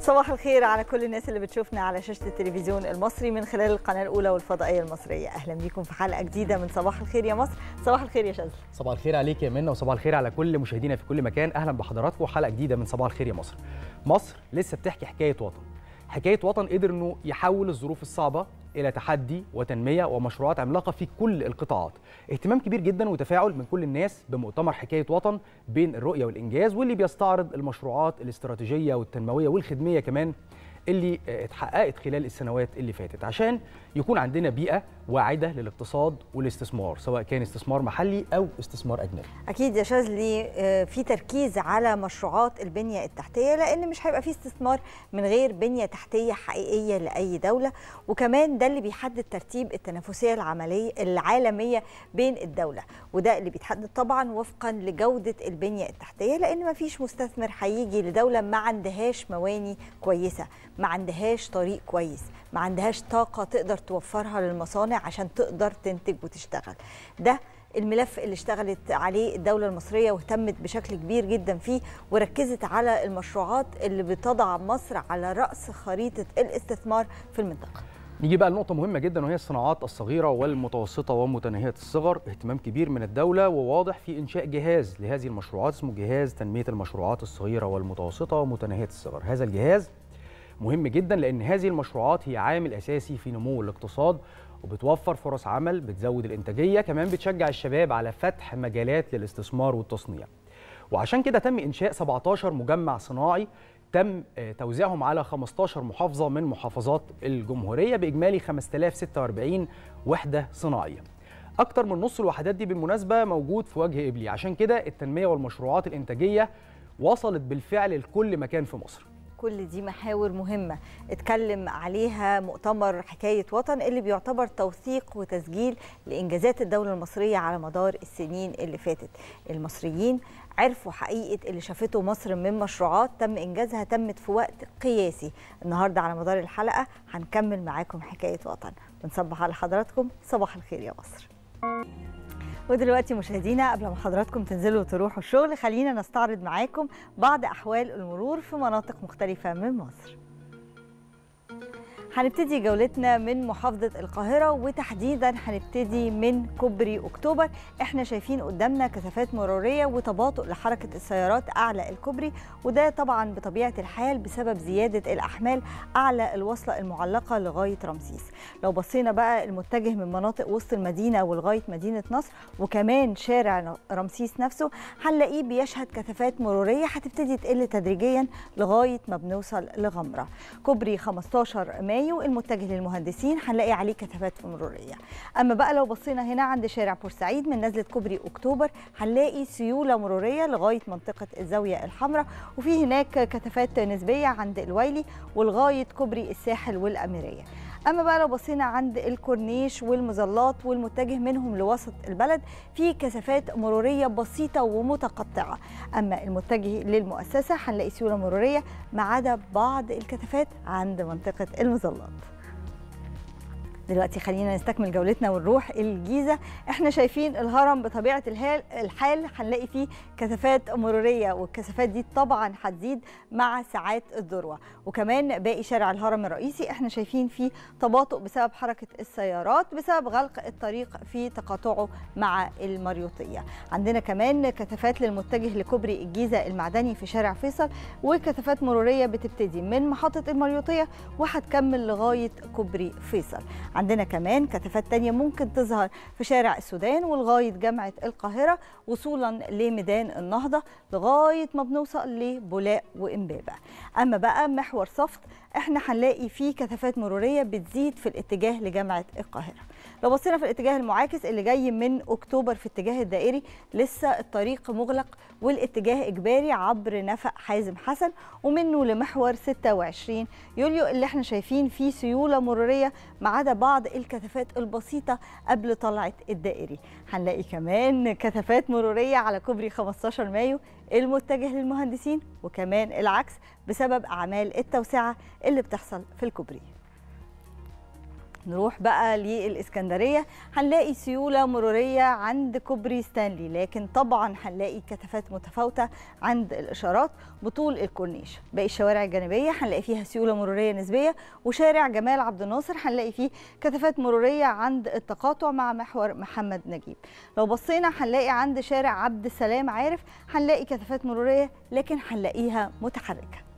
صباح الخير على كل الناس اللي بتشوفنا على شاشة التلفزيون المصري من خلال القناة الأولى والفضائية المصرية أهلا بيكم في حلقة جديدة من صباح الخير يا مصر صباح الخير يا شاذلي صباح الخير عليك يا منى وصباح الخير على كل مشاهدينا في كل مكان اهلا بحضراتكم حلقه جديده من صباح الخير يا مصر مصر لسه بتحكي حكايه وطن حكايه وطن قدر انه يحول الظروف الصعبه الى تحدي وتنميه ومشروعات عملاقه في كل القطاعات اهتمام كبير جدا وتفاعل من كل الناس بمؤتمر حكايه وطن بين الرؤيه والانجاز واللي بيستعرض المشروعات الاستراتيجيه والتنمويه والخدميه كمان اللي اتحققت خلال السنوات اللي فاتت عشان يكون عندنا بيئه واعده للاقتصاد والاستثمار سواء كان استثمار محلي او استثمار اجنبي أكيد يا شاذلي آه، في تركيز على مشروعات البنية التحتية لأن مش هيبقى في استثمار من غير بنية تحتية حقيقية لأي دولة وكمان ده اللي بيحدد ترتيب التنافسية العملية العالمية بين الدولة وده اللي بيتحدد طبعا وفقا لجودة البنية التحتية لأن ما فيش مستثمر هيجي لدولة ما عندهاش مواني كويسة ما عندهاش طريق كويس ما عندهاش طاقة تقدر توفرها للمصانع عشان تقدر تنتج وتشتغل ده الملف اللي اشتغلت عليه الدولة المصرية واهتمت بشكل كبير جدا فيه وركزت على المشروعات اللي بتضع مصر على رأس خريطة الاستثمار في المنطقة نيجي بقى لنقطة مهمة جدا وهي الصناعات الصغيرة والمتوسطة ومتناهية الصغر، اهتمام كبير من الدولة وواضح في إنشاء جهاز لهذه المشروعات اسمه جهاز تنمية المشروعات الصغيرة والمتوسطة ومتناهية الصغر، هذا الجهاز مهم جدا لأن هذه المشروعات هي عامل أساسي في نمو الاقتصاد وبتوفر فرص عمل، بتزود الإنتاجية، كمان بتشجع الشباب على فتح مجالات للاستثمار والتصنيع. وعشان كده تم إنشاء 17 مجمع صناعي تم آه، توزيعهم على 15 محافظة من محافظات الجمهورية بإجمالي 5046 وحدة صناعية أكتر من نص الوحدات دي بالمناسبة موجود في وجه إبلي عشان كده التنمية والمشروعات الإنتاجية وصلت بالفعل لكل مكان في مصر كل دي محاور مهمة اتكلم عليها مؤتمر حكاية وطن اللي بيعتبر توثيق وتسجيل لإنجازات الدولة المصرية على مدار السنين اللي فاتت المصريين عرفوا حقيقة اللي شافته مصر من مشروعات تم إنجازها تمت في وقت قياسي النهاردة على مدار الحلقة هنكمل معاكم حكاية وطن بنصبح على حضراتكم صباح الخير يا مصر ودلوقتي مشاهدينا قبل ما حضراتكم تنزلوا وتروحوا الشغل خلينا نستعرض معاكم بعض أحوال المرور في مناطق مختلفة من مصر هنبتدي جولتنا من محافظة القاهرة وتحديدا هنبتدي من كوبري أكتوبر احنا شايفين قدامنا كثافات مرورية وتباطؤ لحركة السيارات أعلى الكوبري وده طبعا بطبيعة الحال بسبب زيادة الأحمال أعلى الوصلة المعلقة لغاية رمسيس لو بصينا بقى المتجه من مناطق وسط المدينة ولغاية مدينة نصر وكمان شارع رمسيس نفسه هنلاقيه بيشهد كثافات مرورية هتبتدي تقل تدريجيا لغاية ما بنوصل لغمرة كوبري 15 مايو المتجه للمهندسين هنلاقي عليه كثافات مروريه اما بقى لو بصينا هنا عند شارع بورسعيد من نزله كوبري اكتوبر هنلاقي سيوله مروريه لغايه منطقه الزاويه الحمراء وفي هناك كثافات نسبيه عند الويلي ولغايه كوبري الساحل والاميريه اما بقى لو بصينا عند الكورنيش والمظلات والمتجه منهم لوسط البلد في كثافات مروريه بسيطه ومتقطعه اما المتجه للمؤسسه هنلاقي سيوله مروريه ما عدا بعض الكثافات عند منطقه المظلات دلوقتي خلينا نستكمل جولتنا ونروح الجيزه احنا شايفين الهرم بطبيعه الحال الحال هنلاقي فيه كثافات مروريه والكثافات دي طبعا هتزيد مع ساعات الذروه وكمان باقي شارع الهرم الرئيسي احنا شايفين فيه تباطؤ بسبب حركه السيارات بسبب غلق الطريق في تقاطعه مع المريوطيه عندنا كمان كثافات للمتجه لكوبري الجيزه المعدني في شارع فيصل وكثافات مروريه بتبتدي من محطه المريوطيه وهتكمل لغايه كوبري فيصل عندنا كمان كثافات تانية ممكن تظهر في شارع السودان ولغاية جامعة القاهرة وصولا لميدان النهضة لغاية ما بنوصل لبولاق وإمبابة أما بقى محور صفت احنا هنلاقي فيه كثافات مرورية بتزيد في الاتجاه لجامعة القاهرة لو بصينا في الاتجاه المعاكس اللي جاي من اكتوبر في اتجاه الدائري لسه الطريق مغلق والاتجاه اجباري عبر نفق حازم حسن ومنه لمحور 26 يوليو اللي احنا شايفين فيه سيوله مروريه ما عدا بعض الكثافات البسيطه قبل طلعه الدائري هنلاقي كمان كثافات مروريه على كوبري 15 مايو المتجه للمهندسين وكمان العكس بسبب اعمال التوسعه اللي بتحصل في الكوبري نروح بقى للإسكندرية هنلاقي سيولة مرورية عند كوبري ستانلي لكن طبعا هنلاقي كثافات متفاوتة عند الإشارات بطول الكورنيش باقي الشوارع الجانبية هنلاقي فيها سيولة مرورية نسبية وشارع جمال عبد الناصر هنلاقي فيه كثافات مرورية عند التقاطع مع محور محمد نجيب لو بصينا هنلاقي عند شارع عبد السلام عارف هنلاقي كثافات مرورية لكن هنلاقيها متحركة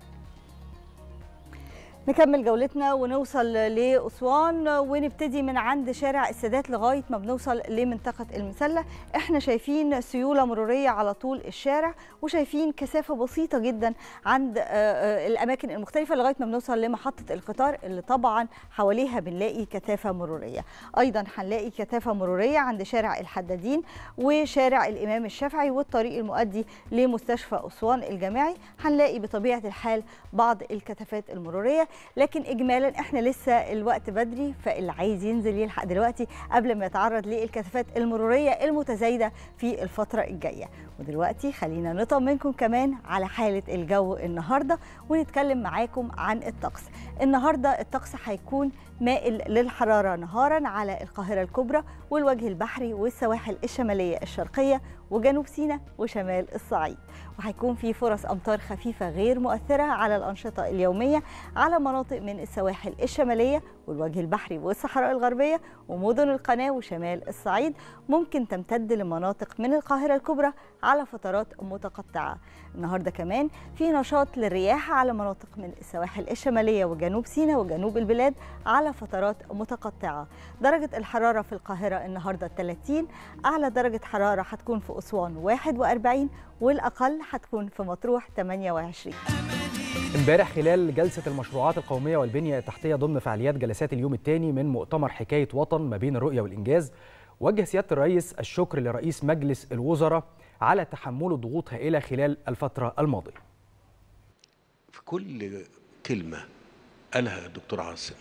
نكمل جولتنا ونوصل لأسوان ونبتدي من عند شارع السادات لغاية ما بنوصل لمنطقة المسلة احنا شايفين سيولة مرورية على طول الشارع وشايفين كثافة بسيطة جدا عند الأماكن المختلفة لغاية ما بنوصل لمحطة القطار اللي طبعا حواليها بنلاقي كثافة مرورية أيضا هنلاقي كثافة مرورية عند شارع الحدادين وشارع الإمام الشافعي والطريق المؤدي لمستشفى أسوان الجامعي هنلاقي بطبيعة الحال بعض الكثافات المرورية لكن اجمالا احنا لسه الوقت بدري فاللي عايز ينزل يلحق دلوقتي قبل ما يتعرض للكثافات المروريه المتزايده في الفتره الجايه ودلوقتي خلينا نطمنكم كمان على حاله الجو النهارده ونتكلم معاكم عن الطقس النهارده الطقس هيكون مائل للحراره نهارا على القاهره الكبرى والوجه البحري والسواحل الشماليه الشرقيه وجنوب سيناء وشمال الصعيد وهيكون في فرص امطار خفيفه غير مؤثره على الانشطه اليوميه على مناطق من السواحل الشماليه والوجه البحري والصحراء الغربيه ومدن القناه وشمال الصعيد ممكن تمتد لمناطق من القاهره الكبرى على فترات متقطعه النهارده كمان في نشاط للرياح على مناطق من السواحل الشماليه وجنوب سيناء وجنوب البلاد على فترات متقطعه درجه الحراره في القاهره النهارده 30 اعلى درجه حراره هتكون في اسوان 41 والاقل هتكون في مطروح 28 امبارح خلال جلسة المشروعات القومية والبنية التحتية ضمن فعاليات جلسات اليوم الثاني من مؤتمر حكاية وطن ما بين الرؤية والإنجاز وجه سيادة الرئيس الشكر لرئيس مجلس الوزراء على تحمله ضغوط هائلة خلال الفترة الماضية في كل كلمة قالها الدكتور عاصم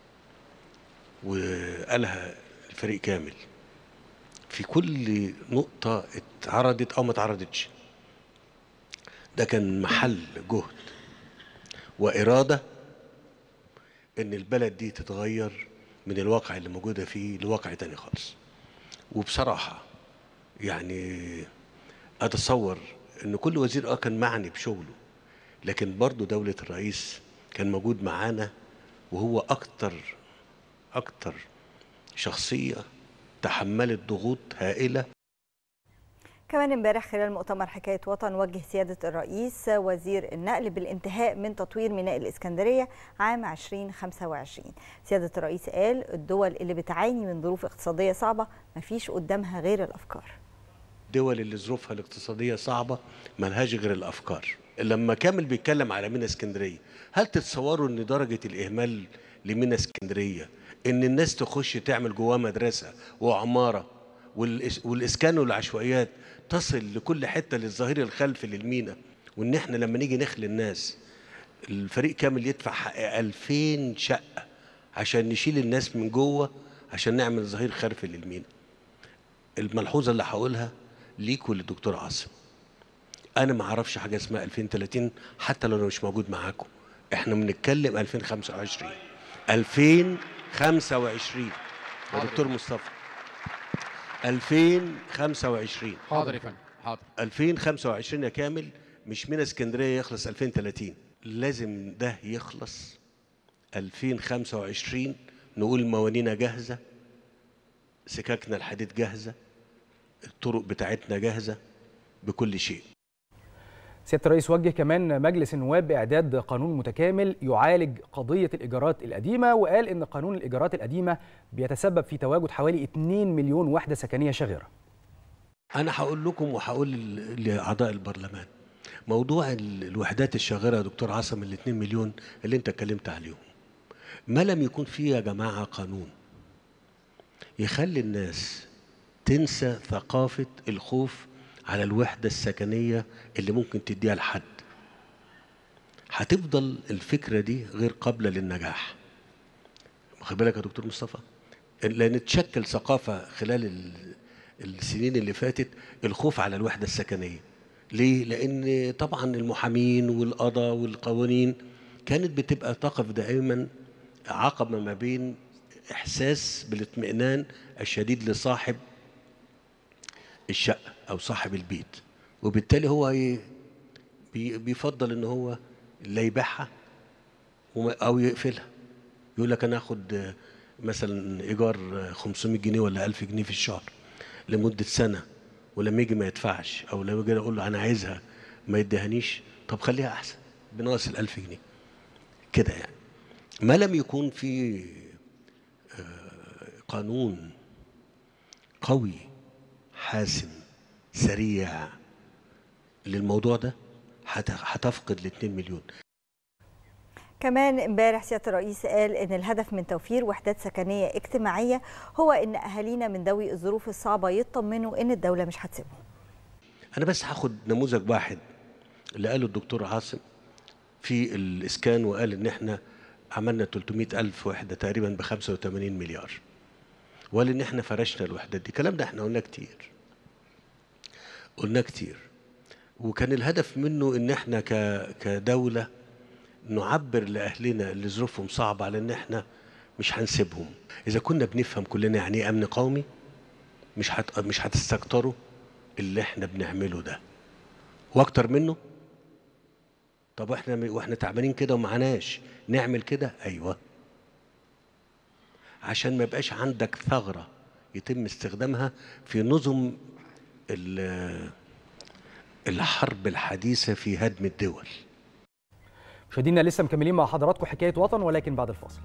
وقالها الفريق كامل في كل نقطة اتعرضت أو ما اتعرضتش ده كان محل جهد وإرادة إن البلد دي تتغير من الواقع اللي موجودة فيه لواقع تاني خالص وبصراحة يعني أتصور إن كل وزير آه كان معني بشغله لكن برضه دولة الرئيس كان موجود معانا وهو أكتر أكتر شخصية تحملت ضغوط هائلة كمان امبارح خلال مؤتمر حكاية وطن وجه سيادة الرئيس وزير النقل بالانتهاء من تطوير ميناء الإسكندرية عام 2025 سيادة الرئيس قال الدول اللي بتعاني من ظروف اقتصادية صعبة مفيش قدامها غير الأفكار الدول اللي ظروفها الاقتصادية صعبة ملهاش غير الأفكار لما كامل بيتكلم على ميناء اسكندرية هل تتصوروا ان درجة الإهمال لميناء اسكندرية ان الناس تخش تعمل جواه مدرسة وعمارة والإسكان والعشوائيات تصل لكل حته للظهير الخلفي للمينا وان احنا لما نيجي نخلي الناس الفريق كامل يدفع حق 2000 شقه عشان نشيل الناس من جوه عشان نعمل ظهير خلفي للمينا الملحوظه اللي هقولها ليكوا للدكتور عاصم انا ما اعرفش حاجه اسمها 2030 حتى لو انا مش موجود معاكم احنا بنتكلم 2025 2025 يا دكتور مصطفى 2025 حاضر يا فندم حاضر 2025 يا كامل مش من اسكندريه يخلص 2030 لازم ده يخلص 2025 نقول موانينا جاهزه سكاكنا الحديد جاهزه الطرق بتاعتنا جاهزه بكل شيء سياده الرئيس وجه كمان مجلس النواب باعداد قانون متكامل يعالج قضيه الايجارات القديمه وقال ان قانون الايجارات القديمه بيتسبب في تواجد حوالي 2 مليون وحده سكنيه شاغره. انا هقول لكم وهقول لاعضاء البرلمان موضوع الوحدات الشاغره يا دكتور عاصم ال 2 مليون اللي انت اتكلمت عليهم ما لم يكون فيه يا جماعه قانون يخلي الناس تنسى ثقافه الخوف على الوحدة السكنية اللي ممكن تديها لحد هتفضل الفكرة دي غير قابلة للنجاح واخد بالك يا دكتور مصطفى لأن تشكل ثقافة خلال السنين اللي فاتت الخوف على الوحدة السكنية ليه؟ لأن طبعا المحامين والقضاء والقوانين كانت بتبقى تقف دائما عقبة ما بين احساس بالاطمئنان الشديد لصاحب الشقه او صاحب البيت وبالتالي هو ايه بي- بيفضل ان هو لا يبيعها وما- او يقفلها يقول لك انا اخد آه، مثلا ايجار آه، 500 جنيه ولا 1000 جنيه في الشهر لمده سنه ولما يجي ما يدفعش او لما يجي اقول له انا عايزها ما يديهانيش طب خليها احسن بناقص ال 1000 جنيه كده يعني ما لم يكون في آه، قانون قوي حاسم سريع للموضوع ده هت- هتفقد ال 2 مليون كمان امبارح سياده الرئيس قال ان الهدف من توفير وحدات سكنيه اجتماعيه هو ان اهالينا من ذوي الظروف الصعبه يطمنوا ان الدوله مش هتسيبهم انا بس هاخد نموذج واحد اللي قاله الدكتور عاصم في الاسكان وقال ان احنا عملنا 300 الف وحده تقريبا ب 85 مليار وقال ان احنا فرشنا الوحدات دي الكلام ده احنا قلناه كتير قلناه كتير وكان الهدف منه ان احنا ك كدوله نعبر لاهلنا اللي ظروفهم صعبه على ان احنا مش هنسيبهم اذا كنا بنفهم كلنا يعني ايه امن قومي مش هت... مش هتستكتروا اللي احنا بنعمله ده واكتر منه طب واحنا واحنا تعبانين كده ومعناش نعمل كده ايوه عشان ما يبقاش عندك ثغره يتم استخدامها في نظم ال- الحرب الحديثه في هدم الدول مشاهدينا لسه مكملين مع حضراتكم حكايه وطن ولكن بعد الفاصل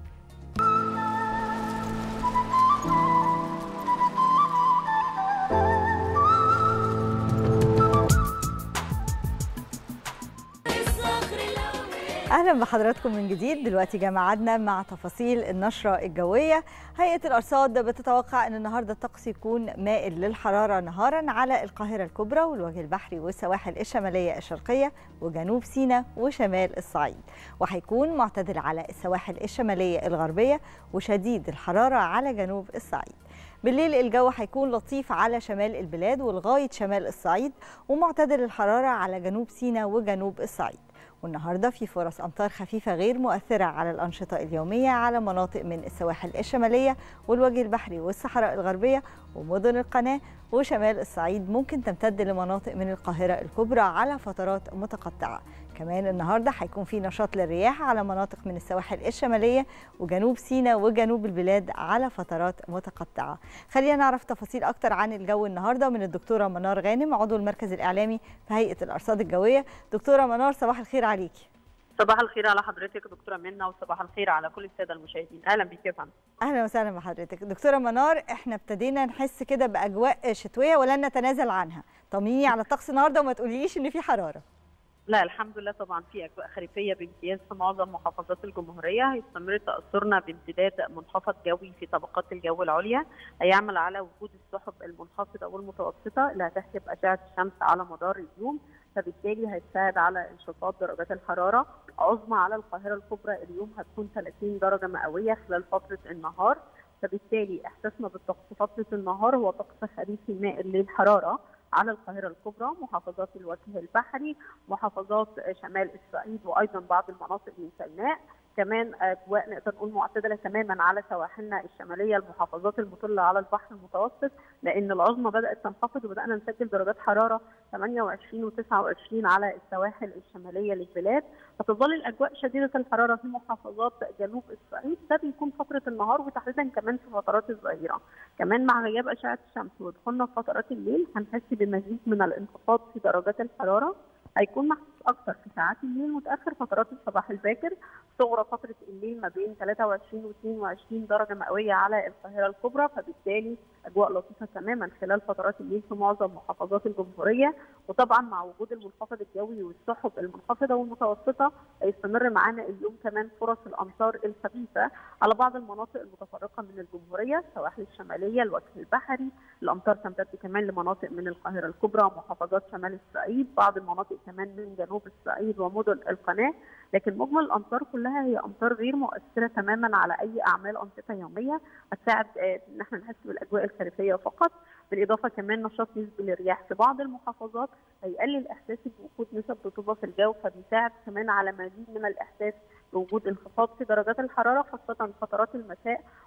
اهلا بحضراتكم من جديد دلوقتي جه ميعادنا مع تفاصيل النشره الجويه هيئه الارصاد بتتوقع ان النهارده الطقس يكون مائل للحراره نهارا على القاهره الكبرى والوجه البحري والسواحل الشماليه الشرقيه وجنوب سيناء وشمال الصعيد وهيكون معتدل على السواحل الشماليه الغربيه وشديد الحراره على جنوب الصعيد بالليل الجو هيكون لطيف على شمال البلاد ولغايه شمال الصعيد ومعتدل الحراره على جنوب سيناء وجنوب الصعيد والنهارده في فرص امطار خفيفه غير مؤثره على الانشطه اليوميه على مناطق من السواحل الشماليه والوجه البحري والصحراء الغربيه ومدن القناه وشمال الصعيد ممكن تمتد لمناطق من القاهره الكبرى على فترات متقطعه كمان النهارده هيكون في نشاط للرياح على مناطق من السواحل الشماليه وجنوب سيناء وجنوب البلاد على فترات متقطعه خلينا نعرف تفاصيل اكتر عن الجو النهارده من الدكتوره منار غانم عضو المركز الاعلامي في هيئه الارصاد الجويه دكتوره منار صباح الخير عليكي صباح الخير على حضرتك دكتوره منى وصباح الخير على كل الساده المشاهدين اهلا بك يا فندم اهلا وسهلا بحضرتك دكتوره منار احنا ابتدينا نحس كده باجواء شتويه ولن نتنازل عنها طمنيني على الطقس النهارده وما تقوليليش ان في حراره لا الحمد لله طبعا في اجواء خريفيه بامتياز في معظم محافظات الجمهوريه هيستمر تاثرنا بامتداد منخفض جوي في طبقات الجو العليا هيعمل على وجود السحب المنخفضه والمتوسطه اللي هتحجب اشعه الشمس على مدار اليوم فبالتالي هيساعد على انخفاض درجات الحراره عظمى على القاهره الكبرى اليوم هتكون 30 درجه مئويه خلال فتره النهار فبالتالي احساسنا بالطقس فتره النهار هو طقس خريفي مائل للحراره على القاهره الكبرى محافظات الوجه البحري محافظات شمال الصعيد وايضا بعض المناطق من سيناء كمان اجواء نقدر نقول معتدله تماما على سواحلنا الشماليه المحافظات المطله على البحر المتوسط لان العظمى بدات تنخفض وبدانا نسجل درجات حراره 28 و29 على السواحل الشماليه للبلاد هتظل الاجواء شديده الحراره في محافظات جنوب الصعيد ده بيكون فتره النهار وتحديدا كمان في فترات الظهيره كمان مع غياب اشعه الشمس ودخولنا في فترات الليل هنحس بمزيد من الانخفاض في درجات الحراره هيكون محسوس اكتر في ساعات الليل متاخر فترات الصباح الباكر صغرى فتره الليل ما بين 23 و 22 درجه مئويه على القاهره الكبرى فبالتالي اجواء لطيفه تماما خلال فترات الليل في معظم محافظات الجمهوريه وطبعا مع وجود المنخفض الجوي والسحب المنخفضه والمتوسطه هيستمر معانا اليوم كمان فرص الامطار الخفيفه على بعض المناطق المتفرقه من الجمهوريه السواحل الشماليه الوجه البحري الامطار تمتد كمان لمناطق من القاهره الكبرى محافظات شمال الصعيد بعض المناطق كمان من جنوب الصعيد ومدن القناه لكن مجمل الامطار كلها هي امطار غير مؤثره تماما على اي اعمال انشطه يوميه هتساعد ان احنا نحس بالاجواء الخريفيه فقط بالاضافه كمان نشاط نسبي للرياح في بعض المحافظات هيقلل احساسي بوجود نسب رطوبه في الجو فبيساعد كمان على مزيد من الاحساس بوجود انخفاض في درجات الحراره خاصه فترات المساء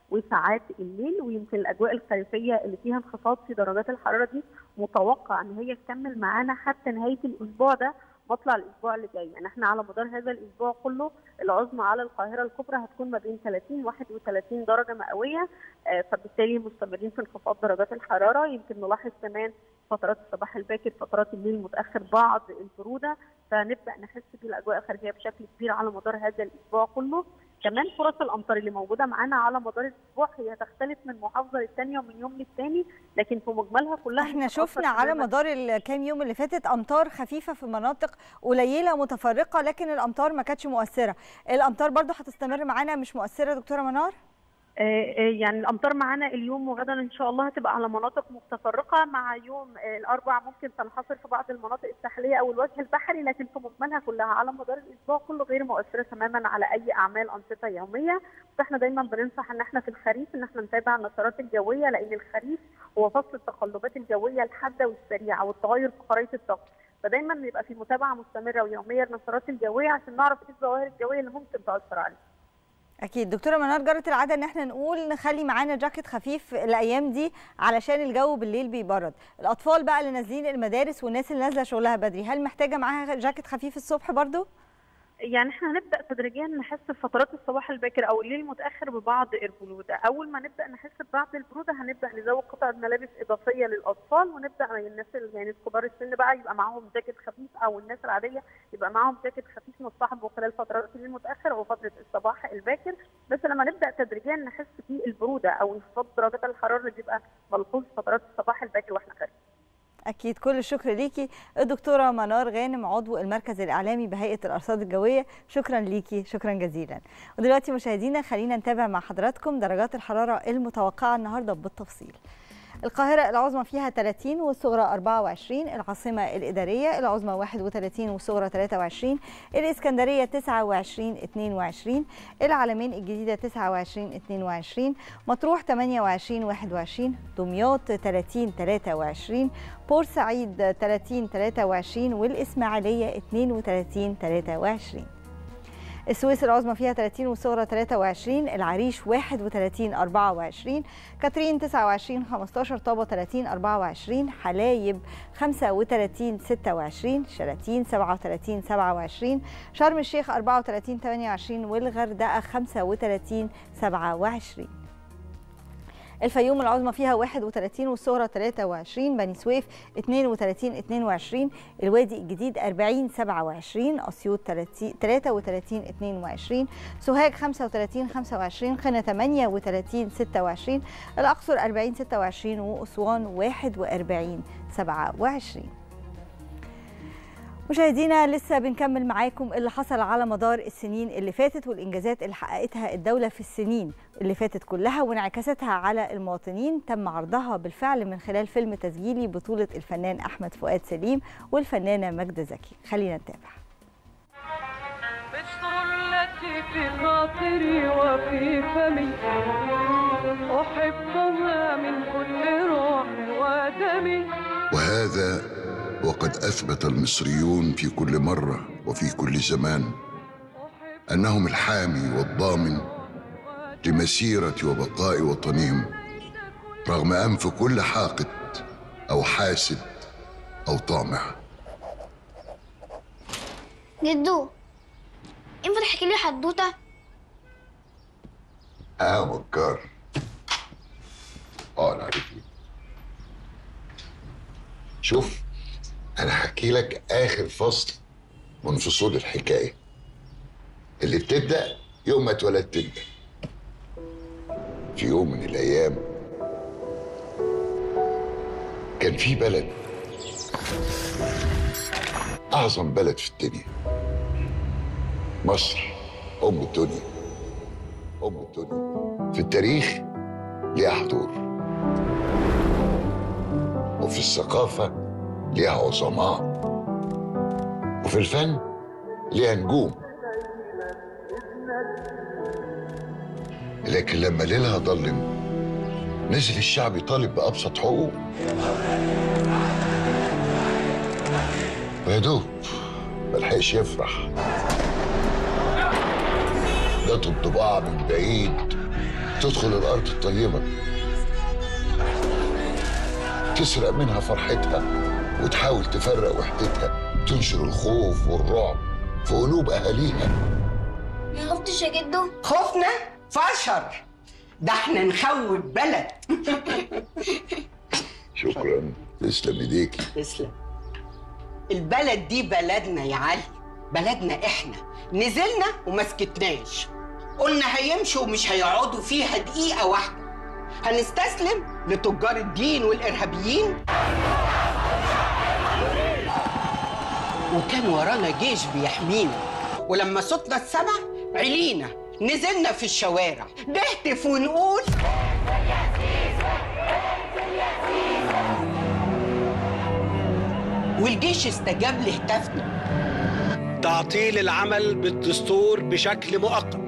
وساعات الليل ويمكن الاجواء الخريفيه اللي فيها انخفاض في درجات الحراره دي متوقع ان هي تكمل معانا حتى نهايه الاسبوع ده مطلع الاسبوع اللي جاي يعني احنا على مدار هذا الاسبوع كله العظمى على القاهره الكبرى هتكون ما بين 30 31 درجه مئويه آه، فبالتالي مستمرين في انخفاض درجات الحراره يمكن نلاحظ كمان فترات الصباح الباكر فترات الليل المتاخر بعض البروده فنبدا نحس بالاجواء الخارجيه بشكل كبير على مدار هذا الاسبوع كله كمان فرص الامطار اللي موجوده معانا على مدار الاسبوع هي تختلف من محافظه للثانيه ومن يوم للثاني لكن في مجملها كلها احنا بتتأثر شفنا على تماماً مدار الكام يوم اللي فاتت امطار خفيفه في مناطق قليله متفرقه لكن الامطار ما كانتش مؤثره الامطار برضو هتستمر معانا مش مؤثره دكتوره منار آه، آه، يعني الامطار معانا اليوم وغدا ان شاء الله هتبقى على مناطق متفرقه مع يوم آه، الاربع ممكن تنحصر في بعض المناطق الساحليه او الوجه البحري لكن في مجملها كلها على مدار الاسبوع كله غير مؤثره تماما على اي اعمال انشطه يوميه فاحنا دايما بننصح ان احنا في الخريف ان احنا نتابع النشرات الجويه لان الخريف هو فصل التقلبات الجويه الحاده والسريعه والتغير في خرائط الطقس فدايما يبقى في متابعه مستمره ويوميه للنشرات الجويه عشان نعرف ايه الظواهر الجويه اللي ممكن تاثر علينا اكيد دكتوره منار جرت العاده ان احنا نقول نخلي معانا جاكيت خفيف الايام دي علشان الجو بالليل بيبرد الاطفال بقى اللي نازلين المدارس والناس اللي نازله شغلها بدري هل محتاجه معاها جاكيت خفيف الصبح برضو يعني احنا هنبدا تدريجيا نحس في فترات الصباح الباكر او الليل المتاخر ببعض البروده اول ما نبدا نحس ببعض البروده هنبدا نزود قطع ملابس اضافيه للاطفال ونبدا الناس اللي يعني كبار السن بقى يبقى معاهم جاكيت خفيف او الناس العاديه يبقى معاهم جاكيت خفيف نصطحبه خلال فترات الليل المتاخر او فتره الصباح الباكر بس لما نبدا تدريجيا نحس بالبروده او انخفاض درجات الحراره اللي بيبقى ملحوظ فترات الصباح الباكر واحنا خارجين اكيد كل الشكر ليكي الدكتوره منار غانم عضو المركز الاعلامي بهيئه الارصاد الجويه شكرا ليكي شكرا جزيلا ودلوقتي مشاهدينا خلينا نتابع مع حضراتكم درجات الحراره المتوقعه النهارده بالتفصيل القاهرة العظمى فيها 30 والصغرى 24 العاصمة الإدارية العظمى 31 والصغرى 23 الإسكندرية 29 22 العلمين الجديدة 29 22 مطروح 28 21 دمياط 30 23 بورسعيد 30 23 والإسماعيلية 32 23 السويس العظمى فيها 30 والصغرى 23 العريش 31 24 كاترين 29 15 طابة 30 24 حلايب 35 26 شلاتين 37 27 شرم الشيخ 34 28 والغردقة 35 27 الفيوم العظمى فيها 31 والصغرى 23 بني سويف 32 22 الوادي الجديد 40 27 اسيوط 33 22 سوهاج 35 25 قنا 38 26 الاقصر 40 26 واسوان 41 27 مشاهدينا لسه بنكمل معاكم اللي حصل على مدار السنين اللي فاتت والانجازات اللي حققتها الدوله في السنين اللي فاتت كلها وانعكاستها على المواطنين تم عرضها بالفعل من خلال فيلم تسجيلي بطوله الفنان احمد فؤاد سليم والفنانه ماجده زكي خلينا نتابع بشر التي في خاطري وفي فمي أحبها من كل روح ودمي وهذا وقد اثبت المصريون في كل مره وفي كل زمان انهم الحامي والضامن لمسيره وبقاء وطنهم رغم انف كل حاقد او حاسد او طامع جدو ينفع تحكي لي حدوته اه بكار اه انا عارفني شوف انا هحكي لك اخر فصل من فصول الحكايه اللي بتبدا يوم ما اتولدت انت في يوم من الايام كان في بلد اعظم بلد في الدنيا مصر ام الدنيا ام الدنيا في التاريخ ليها حضور وفي الثقافه ليها عظماء وفي الفن ليها نجوم لكن لما ليلها ضلم نزل الشعب يطالب بأبسط حقوق ويا دوب ملحقش يفرح جات الطباعة من بعيد تدخل الأرض الطيبة تسرق منها فرحتها وتحاول تفرق وحدتها تنشر الخوف والرعب في قلوب أهاليها ما خفتش يا جدو خوفنا فشر ده احنا نخوف بلد شكرا تسلم ايديكي تسلم البلد دي بلدنا يا علي بلدنا احنا نزلنا وما سكتناش قلنا هيمشوا ومش هيقعدوا فيها دقيقة واحدة هنستسلم لتجار الدين والإرهابيين وكان ورانا جيش بيحمينا ولما صوتنا اتسمع علينا نزلنا في الشوارع نهتف ونقول والجيش استجاب لهتافنا تعطيل العمل بالدستور بشكل مؤقت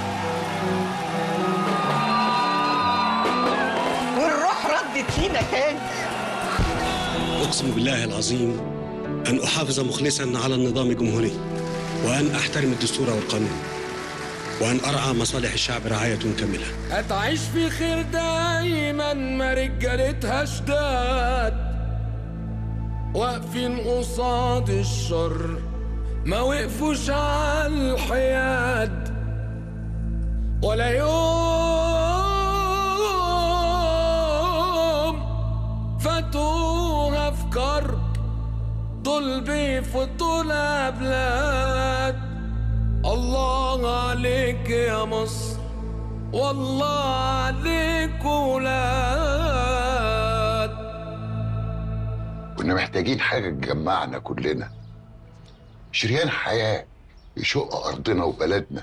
والروح ردت فينا تاني أقسم بالله العظيم أن أحافظ مخلصا على النظام الجمهوري وأن أحترم الدستور والقانون وأن أرعى مصالح الشعب رعاية كاملة هتعيش في خير دايما ما رجالتها شداد واقفين قصاد الشر ما وقفوش على الحياد ولا يوم فاتوها في كرب دول بيفوتوا بلاد الله عليك يا مصر والله عليك ولاد كنا محتاجين حاجة تجمعنا كلنا شريان حياة يشق أرضنا وبلدنا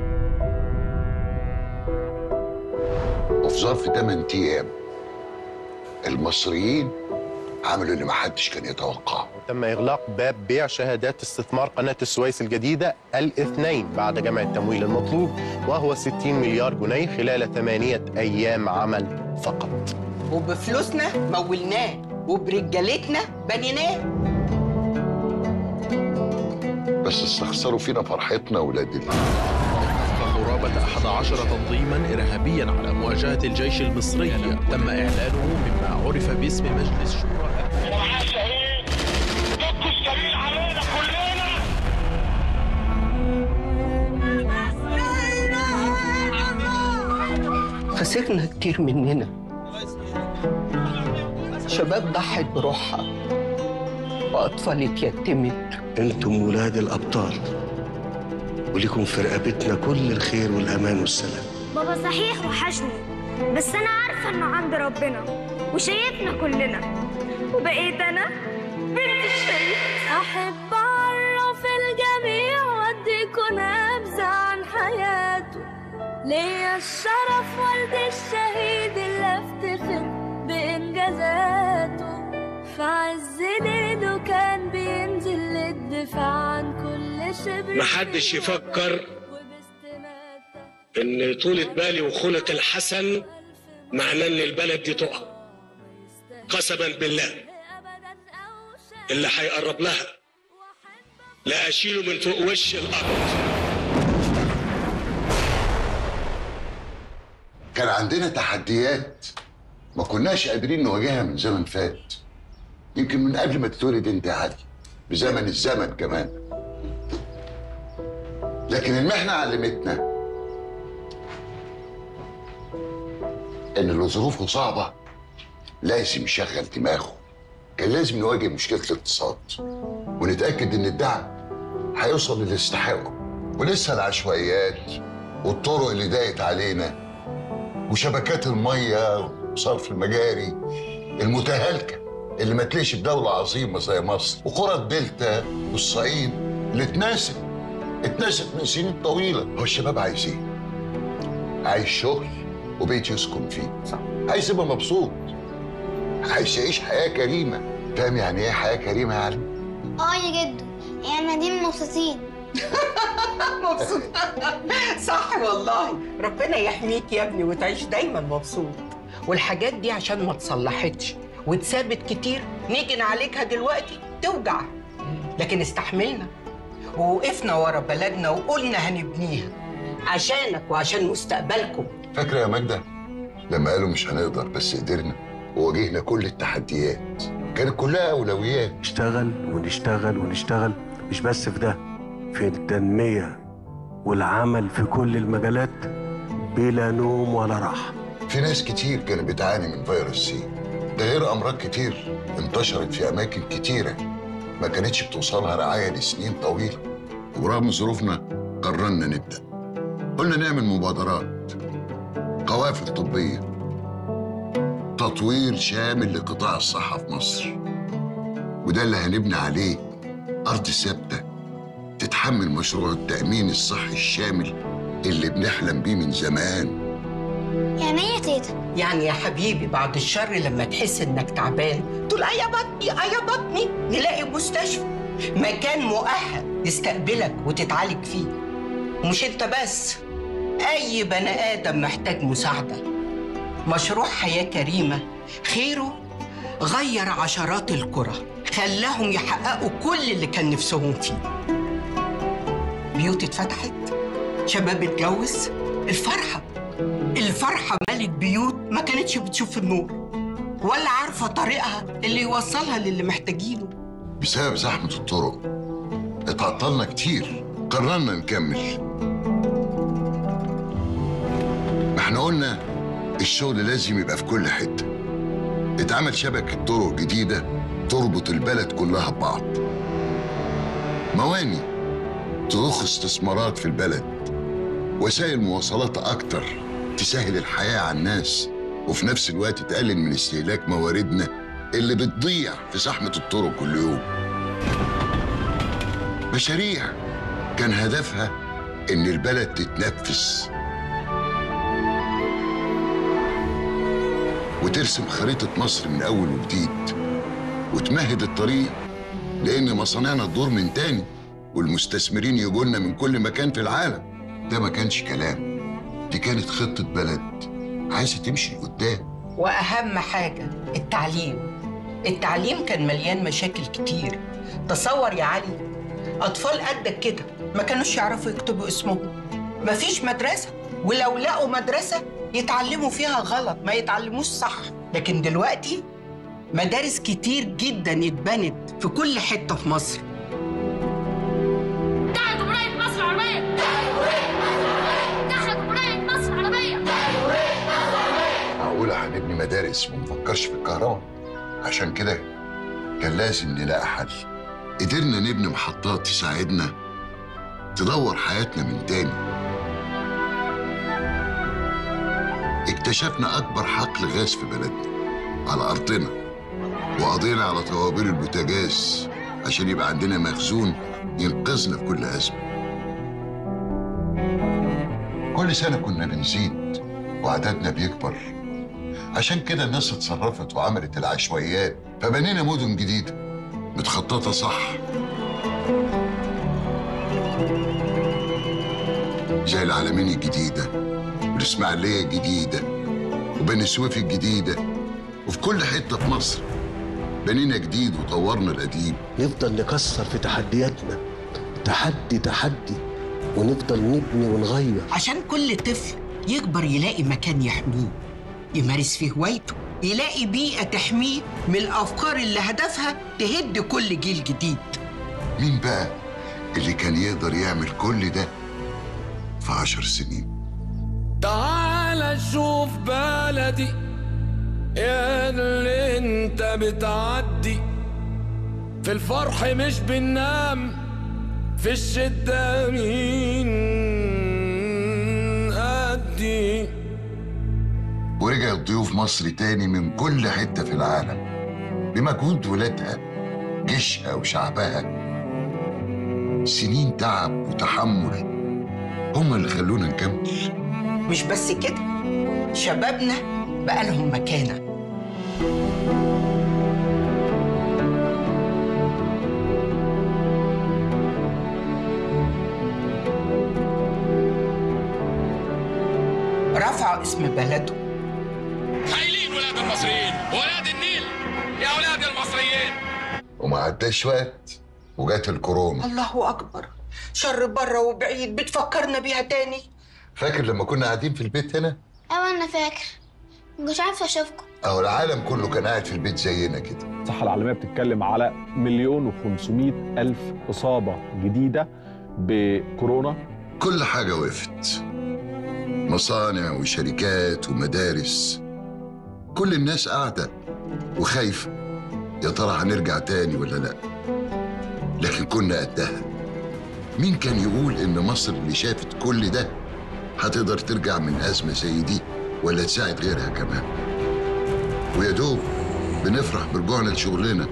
وفي ظرف 8 أيام المصريين عملوا اللي محدش كان يتوقعه تم إغلاق باب بيع شهادات استثمار قناة السويس الجديدة الاثنين بعد جمع التمويل المطلوب وهو 60 مليار جنيه خلال ثمانية أيام عمل فقط وبفلوسنا مولناه وبرجالتنا بنيناه بس استخسروا فينا فرحتنا ولاد ال- قرابة 11 تنظيما إرهابيا على مواجهة الجيش المصري تم إعلانه مما عرف باسم مجلس شورى خسرنا كتير مننا شباب ضحت بروحها وأطفال اتيتمت أنتم ولاد الأبطال ولكم في رقبتنا كل الخير والأمان والسلام بابا صحيح وحشني بس انا عارفه انه عند ربنا وشايفنا كلنا وبقيت انا بنت الشريف احب اعرف الجميع واديكوا نبذه عن حياته ليا الشرف والد الشهيد اللي افتخر بانجازاته في عز ليله كان بينزل للدفاع عن كل شبر محدش يفكر إن طولة بالي وخلق الحسن معناه إن البلد دي تقع قسما بالله اللي هيقرب لها لا أشيله من فوق وش الأرض كان عندنا تحديات ما كناش قادرين نواجهها من زمن فات يمكن من قبل ما تتولد انت يا علي بزمن الزمن كمان لكن المحنة علمتنا ان اللي ظروفه صعبة لازم يشغل دماغه كان لازم نواجه مشكلة الاقتصاد ونتأكد ان الدعم هيوصل للي يستحقه ولسه العشوائيات والطرق اللي ضاقت علينا وشبكات المية وصرف المجاري المتهالكة اللي ما تلاقيش بدولة عظيمة زي مصر وقرى الدلتا والصعيد اللي اتنست اتنست من سنين طويلة هو الشباب عايز ايه؟ عايز شغل وبيت يسكن فيه صح عايز يبقى مبسوط عايز يعيش حياة كريمة فاهم يعني ايه حياة كريمة يا علي؟ اه يا جدو يعني دي مبسوطين مبسوط صح والله ربنا يحميك يا ابني وتعيش دايما مبسوط والحاجات دي عشان ما تصلحتش واتثابت كتير نيجي نعالجها دلوقتي توجع لكن استحملنا ووقفنا ورا بلدنا وقلنا هنبنيها عشانك وعشان مستقبلكم فاكره يا ماجده لما قالوا مش هنقدر بس قدرنا وواجهنا كل التحديات كانت كلها اولويات نشتغل ونشتغل ونشتغل مش بس في ده في التنمية والعمل في كل المجالات بلا نوم ولا راحة في ناس كتير كانت بتعاني من فيروس سي ده غير امراض كتير انتشرت في اماكن كتيره ما كانتش بتوصلها رعايه لسنين طويله ورغم ظروفنا قررنا نبدا قلنا نعمل مبادرات قوافل طبيه تطوير شامل لقطاع الصحه في مصر وده اللي هنبني عليه ارض ثابته تتحمل مشروع التامين الصحي الشامل اللي بنحلم بيه من زمان يعني ايه يا تيتا؟ يعني يا حبيبي بعد الشر لما تحس انك تعبان تقول اه يا بطني اه يا بطني نلاقي مستشفى مكان مؤهل يستقبلك وتتعالج فيه ومش انت بس اي بني ادم محتاج مساعده مشروع حياه كريمه خيره غير عشرات القرى خلاهم يحققوا كل اللي كان نفسهم فيه بيوت اتفتحت شباب اتجوز الفرحه الفرحة مالت بيوت ما كانتش بتشوف النور ولا عارفة طريقها اللي يوصلها للي محتاجينه بسبب زحمه الطرق اتعطلنا كتير قررنا نكمل ما احنا قلنا الشغل لازم يبقى في كل حته اتعمل شبكه طرق جديده تربط البلد كلها ببعض مواني تضخ استثمارات في البلد وسائل مواصلات اكتر تسهل الحياه على الناس وفي نفس الوقت تقلل من استهلاك مواردنا اللي بتضيع في زحمه الطرق كل يوم مشاريع كان هدفها ان البلد تتنفس وترسم خريطة مصر من أول وجديد وتمهد الطريق لأن مصانعنا تدور من تاني والمستثمرين يجولنا من كل مكان في العالم ده ما كانش كلام دي كانت خطة بلد عايزة تمشي لقدام وأهم حاجة التعليم التعليم كان مليان مشاكل كتير تصور يا علي أطفال قدك كده ما كانوش يعرفوا يكتبوا اسمهم مفيش مدرسة ولو لقوا مدرسة يتعلموا فيها غلط ما يتعلموش صح لكن دلوقتي مدارس كتير جدا اتبنت في كل حتة في مصر تحت جمهورية مصر العربية تحت جمهورية مصر العربية معقولة هنبني مدارس وما نفكرش في الكهرباء عشان كده كان لازم نلاقي حل قدرنا نبني محطات تساعدنا تدور حياتنا من تاني اكتشفنا أكبر حقل غاز في بلدنا على أرضنا وقضينا على طوابير البوتاجاز عشان يبقى عندنا مخزون ينقذنا في كل أزمة كل سنة كنا بنزيد وعددنا بيكبر عشان كده الناس اتصرفت وعملت العشوائيات فبنينا مدن جديدة متخططة صح زي العالمين الجديدة والإسماعيلية الجديدة وبني سويف الجديدة وفي كل حتة في مصر بنينا جديد وطورنا القديم نفضل نكسر في تحدياتنا تحدي تحدي ونفضل نبني ونغير عشان كل طفل يكبر يلاقي مكان يحميه يمارس فيه هوايته يلاقي بيئة تحميه من الأفكار اللي هدفها تهد كل جيل جديد مين بقى اللي كان يقدر يعمل كل ده في عشر سنين تعال شوف بلدي يا اللي انت بتعدي في الفرح مش بننام في الشدة مين قدي ورجع ضيوف مصر تاني من كل حتة في العالم بمجهود ولادها جيشها وشعبها سنين تعب وتحمل هم اللي خلونا نكمل مش بس كده شبابنا بقى لهم مكانة رفعوا اسم بلدهم هايلين ولاد المصريين ولاد النيل يا ولاد المصريين وما عداش وقت وجات الكورونا الله أكبر شر بره وبعيد بتفكرنا بيها تاني فاكر لما كنا قاعدين في البيت هنا ايوه انا فاكر مش عارفه اشوفكم اهو العالم كله كان قاعد في البيت زينا كده الصحة العالمية بتتكلم على مليون وخمسمائة ألف إصابة جديدة بكورونا كل حاجة وقفت مصانع وشركات ومدارس كل الناس قاعدة وخايفة يا ترى هنرجع تاني ولا لا لكن كنا قدها مين كان يقول إن مصر اللي شافت كل ده هتقدر ترجع من أزمة زي دي ولا تساعد غيرها كمان ويا دوب بنفرح برجوعنا لشغلنا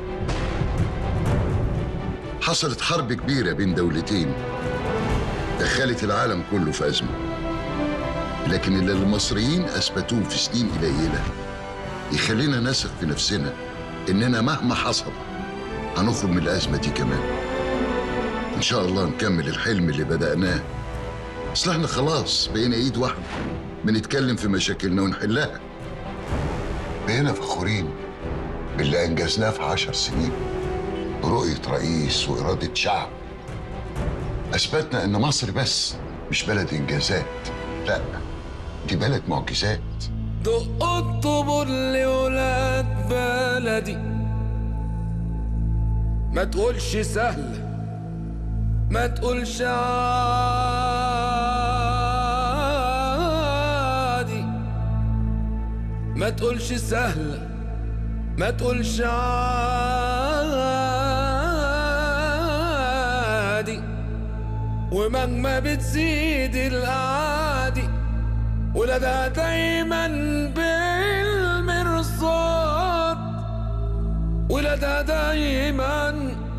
حصلت حرب كبيرة بين دولتين دخلت العالم كله في أزمة لكن اللي المصريين أثبتوه في سنين قليلة يخلينا نثق في نفسنا إننا مهما حصل هنخرج من الأزمة دي كمان إن شاء الله نكمل الحلم اللي بدأناه أصل إحنا خلاص بقينا إيد واحدة بنتكلم في مشاكلنا ونحلها بقينا فخورين باللي أنجزناه في عشر سنين برؤية رئيس وإرادة شعب أثبتنا إن مصر بس مش بلد إنجازات لا دي بلد معجزات دق الطبل لولاد بلدي ما تقولش سهل ما تقولش عادي ما تقولش سهل ما تقولش عادي ومهما بتزيد الأعادي ولادها دايما بالمرصاد ولادها دايما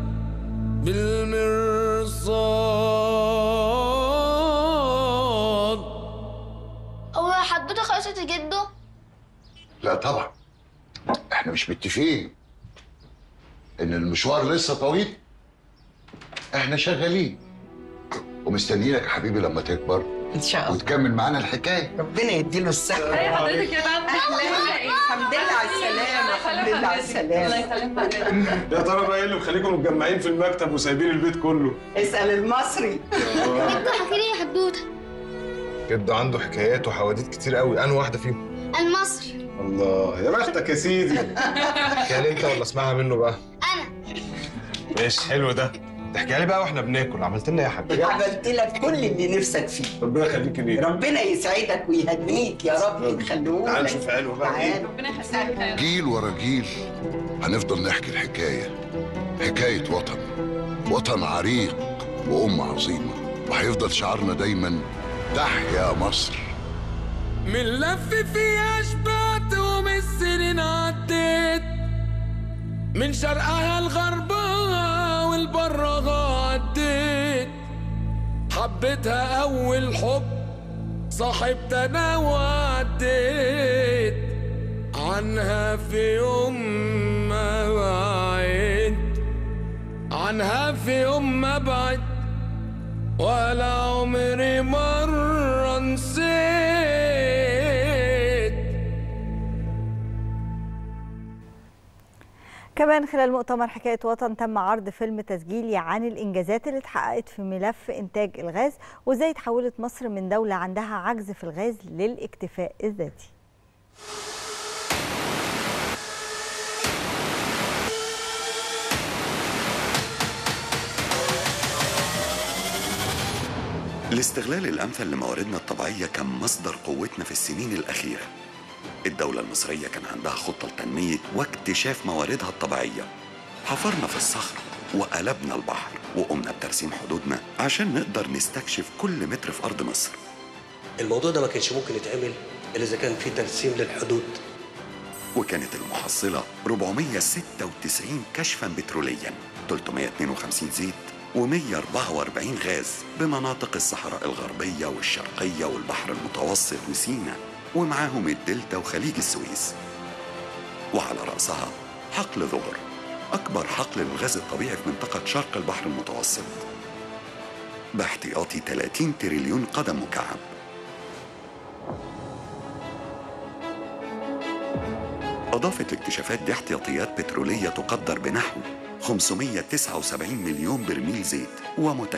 بالمرصاد هو حدوته خلصت يا جدو لا طبعا احنا مش متفقين ان المشوار لسه طويل احنا شغالين ومستنيينك يا حبيبي لما تكبر ان شاء الله وتكمل معانا الحكايه ربنا يديله الصحة ازي حضرتك يا طنط الحمد لله على السلامة الحمد لله على السلامة يا ترى بقى ايه اللي مخليكم متجمعين في المكتب وسايبين البيت كله؟ اسأل المصري جدو حكي لي حدوته جده عنده حكايات وحواديت كتير قوي انا واحده فيهم المصري الله يا بختك يا سيدي احكيها لي انت ولا اسمعها منه بقى انا ماشي حلو ده تحكيها لي بقى واحنا بناكل عملت لنا ايه يا حبيبي عملت لك كل اللي نفسك فيه ربنا يخليك ليه ربنا يسعدك ويهنيك يا رب يخلوه تعال نشوف حلو بقى ايه ربنا يخليك جيل ورا جيل هنفضل نحكي الحكايه حكايه وطن وطن عريق وام عظيمه وهيفضل شعارنا دايما تحيا مصر من لف فيها شبعت ومن السنين عديت من شرقها لغربها والبرها عديت حبيتها أول حب صاحبت أنا وعديت عنها في يوم ما بعدت عنها في يوم ما بعد ولا عمري مرة نسيت كمان خلال مؤتمر حكاية وطن تم عرض فيلم تسجيلي عن الإنجازات اللي اتحققت في ملف إنتاج الغاز وإزاي تحولت مصر من دولة عندها عجز في الغاز للاكتفاء الذاتي الاستغلال الأمثل لمواردنا الطبيعية كان مصدر قوتنا في السنين الأخيرة الدولة المصرية كان عندها خطة لتنمية واكتشاف مواردها الطبيعية حفرنا في الصخر وقلبنا البحر وقمنا بترسيم حدودنا عشان نقدر نستكشف كل متر في أرض مصر الموضوع ده ما كانش ممكن يتعمل الا اذا كان في ترسيم للحدود وكانت المحصلة 496 كشفا بتروليا 352 زيت و144 غاز بمناطق الصحراء الغربية والشرقية والبحر المتوسط وسينا ومعاهم الدلتا وخليج السويس وعلى رأسها حقل ظهر أكبر حقل للغاز الطبيعي في منطقة شرق البحر المتوسط باحتياطي 30 تريليون قدم مكعب أضافت الاكتشافات دي احتياطيات بترولية تقدر بنحو 579 مليون برميل زيت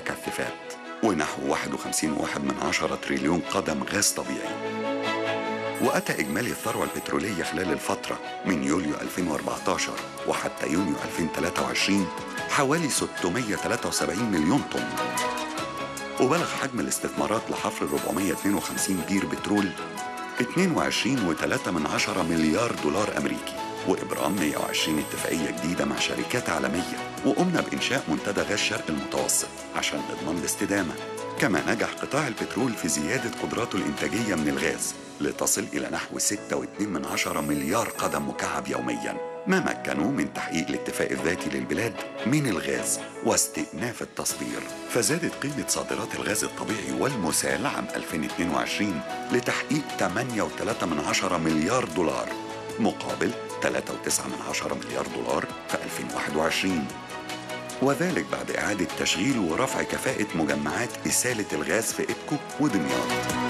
ومتكثفات ونحو 51.1 من عشرة تريليون قدم غاز طبيعي وأتى إجمالي الثروة البترولية خلال الفترة من يوليو 2014 وحتى يونيو 2023 حوالي 673 مليون طن وبلغ حجم الاستثمارات لحفر 452 جير بترول 22.3 من عشرة مليار دولار أمريكي وإبرام 120 اتفاقية جديدة مع شركات عالمية وقمنا بإنشاء منتدى غاز شرق المتوسط عشان نضمن الاستدامة كما نجح قطاع البترول في زيادة قدراته الإنتاجية من الغاز لتصل إلى نحو 6.2 من عشرة مليار قدم مكعب يومياً ما مكنوا من تحقيق الاكتفاء الذاتي للبلاد من الغاز واستئناف التصدير فزادت قيمة صادرات الغاز الطبيعي والمسال عام 2022 لتحقيق 8.3 مليار دولار مقابل 3.9 مليار دولار في 2021 وذلك بعد إعادة تشغيل ورفع كفاءة مجمعات إسالة الغاز في إبكو ودمياط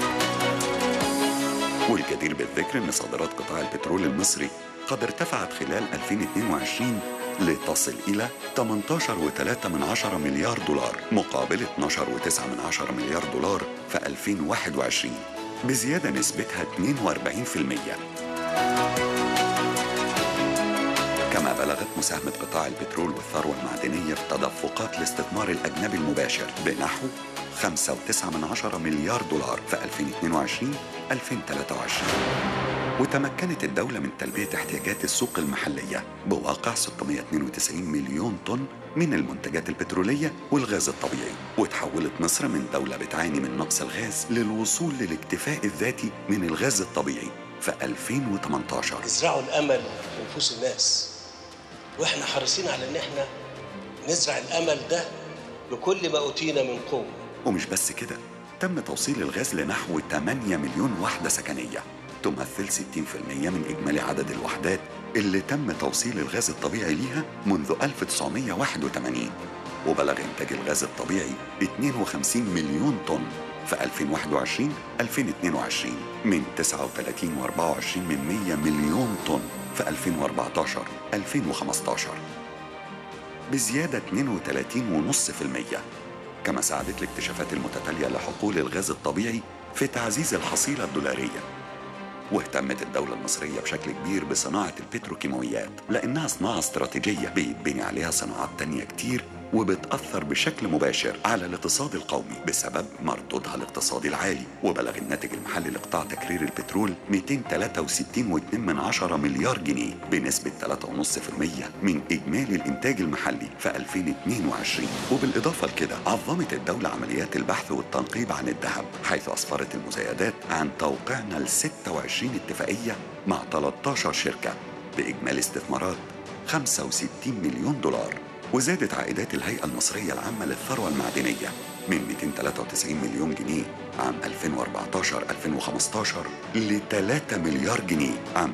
والجدير بالذكر أن صادرات قطاع البترول المصري قد ارتفعت خلال 2022 لتصل إلى 18.3 من عشرة مليار دولار مقابل 12.9 من عشرة مليار دولار في 2021 بزيادة نسبتها 42% كما بلغت مساهمة قطاع البترول والثروة المعدنية في تدفقات الاستثمار الأجنبي المباشر بنحو 5.9 من عشرة مليار دولار في 2022-2023 وتمكنت الدولة من تلبية احتياجات السوق المحلية بواقع 692 مليون طن من المنتجات البترولية والغاز الطبيعي وتحولت مصر من دولة بتعاني من نقص الغاز للوصول للاكتفاء الذاتي من الغاز الطبيعي في 2018 ازرعوا الامل في نفوس الناس واحنا حريصين على ان احنا نزرع الامل ده بكل ما اوتينا من قوه ومش بس كده تم توصيل الغاز لنحو 8 مليون وحدة سكنية تمثل 60% من إجمالي عدد الوحدات اللي تم توصيل الغاز الطبيعي ليها منذ 1981 وبلغ إنتاج الغاز الطبيعي 52 مليون طن في 2021 2022 من 39 و24 من 100 مليون طن في 2014 2015 بزيادة 32.5% كما ساعدت الاكتشافات المتتالية لحقول الغاز الطبيعي في تعزيز الحصيلة الدولارية واهتمت الدولة المصرية بشكل كبير بصناعة البتروكيماويات لأنها صناعة استراتيجية بيتبني عليها صناعات تانية كتير وبتأثر بشكل مباشر على الاقتصاد القومي بسبب مردودها الاقتصادي العالي وبلغ الناتج المحلي لقطاع تكرير البترول 263.2 من عشرة مليار جنيه بنسبة 3.5% من إجمالي الإنتاج المحلي في 2022 وبالإضافة لكده عظمت الدولة عمليات البحث والتنقيب عن الذهب حيث أسفرت المزايدات عن توقيعنا ل 26 اتفاقية مع 13 شركة بإجمالي استثمارات 65 مليون دولار وزادت عائدات الهيئة المصرية العامة للثروة المعدنية من 293 مليون جنيه عام 2014-2015 ل 3 مليار جنيه عام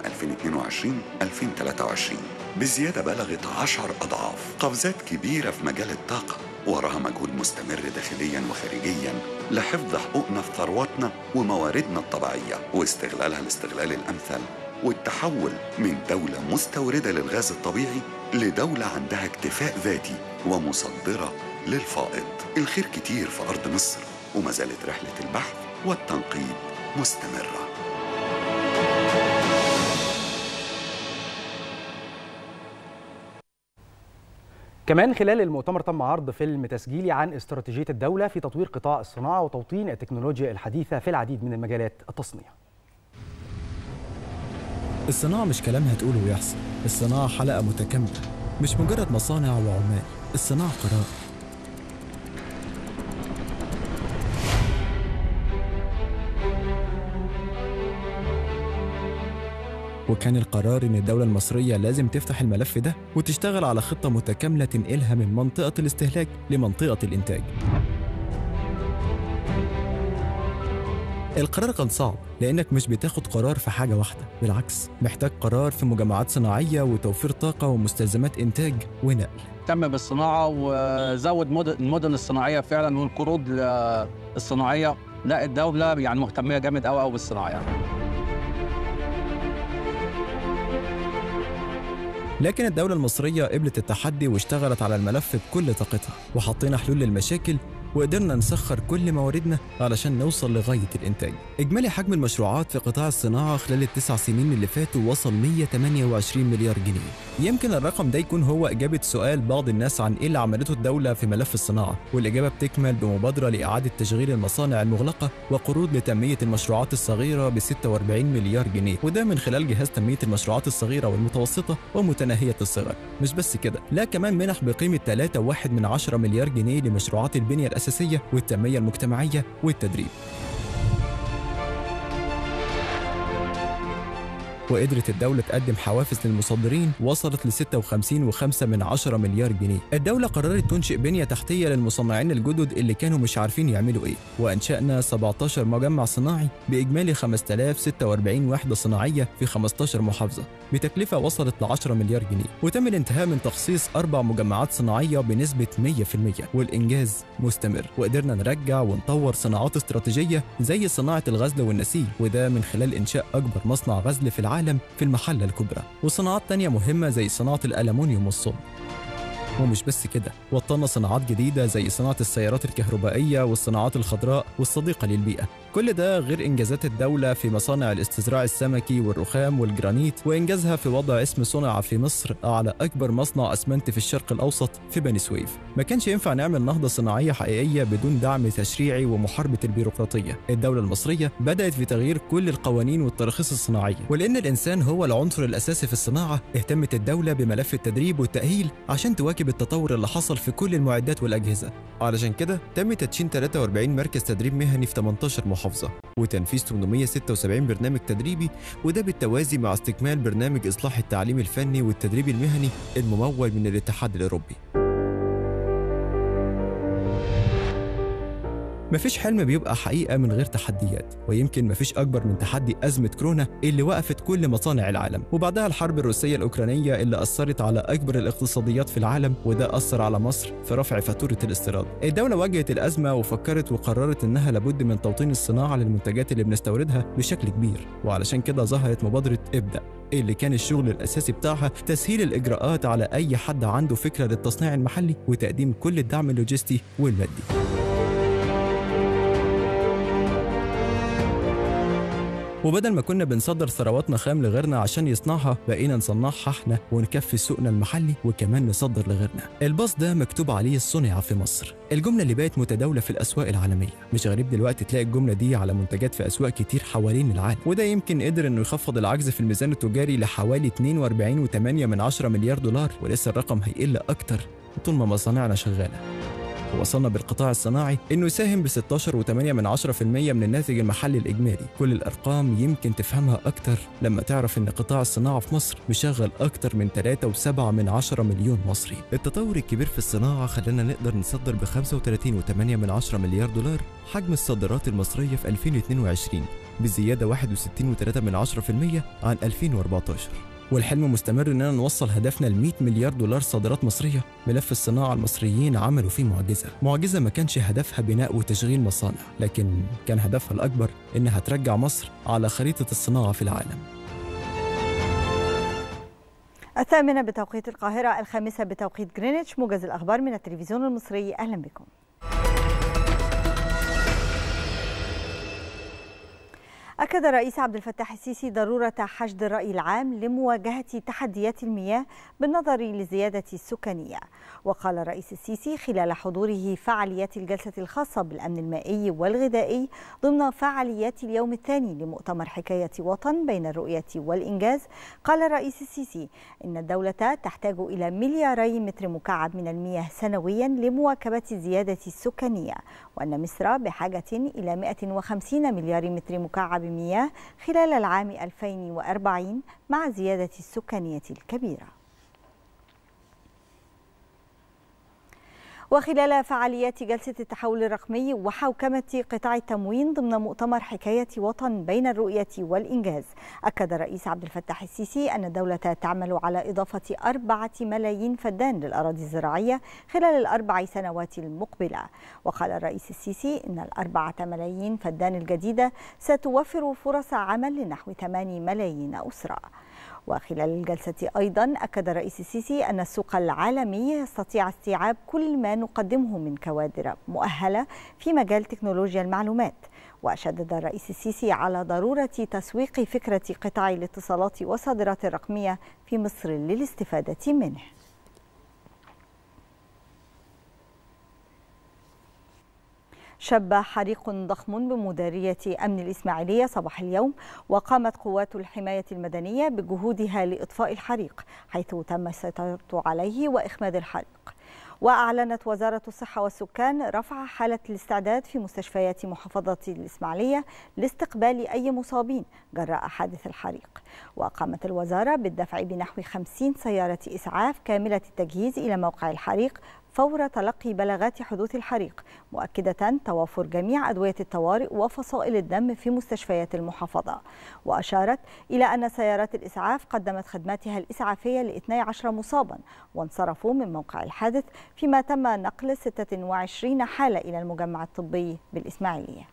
2022-2023 بزيادة بلغت 10 أضعاف قفزات كبيرة في مجال الطاقة وراها مجهود مستمر داخليا وخارجيا لحفظ حقوقنا في ثرواتنا ومواردنا الطبيعية واستغلالها الاستغلال الأمثل والتحول من دولة مستوردة للغاز الطبيعي لدولة عندها اكتفاء ذاتي ومصدرة للفائض الخير كتير في أرض مصر وما زالت رحلة البحث والتنقيب مستمرة كمان خلال المؤتمر تم عرض فيلم تسجيلي عن استراتيجية الدولة في تطوير قطاع الصناعة وتوطين التكنولوجيا الحديثة في العديد من المجالات التصنيع الصناعة مش كلام هتقوله ويحصل الصناعة حلقة متكاملة مش مجرد مصانع وعمال الصناعة قرار وكان القرار إن الدولة المصرية لازم تفتح الملف ده وتشتغل على خطة متكاملة تنقلها من منطقة الاستهلاك لمنطقة الإنتاج القرار كان صعب لأنك مش بتاخد قرار في حاجة واحدة بالعكس محتاج قرار في مجمعات صناعية وتوفير طاقة ومستلزمات إنتاج ونقل اهتم بالصناعه وزود مدن المدن الصناعيه فعلا والقروض الصناعيه لا الدوله يعني مهتميه جامد قوي قوي بالصناعه يعني. لكن الدولة المصرية قبلت التحدي واشتغلت على الملف بكل طاقتها وحطينا حلول للمشاكل وقدرنا نسخر كل مواردنا علشان نوصل لغاية الإنتاج إجمالي حجم المشروعات في قطاع الصناعة خلال التسع سنين اللي فاتوا وصل 128 مليار جنيه يمكن الرقم ده يكون هو إجابة سؤال بعض الناس عن إيه اللي عملته الدولة في ملف الصناعة والإجابة بتكمل بمبادرة لإعادة تشغيل المصانع المغلقة وقروض لتنمية المشروعات الصغيرة ب 46 مليار جنيه وده من خلال جهاز تنمية المشروعات الصغيرة والمتوسطة ومتناهية الصغر مش بس كده لا كمان منح بقيمة 3.1 من 10 مليار جنيه لمشروعات البنية الأساسية والتنمية المجتمعية والتدريب وقدرت الدولة تقدم حوافز للمصدرين وصلت ل 56.5 من 10 مليار جنيه. الدولة قررت تنشئ بنية تحتية للمصنعين الجدد اللي كانوا مش عارفين يعملوا ايه، وأنشأنا 17 مجمع صناعي بإجمالي 5046 وحدة صناعية في 15 محافظة بتكلفة وصلت ل 10 مليار جنيه، وتم الانتهاء من تخصيص أربع مجمعات صناعية بنسبة 100% والإنجاز مستمر، وقدرنا نرجع ونطور صناعات استراتيجية زي صناعة الغزل والنسيج وده من خلال إنشاء أكبر مصنع غزل في العالم العالم في المحلة الكبرى وصناعات تانية مهمة زي صناعة الألمنيوم والصلب ومش بس كده وطلنا صناعات جديدة زي صناعة السيارات الكهربائية والصناعات الخضراء والصديقة للبيئة كل ده غير إنجازات الدولة في مصانع الاستزراع السمكي والرخام والجرانيت وإنجازها في وضع اسم صنع في مصر على أكبر مصنع أسمنت في الشرق الأوسط في بني سويف ما كانش ينفع نعمل نهضة صناعية حقيقية بدون دعم تشريعي ومحاربة البيروقراطية الدولة المصرية بدأت في تغيير كل القوانين والتراخيص الصناعية ولأن الإنسان هو العنصر الأساسي في الصناعة اهتمت الدولة بملف التدريب والتأهيل عشان تواكب التطور اللي حصل في كل المعدات والأجهزة علشان كده تم تدشين 43 مركز تدريب مهني في 18 محافظة وتنفيذ 876 برنامج تدريبي وده بالتوازي مع استكمال برنامج إصلاح التعليم الفني والتدريب المهني الممول من الاتحاد الأوروبي مفيش حلم بيبقى حقيقة من غير تحديات ويمكن مفيش أكبر من تحدي أزمة كورونا اللي وقفت كل مصانع العالم وبعدها الحرب الروسية الأوكرانية اللي أثرت على أكبر الاقتصاديات في العالم وده أثر على مصر في رفع فاتورة الاستيراد الدولة واجهت الأزمة وفكرت وقررت إنها لابد من توطين الصناعة للمنتجات اللي بنستوردها بشكل كبير وعلشان كده ظهرت مبادرة ابدأ اللي كان الشغل الأساسي بتاعها تسهيل الإجراءات على أي حد عنده فكرة للتصنيع المحلي وتقديم كل الدعم اللوجستي والمادي وبدل ما كنا بنصدر ثرواتنا خام لغيرنا عشان يصنعها بقينا نصنعها احنا ونكفي سوقنا المحلي وكمان نصدر لغيرنا الباص ده مكتوب عليه صنع في مصر الجملة اللي بقت متداولة في الأسواق العالمية مش غريب دلوقتي تلاقي الجملة دي على منتجات في أسواق كتير حوالين العالم وده يمكن قدر إنه يخفض العجز في الميزان التجاري لحوالي 42.8 من 10 مليار دولار ولسه الرقم هيقل أكتر طول ما مصانعنا شغالة وصلنا بالقطاع الصناعي انه يساهم ب 16.8 من 10% من الناتج المحلي الاجمالي كل الارقام يمكن تفهمها اكتر لما تعرف ان قطاع الصناعه في مصر مشغل اكتر من 3.7 من 10 مليون مصري التطور الكبير في الصناعه خلانا نقدر نصدر ب 35.8 من 10 مليار دولار حجم الصادرات المصريه في 2022 بزياده 61.3 من 10% عن 2014 والحلم مستمر اننا نوصل هدفنا ل 100 مليار دولار صادرات مصريه ملف الصناعه المصريين عملوا فيه معجزه معجزه ما كانش هدفها بناء وتشغيل مصانع لكن كان هدفها الاكبر انها ترجع مصر على خريطه الصناعه في العالم الثامنة بتوقيت القاهرة الخامسة بتوقيت جرينتش موجز الأخبار من التلفزيون المصري أهلا بكم أكد الرئيس عبد الفتاح السيسي ضرورة حشد الرأي العام لمواجهة تحديات المياه بالنظر لزيادة السكانية وقال الرئيس السيسي خلال حضوره فعاليات الجلسة الخاصة بالأمن المائي والغذائي ضمن فعاليات اليوم الثاني لمؤتمر حكاية وطن بين الرؤية والإنجاز قال الرئيس السيسي إن الدولة تحتاج إلى ملياري متر مكعب من المياه سنويا لمواكبة الزيادة السكانية وأن مصر بحاجة إلى 150 مليار متر مكعب مياه خلال العام 2040 مع زيادة السكانية الكبيرة وخلال فعاليات جلسة التحول الرقمي وحوكمة قطاع التموين ضمن مؤتمر حكاية وطن بين الرؤية والإنجاز أكد الرئيس عبد الفتاح السيسي أن الدولة تعمل على إضافة أربعة ملايين فدان للأراضي الزراعية خلال الأربع سنوات المقبلة وقال الرئيس السيسي أن الأربعة ملايين فدان الجديدة ستوفر فرص عمل لنحو 8 ملايين أسرة وخلال الجلسة أيضا أكد الرئيس السيسي أن السوق العالمي يستطيع استيعاب كل ما نقدمه من كوادر مؤهلة في مجال تكنولوجيا المعلومات وشدد الرئيس السيسي على ضرورة تسويق فكرة قطاع الاتصالات والصادرات الرقمية في مصر للاستفادة منه شب حريق ضخم بمديرية أمن الإسماعيلية صباح اليوم وقامت قوات الحماية المدنية بجهودها لإطفاء الحريق حيث تم السيطرة عليه وإخماد الحريق وأعلنت وزارة الصحة والسكان رفع حالة الاستعداد في مستشفيات محافظة الإسماعيلية لاستقبال أي مصابين جراء حادث الحريق وقامت الوزارة بالدفع بنحو 50 سيارة إسعاف كاملة التجهيز إلى موقع الحريق فور تلقي بلاغات حدوث الحريق مؤكدة توافر جميع أدوية الطوارئ وفصائل الدم في مستشفيات المحافظة وأشارت إلى أن سيارات الإسعاف قدمت خدماتها الإسعافية ل 12 مصابا وانصرفوا من موقع الحادث فيما تم نقل 26 حالة إلى المجمع الطبي بالإسماعيلية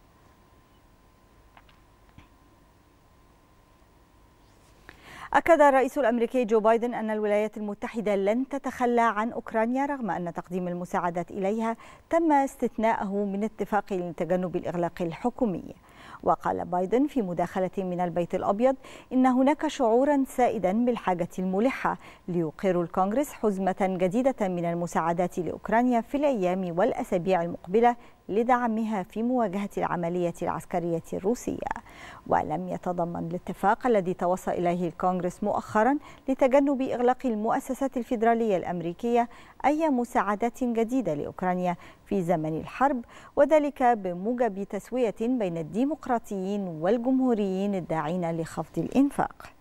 أكد الرئيس الأمريكي جو بايدن أن الولايات المتحدة لن تتخلى عن أوكرانيا رغم أن تقديم المساعدات إليها تم استثناءه من اتفاق لتجنب الإغلاق الحكومي وقال بايدن في مداخلة من البيت الأبيض إن هناك شعورا سائدا بالحاجة الملحة ليقر الكونغرس حزمة جديدة من المساعدات لأوكرانيا في الأيام والأسابيع المقبلة لدعمها في مواجهة العملية العسكرية الروسية ولم يتضمن الاتفاق الذي توصل إليه الكونغرس مؤخرا لتجنب إغلاق المؤسسات الفيدرالية الأمريكية أي مساعدات جديدة لأوكرانيا في زمن الحرب وذلك بموجب تسوية بين الديمقراطيين والجمهوريين الداعين لخفض الإنفاق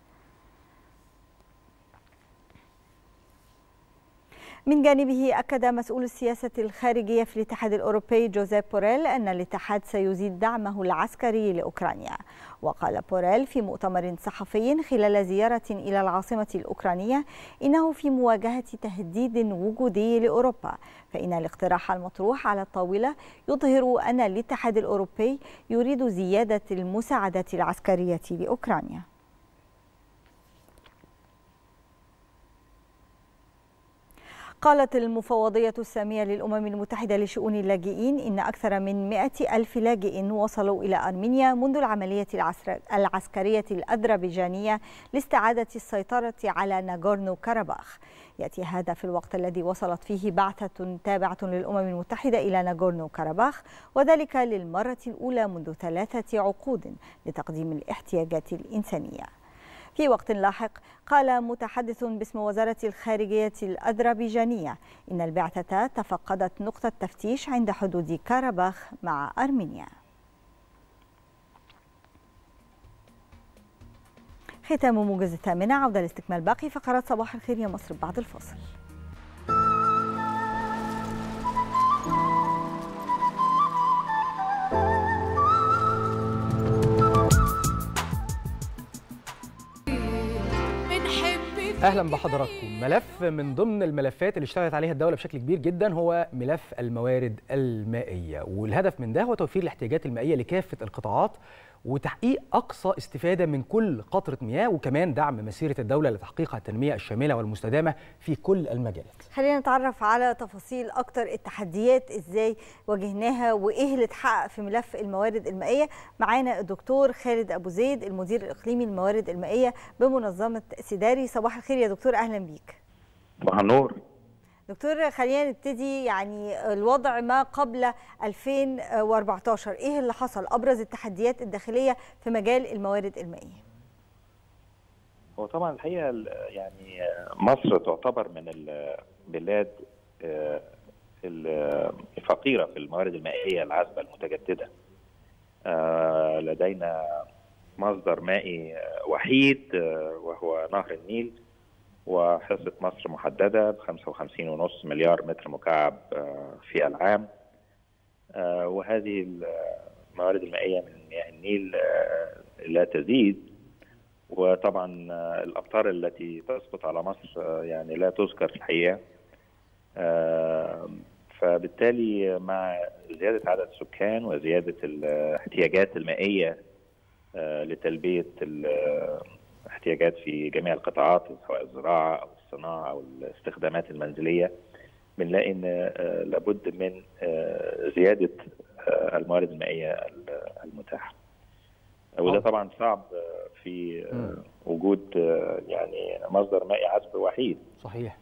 من جانبه أكد مسؤول السياسة الخارجية في الاتحاد الأوروبي جوزيف بوريل أن الاتحاد سيزيد دعمه العسكري لأوكرانيا وقال بوريل في مؤتمر صحفي خلال زيارة إلى العاصمة الأوكرانية إنه في مواجهة تهديد وجودي لأوروبا فإن الاقتراح المطروح على الطاولة يظهر أن الاتحاد الأوروبي يريد زيادة المساعدات العسكرية لأوكرانيا قالت المفوضية السامية للأمم المتحدة لشؤون اللاجئين إن أكثر من 100 ألف لاجئ وصلوا إلى أرمينيا منذ العملية العسكرية الأذربيجانية لاستعادة السيطرة على ناغورنو كاراباخ يأتي هذا في الوقت الذي وصلت فيه بعثة تابعة للأمم المتحدة إلى ناغورنو كاراباخ وذلك للمرة الأولى منذ ثلاثة عقود لتقديم الاحتياجات الإنسانية في وقت لاحق قال متحدث باسم وزارة الخارجية الأذربيجانية إن البعثة تفقدت نقطة تفتيش عند حدود كاراباخ مع أرمينيا ختام موجز الثامنة عودة لاستكمال باقي فقرات صباح الخير يا مصر بعد الفاصل اهلا بحضراتكم ملف من ضمن الملفات اللي اشتغلت عليها الدوله بشكل كبير جدا هو ملف الموارد المائيه والهدف من ده هو توفير الاحتياجات المائيه لكافه القطاعات وتحقيق اقصى استفاده من كل قطره مياه وكمان دعم مسيره الدوله لتحقيق التنميه الشامله والمستدامه في كل المجالات. خلينا نتعرف على تفاصيل اكتر التحديات ازاي واجهناها وايه اللي اتحقق في ملف الموارد المائيه معانا الدكتور خالد ابو زيد المدير الاقليمي للموارد المائيه بمنظمه سيداري صباح الخير يا دكتور اهلا بيك. صباح النور. دكتور خلينا نبتدي يعني الوضع ما قبل 2014 ايه اللي حصل ابرز التحديات الداخليه في مجال الموارد المائيه هو طبعا الحقيقه يعني مصر تعتبر من البلاد الفقيره في الموارد المائيه العذبه المتجدده لدينا مصدر مائي وحيد وهو نهر النيل وحصة مصر محددة ب 55.5 مليار متر مكعب في العام وهذه الموارد المائية من مياه النيل لا تزيد وطبعا الأمطار التي تسقط على مصر يعني لا تذكر في الحقيقة فبالتالي مع زيادة عدد السكان وزيادة الاحتياجات المائية لتلبية الاحتياجات في جميع القطاعات سواء الزراعه او الصناعه او الاستخدامات المنزليه بنلاقي ان آه، لابد من آه، زياده آه، الموارد المائيه المتاحه وده طبعا صعب آه، في آه، وجود آه، يعني مصدر مائي عذب وحيد صحيح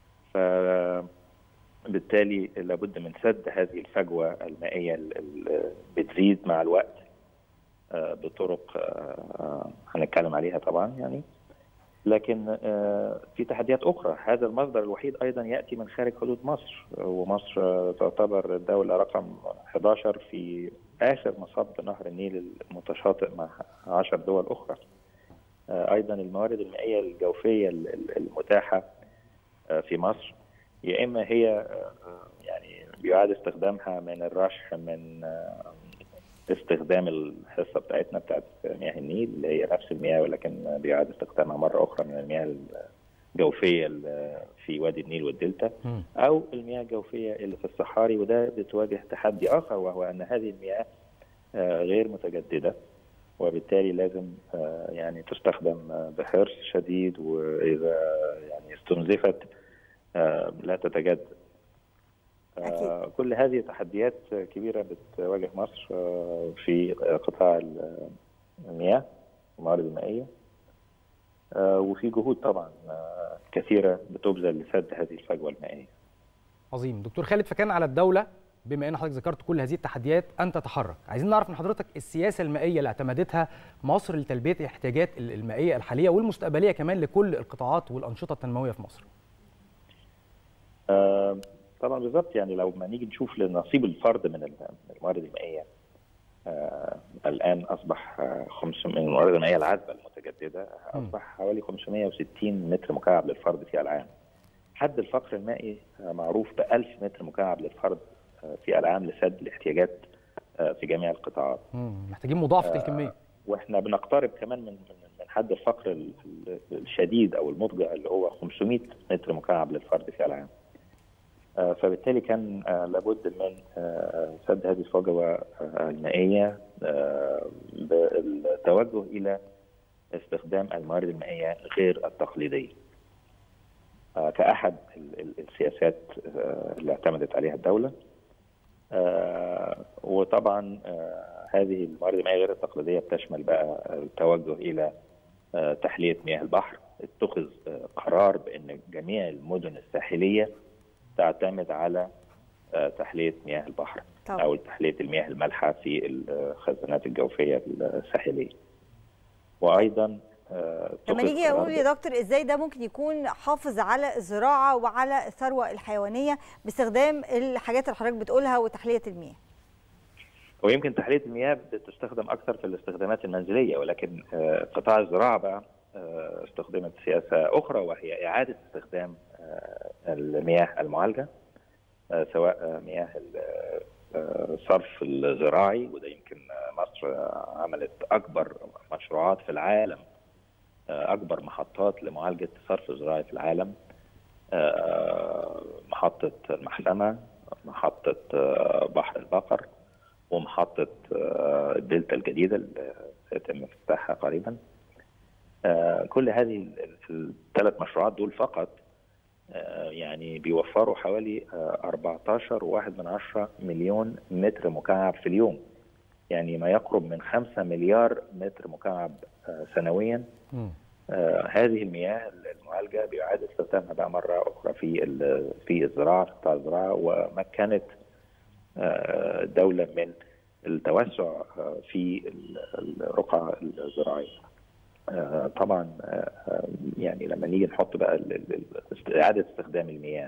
فبالتالي لابد من سد هذه الفجوة المائية اللي بتزيد مع الوقت آه، بطرق آه، هنتكلم عليها طبعا يعني لكن آه، في تحديات أخرى هذا المصدر الوحيد أيضا يأتي من خارج حدود مصر ومصر آه، تعتبر الدولة رقم 11 في آخر مصب نهر النيل المتشاطئ مع 10 دول أخرى آه، أيضا الموارد المائية الجوفية ال- ال- المتاحة آه، في مصر يا إما هي آه، يعني بيعاد استخدامها من الرشح من آه، استخدام الحصة بتاعتنا بتاعت مياه النيل اللي هي نفس المياه ولكن بيعاد استخدامها مرة أخرى من المياه الجوفية اللي في وادي النيل والدلتا أو المياه الجوفية اللي في الصحاري وده بتواجه تحدي آخر وهو أن هذه المياه آه، غير متجددة وبالتالي لازم آه، يعني تستخدم آه، بحرص شديد وإذا يعني استنزفت آه، لا تتجدد آه، كل هذه تحديات كبيرة بتواجه مصر آه، في قطاع المياه والموارد المائية آه، وفي جهود طبعا آه، كثيرة بتبذل لسد هذه الفجوة المائية عظيم دكتور خالد فكان على الدوله بما ان حضرتك ذكرت كل هذه التحديات ان تتحرك عايزين نعرف من حضرتك السياسه المائيه اللي اعتمدتها مصر لتلبيه الاحتياجات المائيه الحاليه والمستقبليه كمان لكل القطاعات والانشطه التنمويه في مصر آه، طبعا بالظبط يعني لو ما نيجي نشوف لنصيب الفرد من ال- من الموارد المائيه آه، الان اصبح آه، 500 من الموارد المائيه العذبه المتجدده اصبح حوالي 560 متر مكعب للفرد في العام حد الفقر المائي آه، معروف ب 1000 متر مكعب للفرد آه، في العام لسد الاحتياجات آه، في جميع القطاعات مم. محتاجين مضاعفه آه، الكميه واحنا بنقترب كمان من من من حد الفقر ال- ال- الشديد او المضجع اللي هو 500 متر مكعب للفرد في العام. آه، فبالتالي كان آه، لابد من آه، سد هذه الفجوه آه، المائيه آه، بالتوجه الى استخدام الموارد المائيه غير التقليديه. آه، كاحد ال- ال- السياسات آه، اللي اعتمدت عليها الدوله. آه، وطبعا آه، هذه الموارد المائيه غير التقليديه بتشمل بقى التوجه الى آه، تحليه مياه البحر اتخذ آه، قرار بان جميع المدن الساحليه تعتمد على آه، تحليه مياه البحر طبعا. او تحليه المياه المالحه في الخزانات الجوفيه الساحليه وايضا آه، لما اتخذ نيجي قرار اقول يا دكتور ازاي ده ممكن يكون حافظ على الزراعه وعلى الثروه الحيوانيه باستخدام الحاجات اللي حضرتك بتقولها وتحليه المياه ويمكن تحليه المياه بتستخدم اكثر في الاستخدامات المنزليه ولكن آه، قطاع الزراعه بقى آه، استخدمت سياسه اخرى وهي اعاده استخدام آه، المياه المعالجه آه، سواء آه، مياه ال- آه، الصرف الزراعي وده يمكن آه، مصر آه، عملت اكبر مشروعات في العالم آه، اكبر محطات لمعالجه الصرف الزراعي في العالم آه، محطه المحسمه محطه آه، بحر البقر ومحطة آه، الدلتا الجديدة اللي سيتم افتتاحها قريبا آه، كل هذه ال- ال- الثلاث مشروعات دول فقط آه، يعني بيوفروا حوالي آه، 14 واحد من عشرة مليون متر مكعب في اليوم يعني ما يقرب من 5 مليار متر مكعب آه، سنويا آه، هذه المياه المعالجه بيعاد استخدامها بقى مره اخرى في ال- في الزراعه في قطاع الزراعه ومكنت آه، الدوله من التوسع آه، في ال- الرقعه الزراعيه. آه، طبعا آه، آه، يعني لما نيجي نحط بقى ال- ال- ال- اعاده استخدام المياه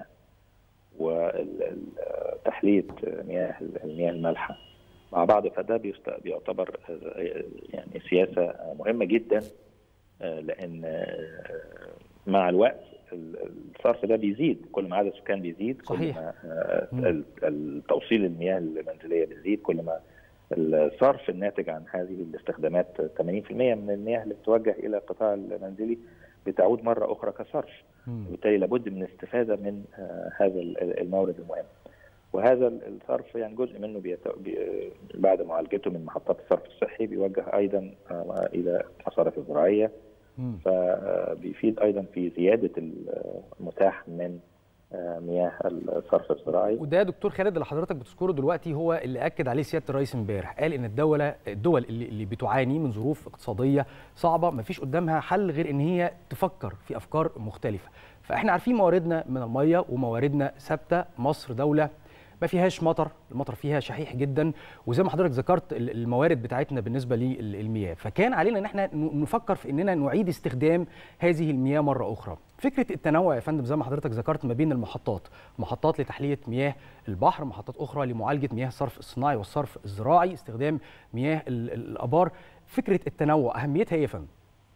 وتحليه مياه المياه المالحه مع بعض فده بيست- بيعتبر آه، يعني سياسه مهمه جدا آه، لان آه، مع الوقت ال- الصرف ده بيزيد كل ما عدد السكان بيزيد كل صحيح. ما آه، ال- التوصيل المياه المنزليه بيزيد كل ما الصرف الناتج عن هذه الاستخدامات 80% من المياه اللي بتوجه الى القطاع المنزلي بتعود مره اخرى كصرف وبالتالي لابد من الاستفاده من آه، هذا ال- المورد المهم وهذا الصرف يعني جزء منه بيت... بي... بعد معالجته من محطات الصرف الصحي بيوجه ايضا آه، الى المصارف الزراعيه مم. فبيفيد ايضا في زياده المتاح من آه، مياه الصرف الزراعي وده يا دكتور خالد اللي حضرتك بتذكره دلوقتي هو اللي اكد عليه سياده الرئيس امبارح قال ان الدوله الدول اللي, اللي بتعاني من ظروف اقتصاديه صعبه ما فيش قدامها حل غير ان هي تفكر في افكار مختلفه فاحنا عارفين مواردنا من الميه ومواردنا ثابته مصر دوله ما فيهاش مطر المطر فيها شحيح جدا وزي ما حضرتك ذكرت ال- الموارد بتاعتنا بالنسبه للمياه فكان علينا ان احنا ن- نفكر في اننا نعيد استخدام هذه المياه مره اخرى فكره التنوع يا فندم زي ما حضرتك ذكرت ما بين المحطات محطات لتحليه مياه البحر محطات اخرى لمعالجه مياه الصرف الصناعي والصرف الزراعي استخدام مياه ال- ال- الابار فكره التنوع اهميتها ايه يا فندم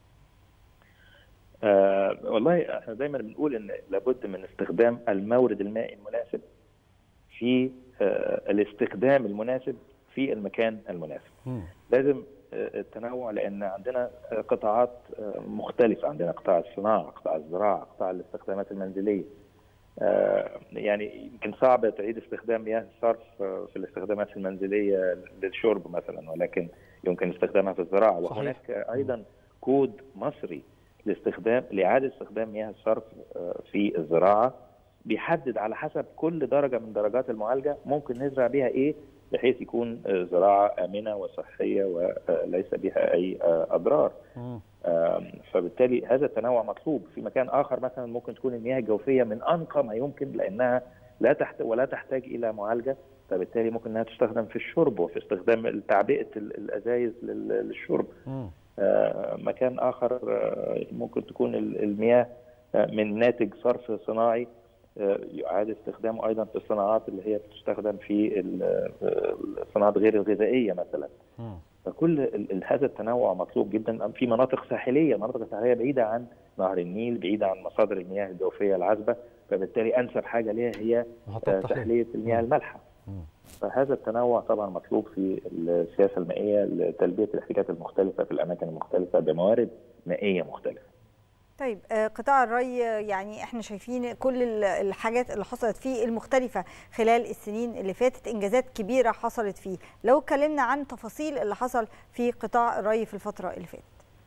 آه والله احنا دايما بنقول ان لابد من استخدام المورد المائي المناسب في آه الاستخدام المناسب في المكان المناسب لازم آه، التنوع لان عندنا آه، قطاعات آه، مختلفه عندنا قطاع الصناعه قطاع الزراعه قطاع الاستخدامات المنزليه آه، يعني يمكن صعب تعيد استخدام مياه الصرف آه، في الاستخدامات المنزليه للشرب مثلا ولكن يمكن استخدامها في الزراعه صحيح. وهناك ايضا كود مصري لاستخدام لاعاده استخدام مياه الصرف آه، في الزراعه بيحدد على حسب كل درجه من درجات المعالجه ممكن نزرع بيها ايه بحيث يكون آه، زراعه امنه وصحيه وليس بها اي آه، اضرار آم، فبالتالي هذا التنوع مطلوب في مكان اخر مثلا ممكن تكون المياه الجوفيه من انقى ما يمكن لانها لا تحت ولا تحتاج الى معالجه فبالتالي ممكن انها تستخدم في الشرب وفي استخدام تعبئه ال- الازايز لل- للشرب آه، مكان اخر آه، ممكن تكون ال- المياه آه، من ناتج صرف صناعي آه، يعاد استخدامه ايضا في الصناعات اللي هي بتستخدم في ال- آه، الصناعات غير الغذائيه مثلا فكل ال- ال- هذا التنوع مطلوب جدا في مناطق ساحليه مناطق ساحليه بعيده عن نهر النيل بعيده عن مصادر المياه الجوفيه العذبه فبالتالي انسب حاجه ليها هي آه، تحليه المياه المالحه فهذا التنوع طبعا مطلوب في السياسه المائيه لتلبيه الاحتياجات المختلفه في الاماكن المختلفه بموارد مائيه مختلفه طيب آه، قطاع الري آه، يعني احنا شايفين كل ال- الحاجات اللي حصلت فيه المختلفة خلال السنين اللي فاتت انجازات كبيرة حصلت فيه لو اتكلمنا عن تفاصيل اللي حصل في قطاع الري في الفترة اللي فاتت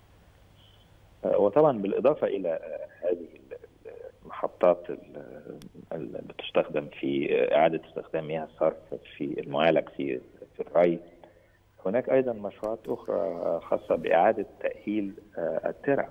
آه، وطبعا بالاضافه الى آه، هذه المحطات ال- اللي بتستخدم في اعاده استخدام مياه الصرف في المعالج في في الري هناك ايضا مشروعات اخرى خاصه باعاده تاهيل آه، الترع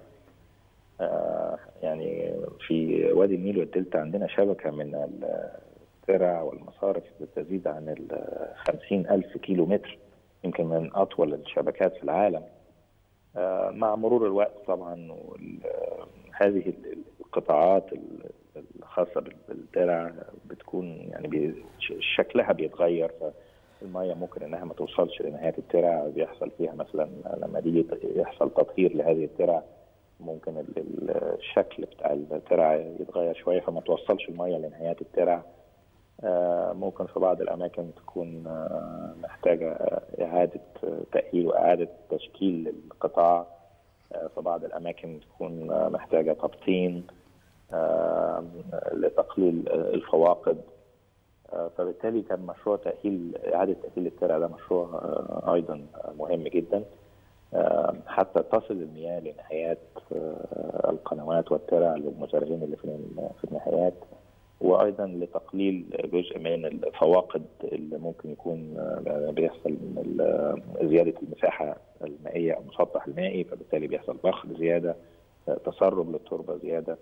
آه، يعني في وادي النيل والدلتا عندنا شبكه من الترع والمصارف تزيد عن ال 50 ألف كيلو متر يمكن من أطول الشبكات في العالم آه، مع مرور الوقت طبعا وال- آه، هذه ال- القطاعات ال- الخاصة بال- بالترع بتكون يعني بي- ش- شكلها بيتغير فالمية ممكن انها ما توصلش لنهاية الترع بيحصل فيها مثلا لما بيجي يحصل تطهير لهذه الترع ممكن ال- ال- الشكل بتاع الترع يتغير شوية فما توصلش المية لنهايات الترع آه، ممكن في بعض الأماكن تكون آه، محتاجة آه، إعادة آه، تأهيل وإعادة تشكيل للقطاع آه، في بعض الأماكن تكون آه، محتاجة تبطين آه، لتقليل آه، الفواقد آه، فبالتالي كان مشروع تأهيل إعادة تأهيل الترع ده مشروع آه، أيضا مهم جدا آه، حتى تصل المياه لنهايات آه، القنوات والترع للمزارعين اللي في في النهايات وايضا لتقليل جزء من الفواقد اللي ممكن يكون آه، بيحصل من ال- زياده المساحه المائيه او المسطح المائي فبالتالي بيحصل ضخ زياده آه، تسرب للتربه زياده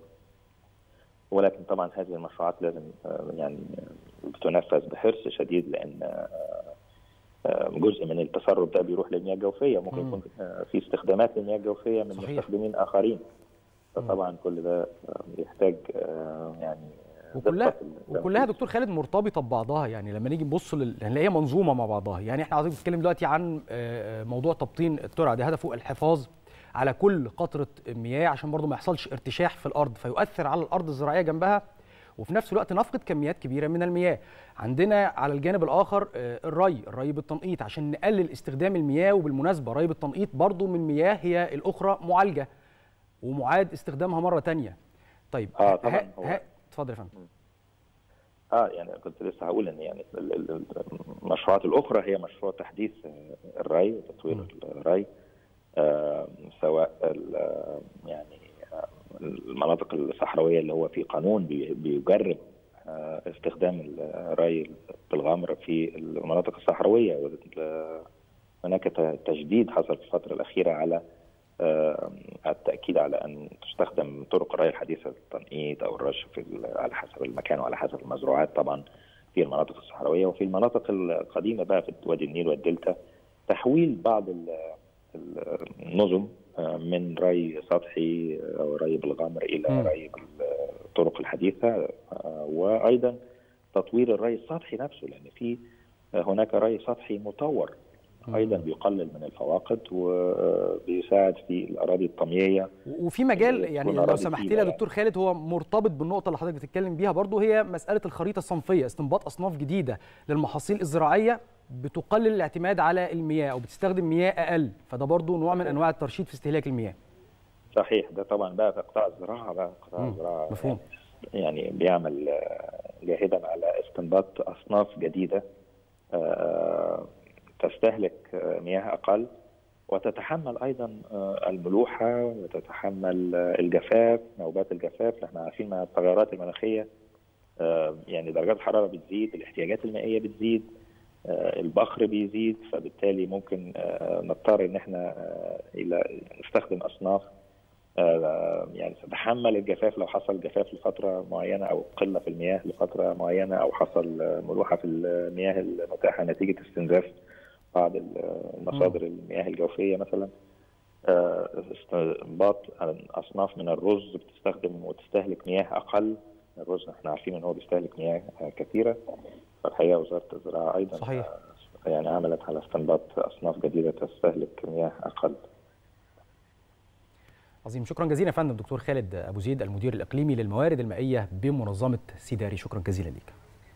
ولكن طبعا هذه المشروعات لازم آه، يعني بتنفذ بحرص شديد لان آه، آه، جزء من التسرب ده بيروح للمياه الجوفيه ممكن مم. يكون آه، في استخدامات للمياه الجوفيه من صحيح. مستخدمين اخرين فطبعا كل ده آه، بيحتاج آه، يعني وكلها دقة في وكلها دكتور خالد مرتبطه ببعضها يعني لما نيجي نبص لل... هنلاقيها منظومه مع بعضها يعني احنا عايزين نتكلم دلوقتي عن آه، آه، موضوع تبطين الترع ده هدفه الحفاظ على كل قطره مياه عشان برضو ما يحصلش ارتشاح في الارض فيؤثر على الارض الزراعيه جنبها وفي نفس الوقت نفقد كميات كبيره من المياه عندنا على الجانب الاخر آه، الري الري بالتنقيط عشان نقلل استخدام المياه وبالمناسبه ري بالتنقيط برضو من مياه هي الاخرى معالجه ومعاد استخدامها مره تانية طيب اه طبعا ها- هو ها- اتفضل يا فندم اه يعني كنت لسه هقول ان يعني ال- ال- المشروعات الاخرى هي مشروع تحديث آه، الري وتطوير الري آه، سواء ال- يعني آه، المناطق الصحراويه اللي هو في قانون بي- بيجرب آه، استخدام الري بالغمر في المناطق الصحراويه وال- هناك ت- تجديد حصل في الفتره الاخيره على آه، التاكيد على ان تستخدم طرق الري الحديثه التنقيط او الرش في ال- على حسب المكان وعلى حسب المزروعات طبعا في المناطق الصحراويه وفي المناطق القديمه بقى في وادي النيل والدلتا تحويل بعض ال- ال- النظم آه، من ري سطحي او ري بالغمر الى مم. ري بالطرق الحديثه آه، وايضا تطوير الري السطحي نفسه لان في هناك ري سطحي مطور ايضا بيقلل من الفواقد وبيساعد في الاراضي الطمييه وفي مجال يعني تكون لو أراضي سمحت لي فيها يا دكتور خالد هو مرتبط بالنقطه اللي حضرتك بتتكلم بيها برضو هي مساله الخريطه الصنفيه استنباط اصناف جديده للمحاصيل الزراعيه بتقلل الاعتماد على المياه او بتستخدم مياه اقل فده برضو نوع من انواع الترشيد في استهلاك المياه صحيح ده طبعا بقى في قطاع الزراعه بقى قطاع مم. الزراعه مفهوم يعني بيعمل آه، جاهدا على استنباط اصناف جديده آه، تستهلك آه، مياه اقل وتتحمل ايضا آه، الملوحه وتتحمل آه، الجفاف نوبات الجفاف اللي احنا عارفين مع التغيرات المناخيه آه، يعني درجات الحراره بتزيد الاحتياجات المائيه بتزيد آه، البخر بيزيد فبالتالي ممكن آه، نضطر ان احنا آه، الى نستخدم اصناف آه، يعني تتحمل الجفاف لو حصل جفاف لفتره معينه او قله في المياه لفتره معينه او حصل آه، ملوحه في المياه المتاحه نتيجه استنزاف بعض المصادر المياه الجوفيه مثلا آه، استنباط اصناف من الرز بتستخدم وتستهلك مياه اقل الرز احنا عارفين ان هو بيستهلك مياه آه، كثيره فالحقيقه وزاره الزراعه ايضا صحيح. آه، يعني عملت على استنباط اصناف جديده تستهلك مياه اقل عظيم شكرا جزيلا يا فندم دكتور خالد ابو زيد المدير الاقليمي للموارد المائيه بمنظمه سيداري شكرا جزيلا ليك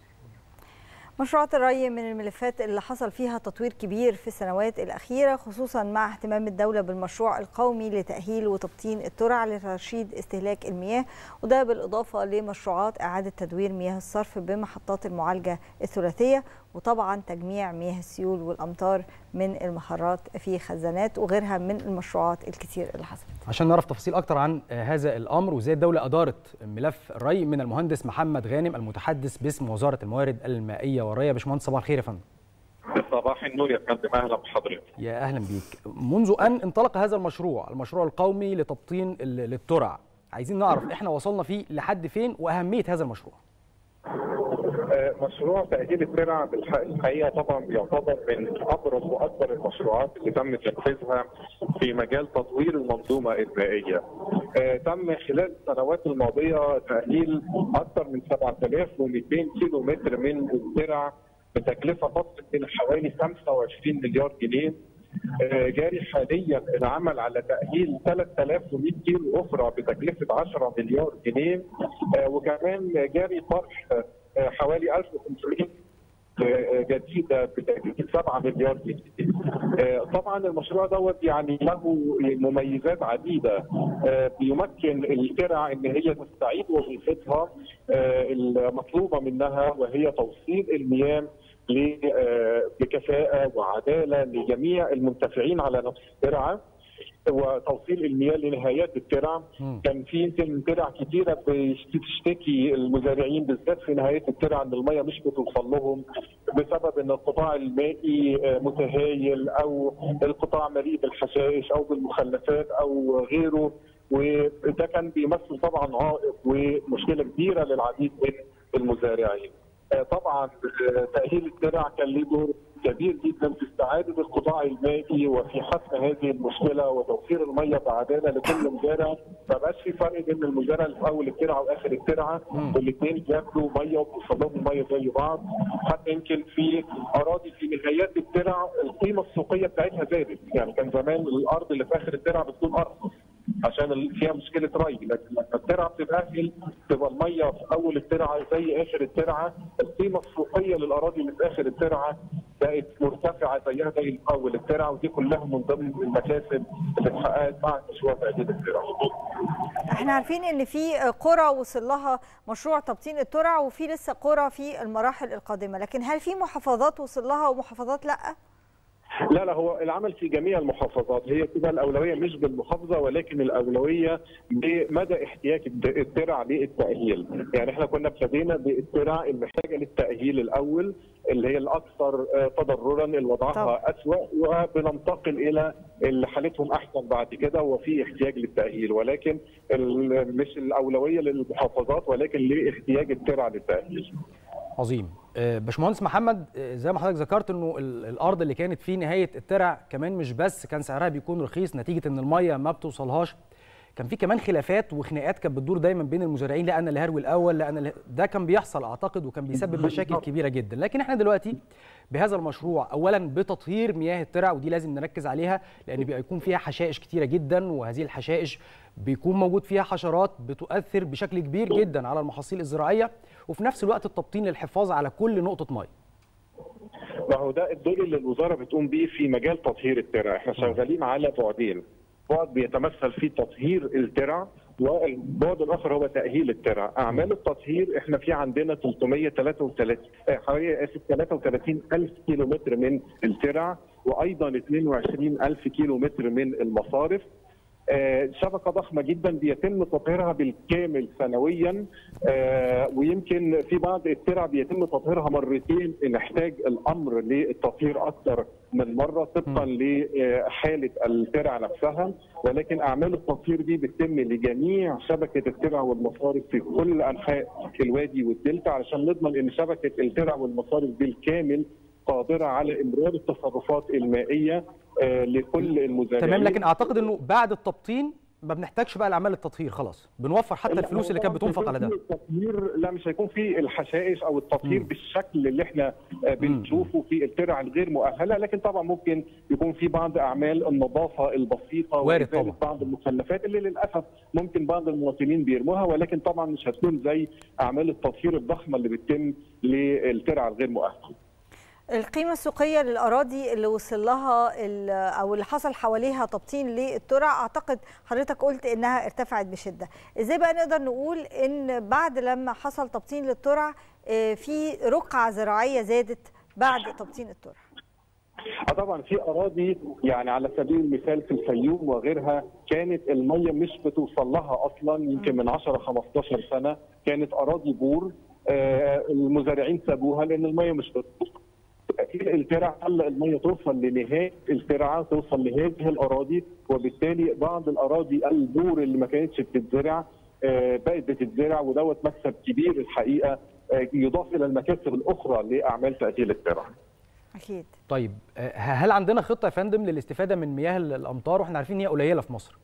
مشروعات الري من الملفات اللي حصل فيها تطوير كبير في السنوات الأخيرة خصوصا مع اهتمام الدولة بالمشروع القومي لتأهيل وتبطين الترع لترشيد استهلاك المياه وده بالإضافة لمشروعات إعادة تدوير مياه الصرف بمحطات المعالجة الثلاثية وطبعا تجميع مياه السيول والأمطار من المحرات في خزانات وغيرها من المشروعات الكتير اللي حصلت عشان نعرف تفاصيل اكتر عن آه، هذا الامر وازاي الدوله ادارت ملف الري من المهندس محمد غانم المتحدث باسم وزاره الموارد المائيه والري يا باشمهندس صباح الخير يا فندم صباح النور يا فندم اهلا بحضرتك يا اهلا بيك منذ ان انطلق هذا المشروع المشروع القومي لتبطين ال- للترع عايزين نعرف احنا وصلنا فيه لحد فين واهميه هذا المشروع آه، مشروع تأجيل الترع بالح- الحقيقة طبعا بيعتبر من أبرز وأكبر المشروعات اللي تم تنفيذها في مجال تطوير المنظومة المائية. آه، تم خلال السنوات الماضية تأهيل أكثر من 7200 كيلو متر من الترع بتكلفة تصل من حوالي 25 مليار جنيه آه، جاري حاليا العمل على تأهيل 3100 كيلو أخرى بتكلفة 10 مليار جنيه آه، وكمان جاري طرح آه، حوالي 1500 آه، جديدة بتكلفة 7 مليار جنيه. آه، طبعا المشروع دوت يعني له مميزات عديدة آه، بيمكن الترع ان هي تستعيد وظيفتها آه، المطلوبة منها وهي توصيل المياه ل- آه، بكفاءة وعدالة لجميع المنتفعين على نفس الترعة وتوصيل المياه لنهايات الترع كان في يمكن ترع كتيره بتشتكي المزارعين بالذات في نهايه الترع ان المياه مش بتوصل لهم بسبب ان القطاع المائي آه، متهايل او القطاع مليء بالحشائش او بالمخلفات او غيره وده كان بيمثل طبعا عائق ومشكله كبيره للعديد من المزارعين. آه، طبعا آه، تاهيل الترع كان له دور كبير جدا في استعاده القطاع المائي وفي حسم هذه المشكله وتوفير الميه بعداله لكل مزارع ما بقاش في فرق بين المزارع اللي في اول الترعه واخر الترعه والاثنين بياخدوا ميه وبيوصل لهم الميه زي بعض حتى يمكن في اراضي في نهايات الترع القيمه السوقيه بتاعتها زادت يعني كان زمان الارض اللي في اخر الترعه بتكون ارخص عشان ال- فيها مشكله ري لكن لما الترعه بتتاهل تبقى الميه في اول الترعه زي اخر الترعه القيمه السوقيه للاراضي اللي في اخر الترعه بقت مرتفعه زيها زي اول الترعه ودي كلها من ضمن المكاسب اللي اتحققت مع مشروع تأجيل الترع. احنا عارفين ان في قرى وصل لها مشروع تبطين الترع وفي لسه قرى في المراحل القادمه لكن هل في محافظات وصل لها ومحافظات لا لا لا هو العمل في جميع المحافظات هي كده الاولويه مش بالمحافظه ولكن الاولويه بمدى احتياج الد- الترع للتاهيل يعني احنا كنا ابتدينا بالترع المحتاجه للتاهيل الاول اللي هي الاكثر آه، تضررا اللي وضعها اسوا وبننتقل الى اللي حالتهم احسن بعد كده وفي احتياج للتاهيل ولكن ال- مش الاولويه للمحافظات ولكن لاحتياج الترع للتاهيل عظيم آه، باشمهندس محمد آه، زي ما حضرتك ذكرت انه ال- الارض اللي كانت في نهايه الترع كمان مش بس كان سعرها بيكون رخيص نتيجه ان الميه ما بتوصلهاش كان في كمان خلافات وخناقات كانت بتدور دايما بين المزارعين لا انا اللي هروي الاول لا انا اللي- ده كان بيحصل اعتقد وكان بيسبب مشاكل كبيره جدا لكن احنا دلوقتي بهذا المشروع اولا بتطهير مياه الترع ودي لازم نركز عليها لان بيكون فيها حشائش كتيره جدا وهذه الحشائش بيكون موجود فيها حشرات بتؤثر بشكل كبير جدا على المحاصيل الزراعيه وفي نفس الوقت التبطين للحفاظ على كل نقطه ميه ما هو ده الدور اللي الوزاره بتقوم بيه في مجال تطهير الترع، احنا شغالين على بعدين. بعد بيتمثل في تطهير الترع والبعد الاخر هو تاهيل الترع، اعمال التطهير احنا في عندنا 333 آه، حوالي اسف 33 الف كيلو متر من الترع وايضا 22 الف كيلو متر من المصارف آه، شبكه ضخمه جدا بيتم تطهيرها بالكامل سنويا آه، ويمكن في بعض الترع بيتم تطهيرها مرتين نحتاج الامر للتطهير اكثر من مره طبقا لحاله الترع نفسها ولكن اعمال التطهير دي بتتم لجميع شبكه الترع والمصارف في كل انحاء الوادي والدلتا علشان نضمن ان شبكه الترع والمصارف بالكامل قادره على امرار التصرفات المائيه آه، لكل المزارعين تمام لكن اعتقد انه بعد التبطين ما بنحتاجش بقى لاعمال التطهير خلاص بنوفر حتى لا، الفلوس اللي هو كانت طبعاً بتنفق على ده مش هيكون في التطهير لا مش هيكون في الحشائش او التطهير بالشكل اللي احنا آه، بنشوفه في الترع الغير مؤهله لكن طبعا ممكن يكون في بعض اعمال النظافه البسيطه وارد وإزالة بعض المخلفات اللي للاسف ممكن بعض المواطنين بيرموها ولكن طبعا مش هتكون زي اعمال التطهير الضخمه اللي بتتم للترع الغير مؤهله القيمة السوقية للأراضي اللي وصل لها ال- أو اللي حصل حواليها تبطين للترع أعتقد حضرتك قلت إنها ارتفعت بشدة إزاي بقى نقدر نقول إن بعد لما حصل تبطين للترع آه، في رقعة زراعية زادت بعد تبطين الترع اه طبعا في اراضي يعني على سبيل المثال في الفيوم وغيرها كانت الميه مش بتوصل لها اصلا يمكن من 10 15 سنه كانت اراضي بور آه، المزارعين سابوها لان الميه مش بتوصل تأكيد الترع خلى الميه توصل لنهايه الترعه توصل لهذه الاراضي وبالتالي بعض الاراضي البور اللي ما كانتش بتتزرع آه، بقت بتتزرع ودوت مكسب كبير الحقيقه آه، يضاف الى المكاسب الاخرى لاعمال تاهيل الترع. أكيد طيب آه، هل عندنا خطه يا فندم للاستفاده من مياه ال- الامطار واحنا عارفين ان هي قليله في مصر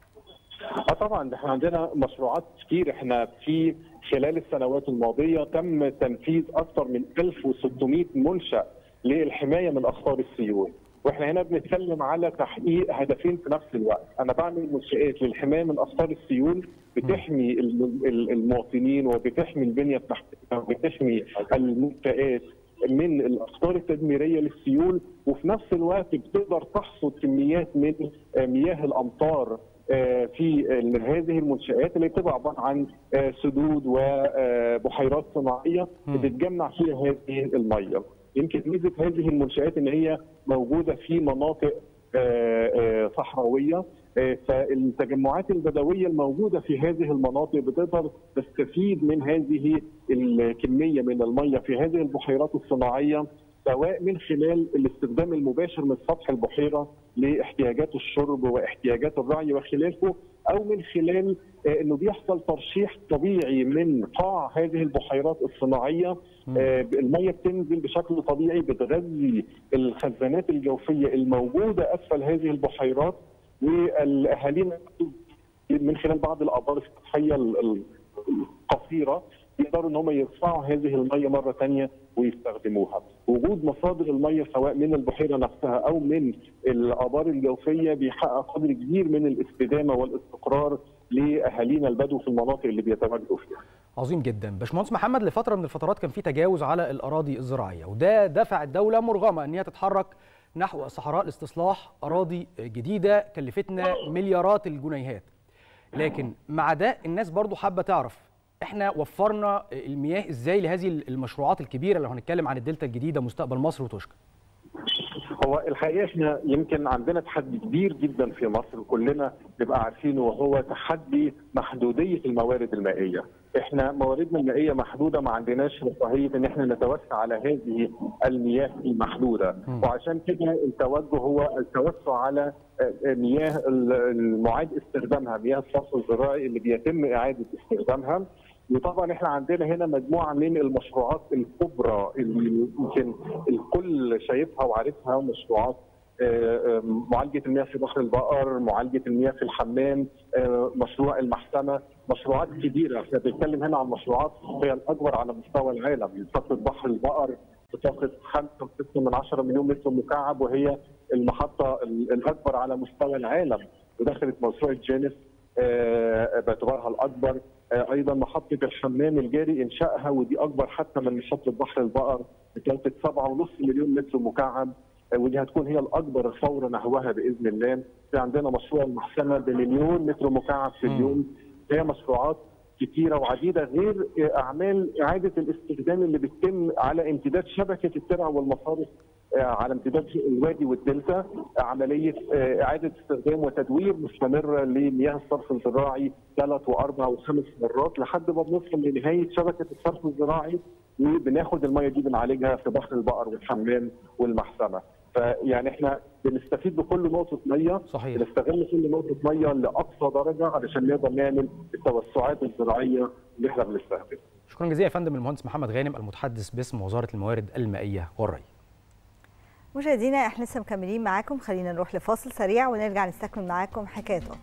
اه طبعا احنا عندنا مشروعات كتير احنا في خلال السنوات الماضيه تم تنفيذ اكثر من 1600 منشا للحمايه من اخطار السيول واحنا هنا بنتكلم على تحقيق هدفين في نفس الوقت انا بعمل منشات للحمايه من اخطار السيول بتحمي الم- ال- المواطنين وبتحمي البنيه التحتيه وبتحمي المنشات من الاخطار التدميريه للسيول وفي نفس الوقت بتقدر تحصد كميات من آه، مياه الامطار آه، في ال- هذه المنشآت اللي بتبقى عبارة عن آه، سدود وبحيرات صناعية بتتجمع فيها هذه المية. يمكن ميزة هذه المنشآت إن هي موجودة في مناطق آه، آه، صحراوية آه، فالتجمعات البدوية الموجودة في هذه المناطق بتقدر تستفيد من هذه الكمية من المية في هذه البحيرات الصناعية سواء من خلال الاستخدام المباشر من سطح البحيره لاحتياجات الشرب واحتياجات الرعي وخلافه او من خلال آه، انه بيحصل ترشيح طبيعي من قاع هذه البحيرات الصناعيه آه، الميه بتنزل بشكل طبيعي بتغذي الخزانات الجوفيه الموجوده اسفل هذه البحيرات والاهالينا من خلال بعض الابار السطحيه ال- ال- القصيره يقدروا ان هم يرفعوا هذه الميه مره ثانيه ويستخدموها. وجود مصادر الميه سواء من البحيره نفسها او من الابار الجوفيه بيحقق قدر كبير من الاستدامه والاستقرار لاهالينا البدو في المناطق اللي بيتواجدوا فيها. عظيم جدا باشمهندس محمد لفتره من الفترات كان في تجاوز على الاراضي الزراعيه وده دفع الدوله مرغمه ان هي تتحرك نحو صحراء لاستصلاح اراضي جديده كلفتنا مليارات الجنيهات لكن مع ده الناس برضو حابه تعرف احنا وفرنا المياه ازاي لهذه المشروعات الكبيره لو هنتكلم عن الدلتا الجديده مستقبل مصر وتوشكا هو الحقيقه احنا يمكن عندنا تحدي كبير جدا في مصر كلنا نبقى عارفينه وهو تحدي محدوديه الموارد المائيه. احنا مواردنا المائيه محدوده ما عندناش رفاهيه ان احنا نتوسع على هذه المياه المحدوده وعشان كده التوجه هو التوسع على مياه المعاد استخدامها مياه الصرف الزراعي اللي بيتم اعاده استخدامها وطبعا احنا عندنا هنا مجموعه من المشروعات الكبرى اللي يمكن الكل شايفها وعارفها مشروعات معالجه المياه في بحر البقر، معالجه المياه في الحمام، مشروع المحسنه، مشروعات كبيره، احنا بنتكلم هنا عن مشروعات هي الاكبر على مستوى العالم، محطه بحر البقر بتاخد 5.6 من 10 مليون متر مكعب وهي المحطه الاكبر على مستوى العالم، ودخلت موسوعه جينيس باعتبارها الاكبر ايضا محطه الحمام الجاري انشائها ودي اكبر حتى من محطه بحر البقر بتنتج 7.5 مليون متر مكعب ودي هتكون هي الاكبر ثوره نحوها باذن الله في عندنا مشروع المحسنه بمليون متر مكعب في اليوم هي مشروعات كثيره وعديده غير اعمال اعاده الاستخدام اللي بتتم على امتداد شبكه الترع والمصارف على امتداد الوادي والدلتا عمليه اعاده استخدام وتدوير مستمره لمياه الصرف الزراعي ثلاث واربع وخمس مرات لحد ما بنوصل لنهايه شبكه الصرف الزراعي وبناخد الميه دي بنعالجها في بحر البقر والحمام والمحسنه فيعني احنا بنستفيد بكل نقطه ميه صحيح بنستغل كل نقطه ميه لاقصى درجه علشان نقدر نعمل التوسعات الزراعيه اللي احنا بنستهدفها شكرا جزيلا يا فندم المهندس محمد غانم المتحدث باسم وزاره الموارد المائيه والري مشاهدينا احنا لسه مكملين معاكم خلينا نروح لفاصل سريع ونرجع نستكمل معاكم حكايته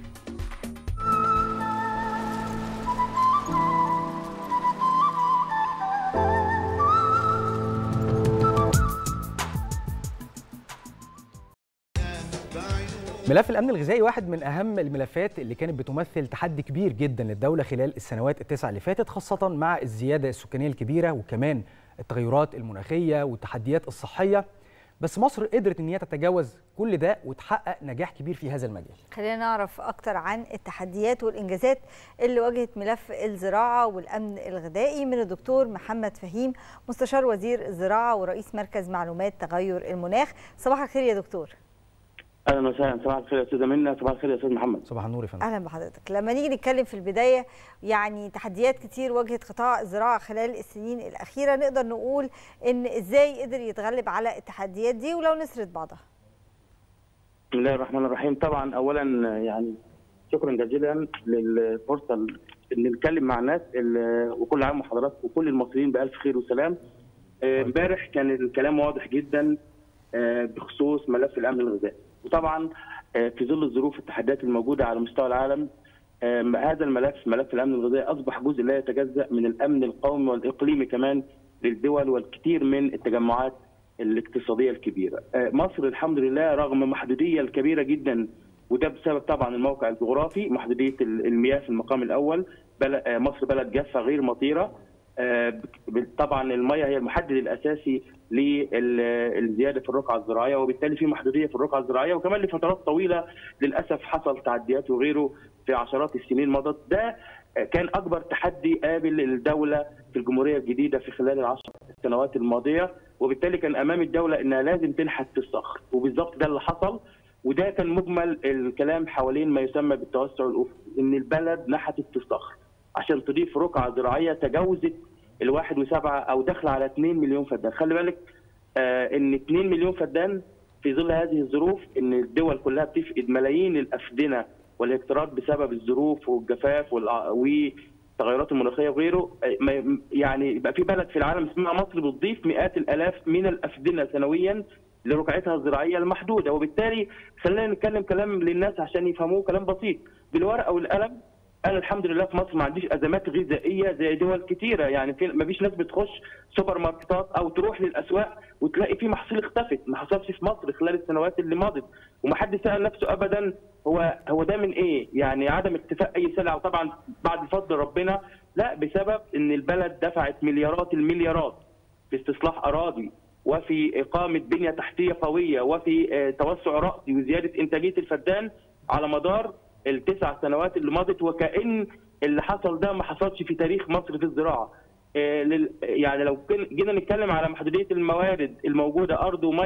ملف الامن الغذائي واحد من اهم الملفات اللي كانت بتمثل تحدي كبير جدا للدوله خلال السنوات التسع اللي فاتت خاصه مع الزياده السكانيه الكبيره وكمان التغيرات المناخيه والتحديات الصحيه بس مصر قدرت ان هي تتجاوز كل ده وتحقق نجاح كبير في هذا المجال خلينا نعرف اكتر عن التحديات والانجازات اللي واجهت ملف الزراعه والامن الغذائي من الدكتور محمد فهيم مستشار وزير الزراعه ورئيس مركز معلومات تغير المناخ صباح الخير يا دكتور اهلا وسهلا صباح الخير يا استاذه منى صباح الخير يا استاذ محمد صباح النور يا فندم اهلا بحضرتك لما نيجي نتكلم في البدايه يعني تحديات كتير واجهت قطاع الزراعه خلال السنين الاخيره نقدر نقول ان ازاي قدر يتغلب على التحديات دي ولو نسرد بعضها بسم الله الرحمن الرحيم طبعا اولا يعني شكرا جزيلا للفرصه ان نتكلم مع الناس وكل عام وحضراتكم وكل المصريين بالف خير وسلام امبارح كان الكلام واضح جدا بخصوص ملف الامن الغذائي وطبعا في ظل الظروف والتحديات الموجوده على مستوى العالم هذا الملف ملف الامن الغذائي اصبح جزء لا يتجزا من الامن القومي والاقليمي كمان للدول والكثير من التجمعات الاقتصاديه الكبيره. مصر الحمد لله رغم محدوديه الكبيره جدا وده بسبب طبعا الموقع الجغرافي محدوديه المياه في المقام الاول مصر بلد جافه غير مطيره طبعا المياه هي المحدد الاساسي للزياده في الرقعه الزراعيه وبالتالي في محدوديه في الرقعه الزراعيه وكمان لفترات طويله للاسف حصل تعديات وغيره في عشرات السنين مضت ده كان اكبر تحدي قابل الدوله في الجمهوريه الجديده في خلال العشر سنوات الماضيه وبالتالي كان امام الدوله انها لازم تنحت في الصخر وبالظبط ده اللي حصل وده كان مجمل الكلام حوالين ما يسمى بالتوسع الافقي ان البلد نحتت في الصخر عشان تضيف رقعه زراعيه تجاوزت الواحد وسبعة او داخله على 2 مليون فدان خلي بالك آه ان 2 مليون فدان في ظل هذه الظروف ان الدول كلها بتفقد ملايين الافدنه والاقتراض بسبب الظروف والجفاف والتغيرات المناخيه وغيره يعني يبقى في بلد في العالم اسمها مصر بتضيف مئات الالاف من الافدنه سنويا لرقعتها الزراعيه المحدوده وبالتالي خلينا نتكلم كلام للناس عشان يفهموه كلام بسيط بالورقه والقلم انا الحمد لله في مصر ما عنديش ازمات غذائيه زي دول كتيره يعني في ما فيش ناس بتخش سوبر ماركتات او تروح للاسواق وتلاقي في محصول اختفت ما حصلش في مصر خلال السنوات اللي مضت وما حد سال نفسه ابدا هو هو ده من ايه؟ يعني عدم اكتفاء اي سلعه وطبعا بعد فضل ربنا لا بسبب ان البلد دفعت مليارات المليارات في استصلاح اراضي وفي اقامه بنيه تحتيه قويه وفي توسع راسي وزياده انتاجيه الفدان على مدار التسع سنوات اللي مضت وكأن اللي حصل ده ما حصلش في تاريخ مصر في الزراعه. يعني لو جينا نتكلم على محدوديه الموارد الموجوده ارض وميه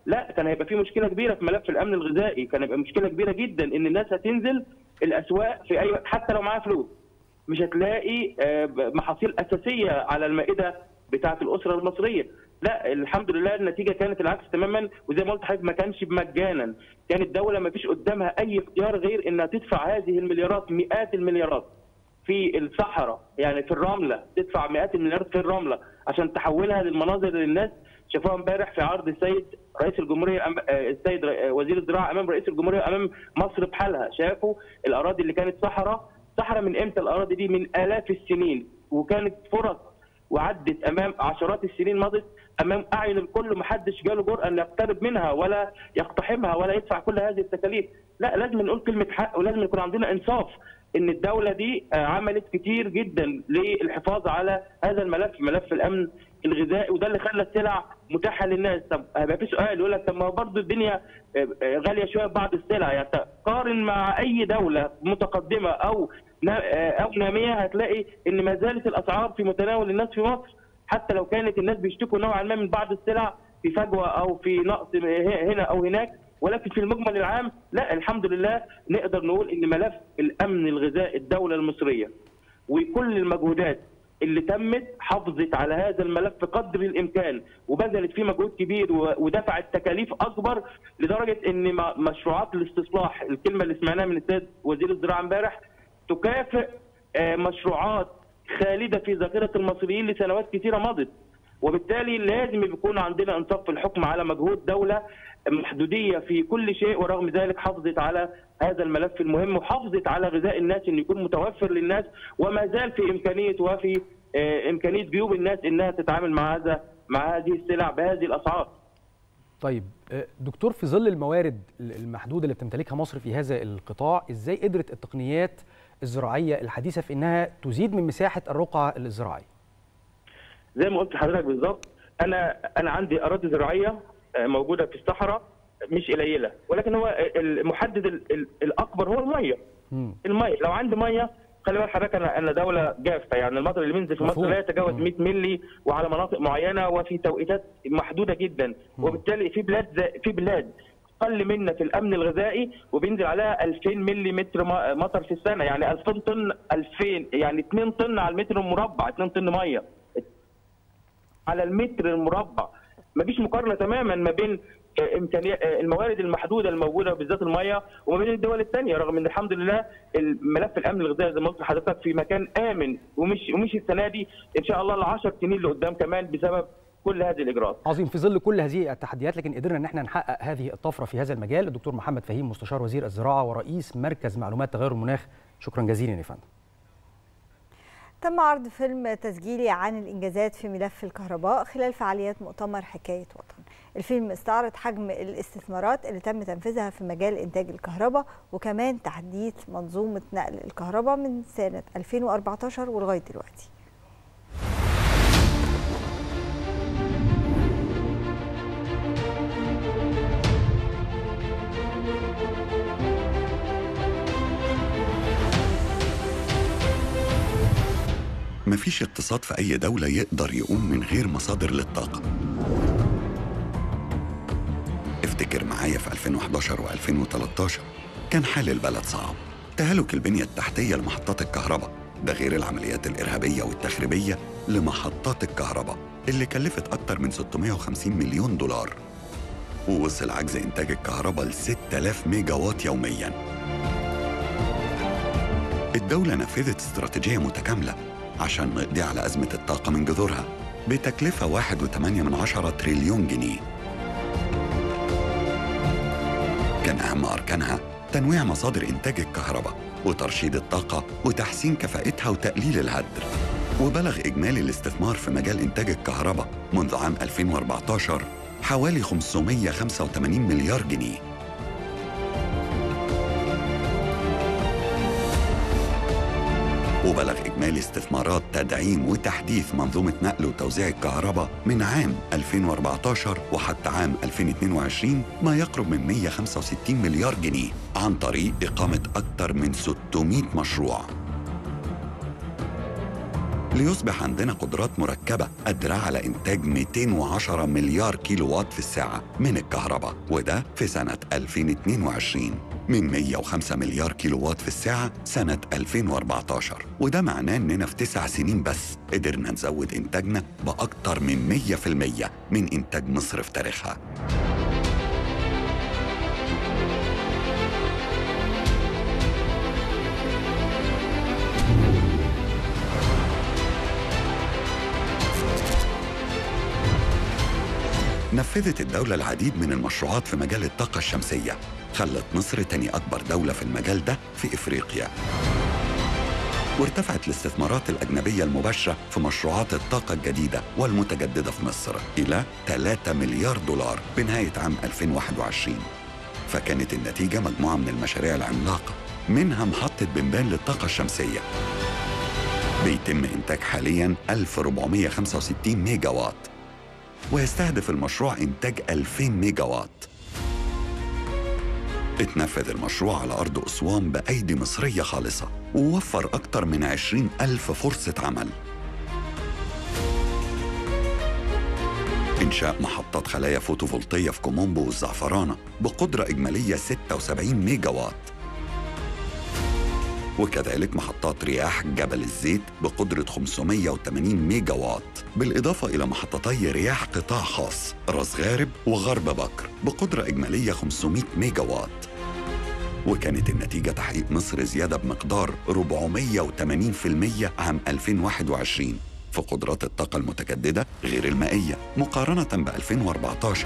لا كان هيبقى في مشكله كبيره في ملف الامن الغذائي كان هيبقى مشكله كبيره جدا ان الناس هتنزل الاسواق في اي وقت حتى لو معاها فلوس مش هتلاقي آه، محاصيل اساسيه على المائده بتاعه الاسره المصريه لا الحمد لله النتيجه كانت العكس تماما وزي ما قلت حضرتك ما كانش مجانا كانت الدوله ما فيش قدامها اي اختيار غير انها تدفع هذه المليارات مئات المليارات في الصحراء يعني في الرمله تدفع مئات المليارات في الرمله عشان تحولها للمناظر اللي الناس شافوها امبارح في عرض السيد رئيس الجمهوريه أم- آه، السيد ر- آه، وزير الزراعه امام رئيس الجمهوريه امام مصر بحالها شافوا الاراضي اللي كانت صحراء صحراء من امتى الاراضي دي من الاف السنين وكانت فرص وعدت امام عشرات السنين مضت امام اعين الكل محدش جاله جرأه ان يقترب منها ولا يقتحمها ولا يدفع كل هذه التكاليف لا لازم نقول كلمه حق ولازم يكون عندنا انصاف ان الدوله دي آه، عملت كتير جدا للحفاظ على هذا الملف ملف الامن الغذائي وده اللي خلى السلع متاحه للناس طب هيبقى في سؤال يقول لك طب ما برضه الدنيا آه، آه، غاليه شويه في بعض السلع يعني قارن مع اي دوله متقدمه او نا- آه، او ناميه هتلاقي ان ما زالت الاسعار في متناول الناس في مصر حتى لو كانت الناس بيشتكوا نوعا ما من بعض السلع في فجوه او في نقص هنا او هناك ولكن في المجمل العام لا الحمد لله نقدر نقول ان ملف الامن الغذائي الدوله المصريه وكل المجهودات اللي تمت حافظت على هذا الملف قدر الامكان وبذلت فيه مجهود كبير و- ودفعت تكاليف اكبر لدرجه ان م- مشروعات الاستصلاح الكلمه اللي سمعناها من السيد وزير الزراعه امبارح تكافئ آه، مشروعات خالده في ذاكره المصريين لسنوات كثيره مضت وبالتالي لازم يكون عندنا انصاف في الحكم على مجهود دوله محدوديه في كل شيء ورغم ذلك حافظت على هذا الملف المهم وحافظت على غذاء الناس انه يكون متوفر للناس وما زال في امكانيه وفي آه، امكانيه جيوب الناس انها تتعامل مع هذا مع هذه السلع بهذه الاسعار. طيب آه، دكتور في ظل الموارد المحدوده اللي بتمتلكها مصر في هذا القطاع ازاي قدرت التقنيات الزراعيه الحديثه في انها تزيد من مساحه الرقعه الزراعيه زي ما قلت لحضرتك بالظبط انا انا عندي اراضي زراعيه آه، موجوده في الصحراء مش قليله ولكن هو المحدد ال- ال- الاكبر هو الميه الميه لو عندي ميه خلي بالك حضرتك انا انا دوله جافه يعني المطر اللي بينزل في مصر مفهوم. لا يتجاوز 100 مللي وعلى مناطق معينه وفي توقيتات محدوده جدا وبالتالي في بلاد زي- في بلاد اقل منا في الامن الغذائي وبينزل عليها 2000 ملي متر م- مطر في السنه يعني 2000 طن 2000 يعني 2 طن على المتر المربع 2 طن ميه على المتر المربع مفيش مقارنه تماما ما بين آه، امكانيه آه، الموارد المحدوده الموجوده بالذات الميه وما بين الدول الثانيه رغم ان الحمد لله الملف الامن الغذائي زي ما قلت لحضرتك في مكان امن ومش ومش السنه دي ان شاء الله ل 10 سنين لقدام كمان بسبب كل هذه الاجراءات. عظيم في ظل كل هذه التحديات لكن قدرنا ان احنا نحقق هذه الطفره في هذا المجال الدكتور محمد فهيم مستشار وزير الزراعه ورئيس مركز معلومات تغير المناخ شكرا جزيلا يا فندم تم عرض فيلم تسجيلي عن الإنجازات في ملف الكهرباء خلال فعاليات مؤتمر حكاية وطن الفيلم استعرض حجم الاستثمارات اللي تم تنفيذها في مجال إنتاج الكهرباء وكمان تحديث منظومة نقل الكهرباء من سنة 2014 ولغاية دلوقتي مفيش اقتصاد في أي دولة يقدر يقوم من غير مصادر للطاقة افتكر معايا في 2011 و2013 كان حال البلد صعب تهالك البنية التحتية لمحطات الكهرباء ده غير العمليات الإرهابية والتخريبية لمحطات الكهرباء اللي كلفت أكتر من 650 مليون دولار ووصل عجز إنتاج الكهرباء ل 6000 ميجا واط يومياً الدولة نفذت استراتيجية متكاملة عشان نقضي على أزمة الطاقة من جذورها بتكلفة 1.8 من عشرة تريليون جنيه كان أهم أركانها تنويع مصادر إنتاج الكهرباء وترشيد الطاقة وتحسين كفاءتها وتقليل الهدر وبلغ إجمالي الاستثمار في مجال إنتاج الكهرباء منذ عام 2014 حوالي 585 مليار جنيه وبلغ إجمالي استثمارات تدعيم وتحديث منظومة نقل وتوزيع الكهرباء من عام 2014 وحتى عام 2022 ما يقرب من 165 مليار جنيه عن طريق إقامة أكثر من 600 مشروع ليصبح عندنا قدرات مركبة قادرة على إنتاج 210 مليار كيلو وات في الساعة من الكهرباء وده في سنة 2022 من 105 مليار كيلو وات في الساعة سنة 2014 وده معناه إننا في تسع سنين بس قدرنا نزود إنتاجنا بأكتر من 100% من إنتاج مصر في تاريخها نفذت الدولة العديد من المشروعات في مجال الطاقة الشمسية خلت مصر تاني أكبر دولة في المجال ده في إفريقيا وارتفعت الاستثمارات الأجنبية المباشرة في مشروعات الطاقة الجديدة والمتجددة في مصر إلى 3 مليار دولار بنهاية عام 2021 فكانت النتيجة مجموعة من المشاريع العملاقة منها محطة بنبان للطاقة الشمسية بيتم إنتاج حالياً 1465 ميجا وات ويستهدف المشروع إنتاج 2000 ميجا وات اتنفذ المشروع على أرض أسوان بأيدي مصرية خالصة ووفر أكثر من 20 ألف فرصة عمل إنشاء محطات خلايا فوتوفولتية في كومومبو والزعفرانة بقدرة إجمالية 76 ميجا وات وكذلك محطات رياح جبل الزيت بقدرة 580 ميجا وات بالإضافة إلى محطتي رياح قطاع خاص راس غارب وغرب بكر بقدرة إجمالية 500 ميجا وات وكانت النتيجة تحقيق مصر زيادة بمقدار 480% عام 2021 في قدرات الطاقة المتجددة غير المائية مقارنة ب 2014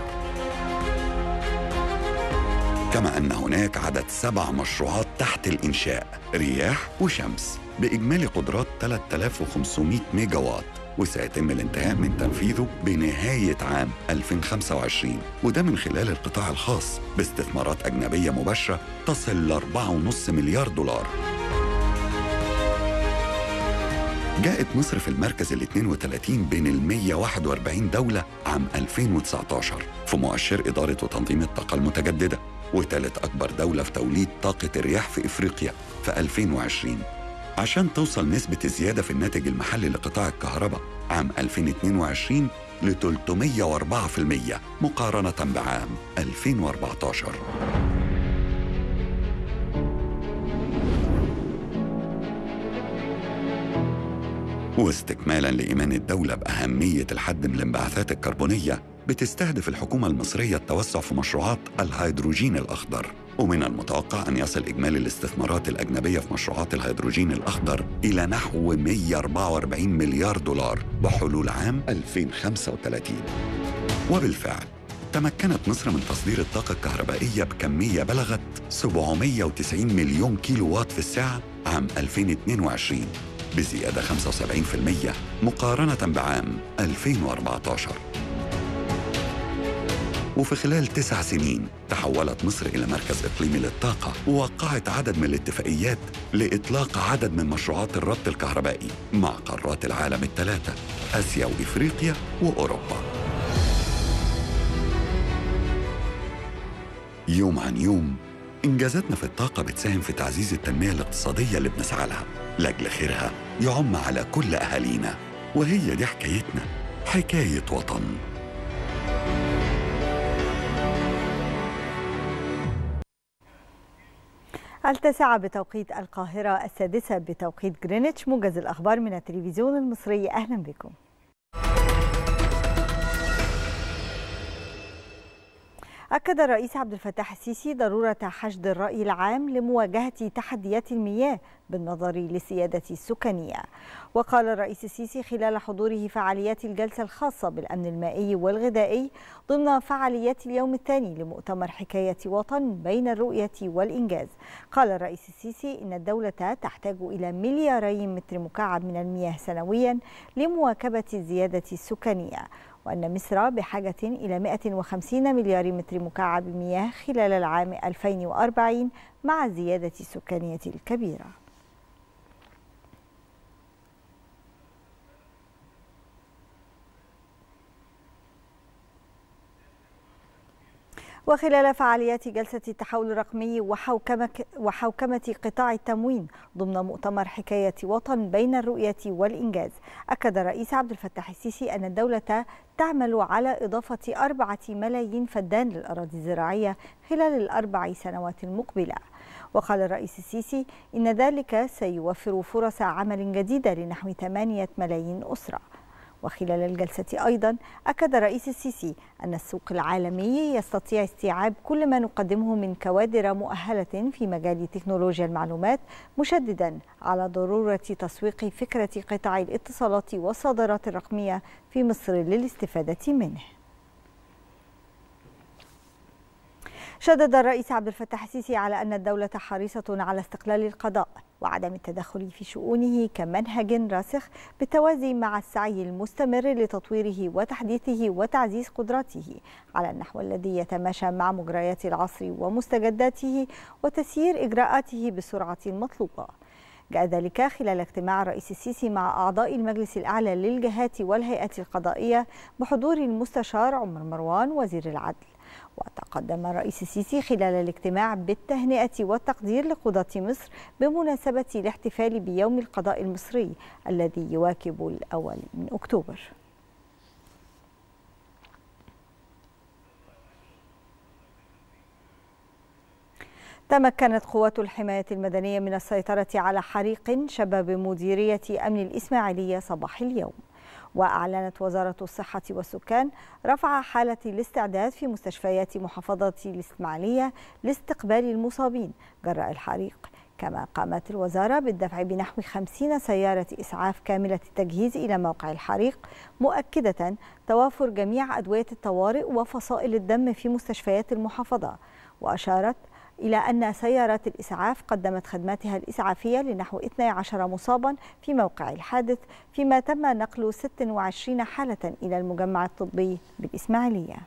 كما أن هناك عدد سبع مشروعات تحت الإنشاء رياح وشمس بإجمالي قدرات 3500 ميجا وات وسيتم الانتهاء من تنفيذه بنهاية عام 2025 وده من خلال القطاع الخاص باستثمارات أجنبية مباشرة تصل ل 4.5 مليار دولار جاءت مصر في المركز ال 32 بين ال 141 دولة عام 2019 في مؤشر إدارة وتنظيم الطاقة المتجددة وثالث أكبر دولة في توليد طاقة الرياح في إفريقيا في 2020 عشان توصل نسبة الزيادة في الناتج المحلي لقطاع الكهرباء عام 2022 ل 304% مقارنة بعام 2014 واستكمالا لإيمان الدولة بأهمية الحد من الانبعاثات الكربونية بتستهدف الحكومة المصرية التوسع في مشروعات الهيدروجين الأخضر ومن المتوقع أن يصل إجمالي الاستثمارات الأجنبية في مشروعات الهيدروجين الأخضر إلى نحو 144 مليار دولار بحلول عام 2035 وبالفعل تمكنت مصر من تصدير الطاقة الكهربائية بكمية بلغت 790 مليون كيلو وات في الساعة عام 2022 بزيادة 75% مقارنة بعام 2014 وفي خلال تسع سنين تحولت مصر إلى مركز إقليمي للطاقة ووقعت عدد من الاتفاقيات لإطلاق عدد من مشروعات الربط الكهربائي مع قارات العالم الثلاثة آسيا وإفريقيا وأوروبا يوم عن يوم إنجازاتنا في الطاقة بتساهم في تعزيز التنمية الاقتصادية اللي بنسعى لها لأجل خيرها يعم على كل أهالينا وهي دي حكايتنا حكاية وطن التاسعة بتوقيت القاهرة السادسة بتوقيت جرينتش موجز الأخبار من التلفزيون المصري أهلا بكم أكد الرئيس عبد الفتاح السيسي ضرورة حشد الرأي العام لمواجهة تحديات المياه بالنظر للسيادة السكانية وقال الرئيس السيسي خلال حضوره فعاليات الجلسة الخاصة بالأمن المائي والغذائي ضمن فعاليات اليوم الثاني لمؤتمر حكاية وطن بين الرؤية والإنجاز قال الرئيس السيسي إن الدولة تحتاج إلى ملياري متر مكعب من المياه سنويا لمواكبة الزيادة السكانية وأن مصر بحاجة إلى 150 مليار متر مكعب مياه خلال العام 2040 مع الزيادة السكانية الكبيرة وخلال فعاليات جلسة التحول الرقمي وحوكمة, وحوكمة قطاع التموين ضمن مؤتمر حكاية وطن بين الرؤية والإنجاز أكد الرئيس عبد الفتاح السيسي أن الدولة تعمل على إضافة أربعة ملايين فدان للأراضي الزراعية خلال الأربع سنوات المقبلة وقال الرئيس السيسي إن ذلك سيوفر فرص عمل جديدة لنحو 8 ملايين أسرة وخلال الجلسة أيضا أكد الرئيس السيسي أن السوق العالمي يستطيع استيعاب كل ما نقدمه من كوادر مؤهلة في مجال تكنولوجيا المعلومات مشددا على ضرورة تسويق فكرة قطاع الاتصالات والصادرات الرقمية في مصر للاستفادة منه شدد الرئيس عبد الفتاح السيسي على أن الدولة حريصة على استقلال القضاء وعدم التدخل في شؤونه كمنهج راسخ بالتوازي مع السعي المستمر لتطويره وتحديثه وتعزيز قدراته على النحو الذي يتماشى مع مجريات العصر ومستجداته وتسيير إجراءاته بالسرعة المطلوبة جاء ذلك خلال اجتماع الرئيس السيسي مع أعضاء المجلس الأعلى للجهات والهيئات القضائية بحضور المستشار عمر مروان وزير العدل وتقدم الرئيس السيسي خلال الاجتماع بالتهنئة والتقدير لقضاة مصر بمناسبة الاحتفال بيوم القضاء المصري الذي يواكب الأول من أكتوبر تمكنت قوات الحماية المدنية من السيطرة على حريق شب بمديرية أمن الإسماعيلية صباح اليوم وأعلنت وزارة الصحة والسكان رفع حالة الاستعداد في مستشفيات محافظة الإسماعيلية لاستقبال المصابين جراء الحريق كما قامت الوزارة بالدفع بنحو 50 سيارة إسعاف كاملة التجهيز إلى موقع الحريق مؤكدة توافر جميع أدوية الطوارئ وفصائل الدم في مستشفيات المحافظة وأشارت إلى أن سيارات الإسعاف قدمت خدماتها الإسعافية لنحو 12 مصابا في موقع الحادث فيما تم نقل 26 حالة إلى المجمع الطبي بالإسماعيلية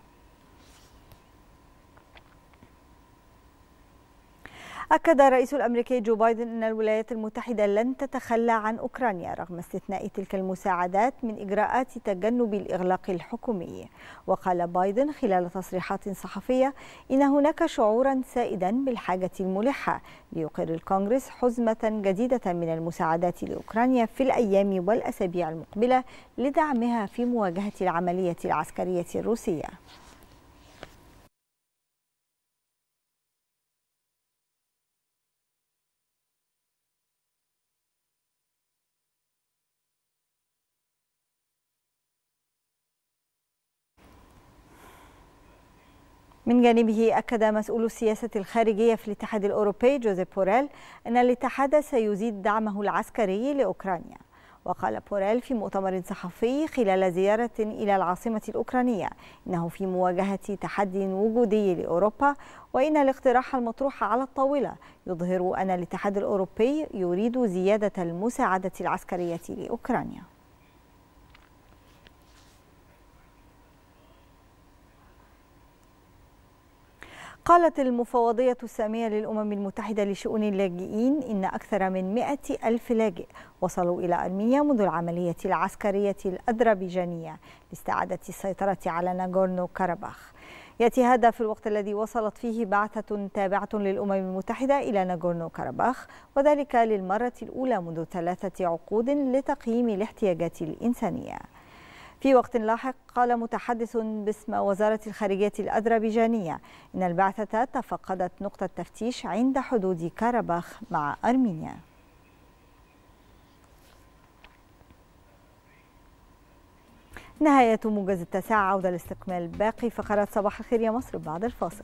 أكد الرئيس الأمريكي جو بايدن أن الولايات المتحدة لن تتخلى عن أوكرانيا رغم استثناء تلك المساعدات من إجراءات تجنب الإغلاق الحكومي وقال بايدن خلال تصريحات صحفية إن هناك شعورا سائدا بالحاجة الملحة ليقر الكونغرس حزمة جديدة من المساعدات لأوكرانيا في الأيام والأسابيع المقبلة لدعمها في مواجهة العملية العسكرية الروسية من جانبه أكد مسؤول السياسة الخارجية في الاتحاد الأوروبي جوزيف بوريل أن الاتحاد سيزيد دعمه العسكري لأوكرانيا وقال بوريل في مؤتمر صحفي خلال زيارة إلى العاصمة الأوكرانية إنه في مواجهة تحدي وجودي لأوروبا وإن الاقتراح المطروح على الطاولة يظهر أن الاتحاد الأوروبي يريد زيادة المساعدة العسكرية لأوكرانيا قالت المفوضية السامية للأمم المتحدة لشؤون اللاجئين إن أكثر من 100 ألف لاجئ وصلوا إلى أرمينيا منذ العملية العسكرية الأذربيجانية لاستعادة السيطرة على ناغورنو كاراباخ يأتي هذا في الوقت الذي وصلت فيه بعثة تابعة للأمم المتحدة إلى ناغورنو كاراباخ وذلك للمرة الأولى منذ ثلاثة عقود لتقييم الاحتياجات الإنسانية في وقت لاحق قال متحدث باسم وزارة الخارجية الأذربيجانية إن البعثة تفقدت نقطة تفتيش عند حدود كاراباخ مع أرمينيا نهاية موجز التاسعة عودة لاستكمال باقي فقرات صباح الخير يا مصر بعد الفاصل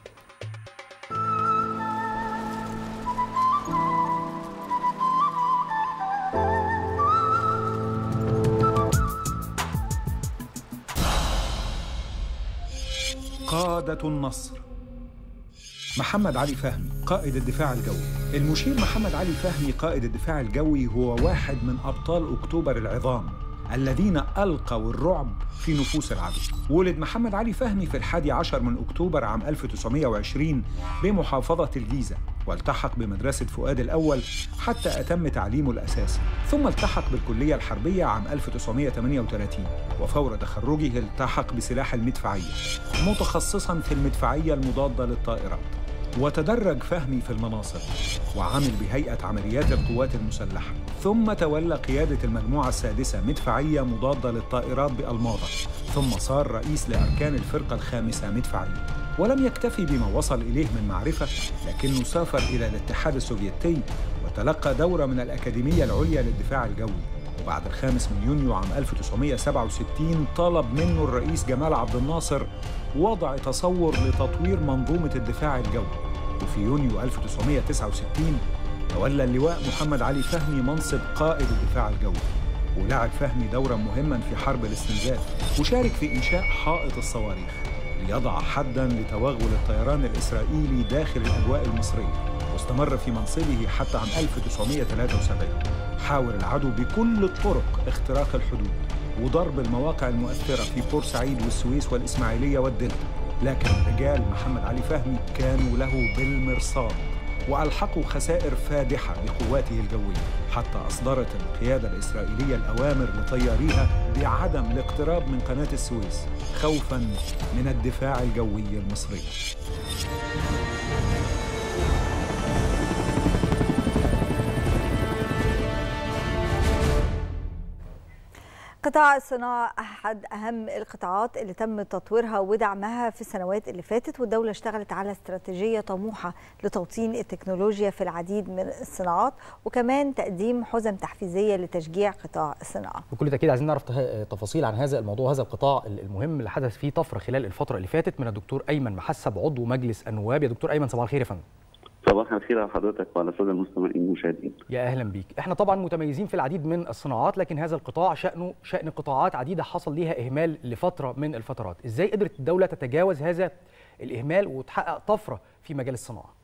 قادة النصر محمد علي فهمي قائد الدفاع الجوي المشير محمد علي فهمي قائد الدفاع الجوي هو واحد من أبطال أكتوبر العظام الذين ألقوا الرعب في نفوس العدو ولد محمد علي فهمي في الحادي عشر من أكتوبر عام 1920 بمحافظة الجيزة والتحق بمدرسة فؤاد الأول حتى أتم تعليمه الأساسي ثم التحق بالكلية الحربية عام 1938 وفور تخرجه التحق بسلاح المدفعية متخصصا في المدفعية المضادة للطائرات وتدرج فهمي في المناصب وعمل بهيئة عمليات القوات المسلحة ثم تولى قيادة المجموعة السادسة مدفعية مضادة للطائرات بألماظة ثم صار رئيس لأركان الفرقة الخامسة مدفعية ولم يكتفي بما وصل إليه من معرفة لكنه سافر إلى الاتحاد السوفيتي وتلقى دورة من الأكاديمية العليا للدفاع الجوي وبعد الخامس من يونيو عام 1967 طالب منه الرئيس جمال عبد الناصر وضع تصور لتطوير منظومة الدفاع الجوي وفي يونيو 1969 تولى اللواء محمد علي فهمي منصب قائد الدفاع الجوي ولعب فهمي دورا مهما في حرب الاستنزاف وشارك في إنشاء حائط الصواريخ ليضع حدا لتوغل الطيران الإسرائيلي داخل الأجواء المصرية واستمر في منصبه حتى عام 1973 حاول العدو بكل الطرق اختراق الحدود وضرب المواقع المؤثرة في بورسعيد والسويس والإسماعيلية والدلتا لكن رجال محمد علي فهمي كانوا له بالمرصاد وألحقوا خسائر فادحة بقواته الجوية حتى أصدرت القيادة الإسرائيلية الأوامر لطياريها بعدم الاقتراب من قناة السويس خوفا من الدفاع الجوي المصري قطاع الصناعة أحد أهم القطاعات اللي تم تطويرها ودعمها في السنوات اللي فاتت والدولة اشتغلت على استراتيجية طموحة لتوطين التكنولوجيا في العديد من الصناعات وكمان تقديم حزم تحفيزية لتشجيع قطاع الصناعة بكل تاكيد عايزين نعرف ته- تفاصيل عن هذا الموضوع هذا القطاع المهم اللي حدث فيه طفره خلال الفتره اللي فاتت من الدكتور ايمن محسب عضو مجلس النواب يا دكتور ايمن صباح الخير يا فندم صباح الخير على حضرتك وعلى الساده المستمعين المشاهدين. يا اهلا بيك احنا طبعا متميزين في العديد من الصناعات لكن هذا القطاع شانه شان قطاعات عديده حصل ليها اهمال لفتره من الفترات ازاي قدرت الدوله تتجاوز هذا الاهمال وتحقق طفره في مجال الصناعه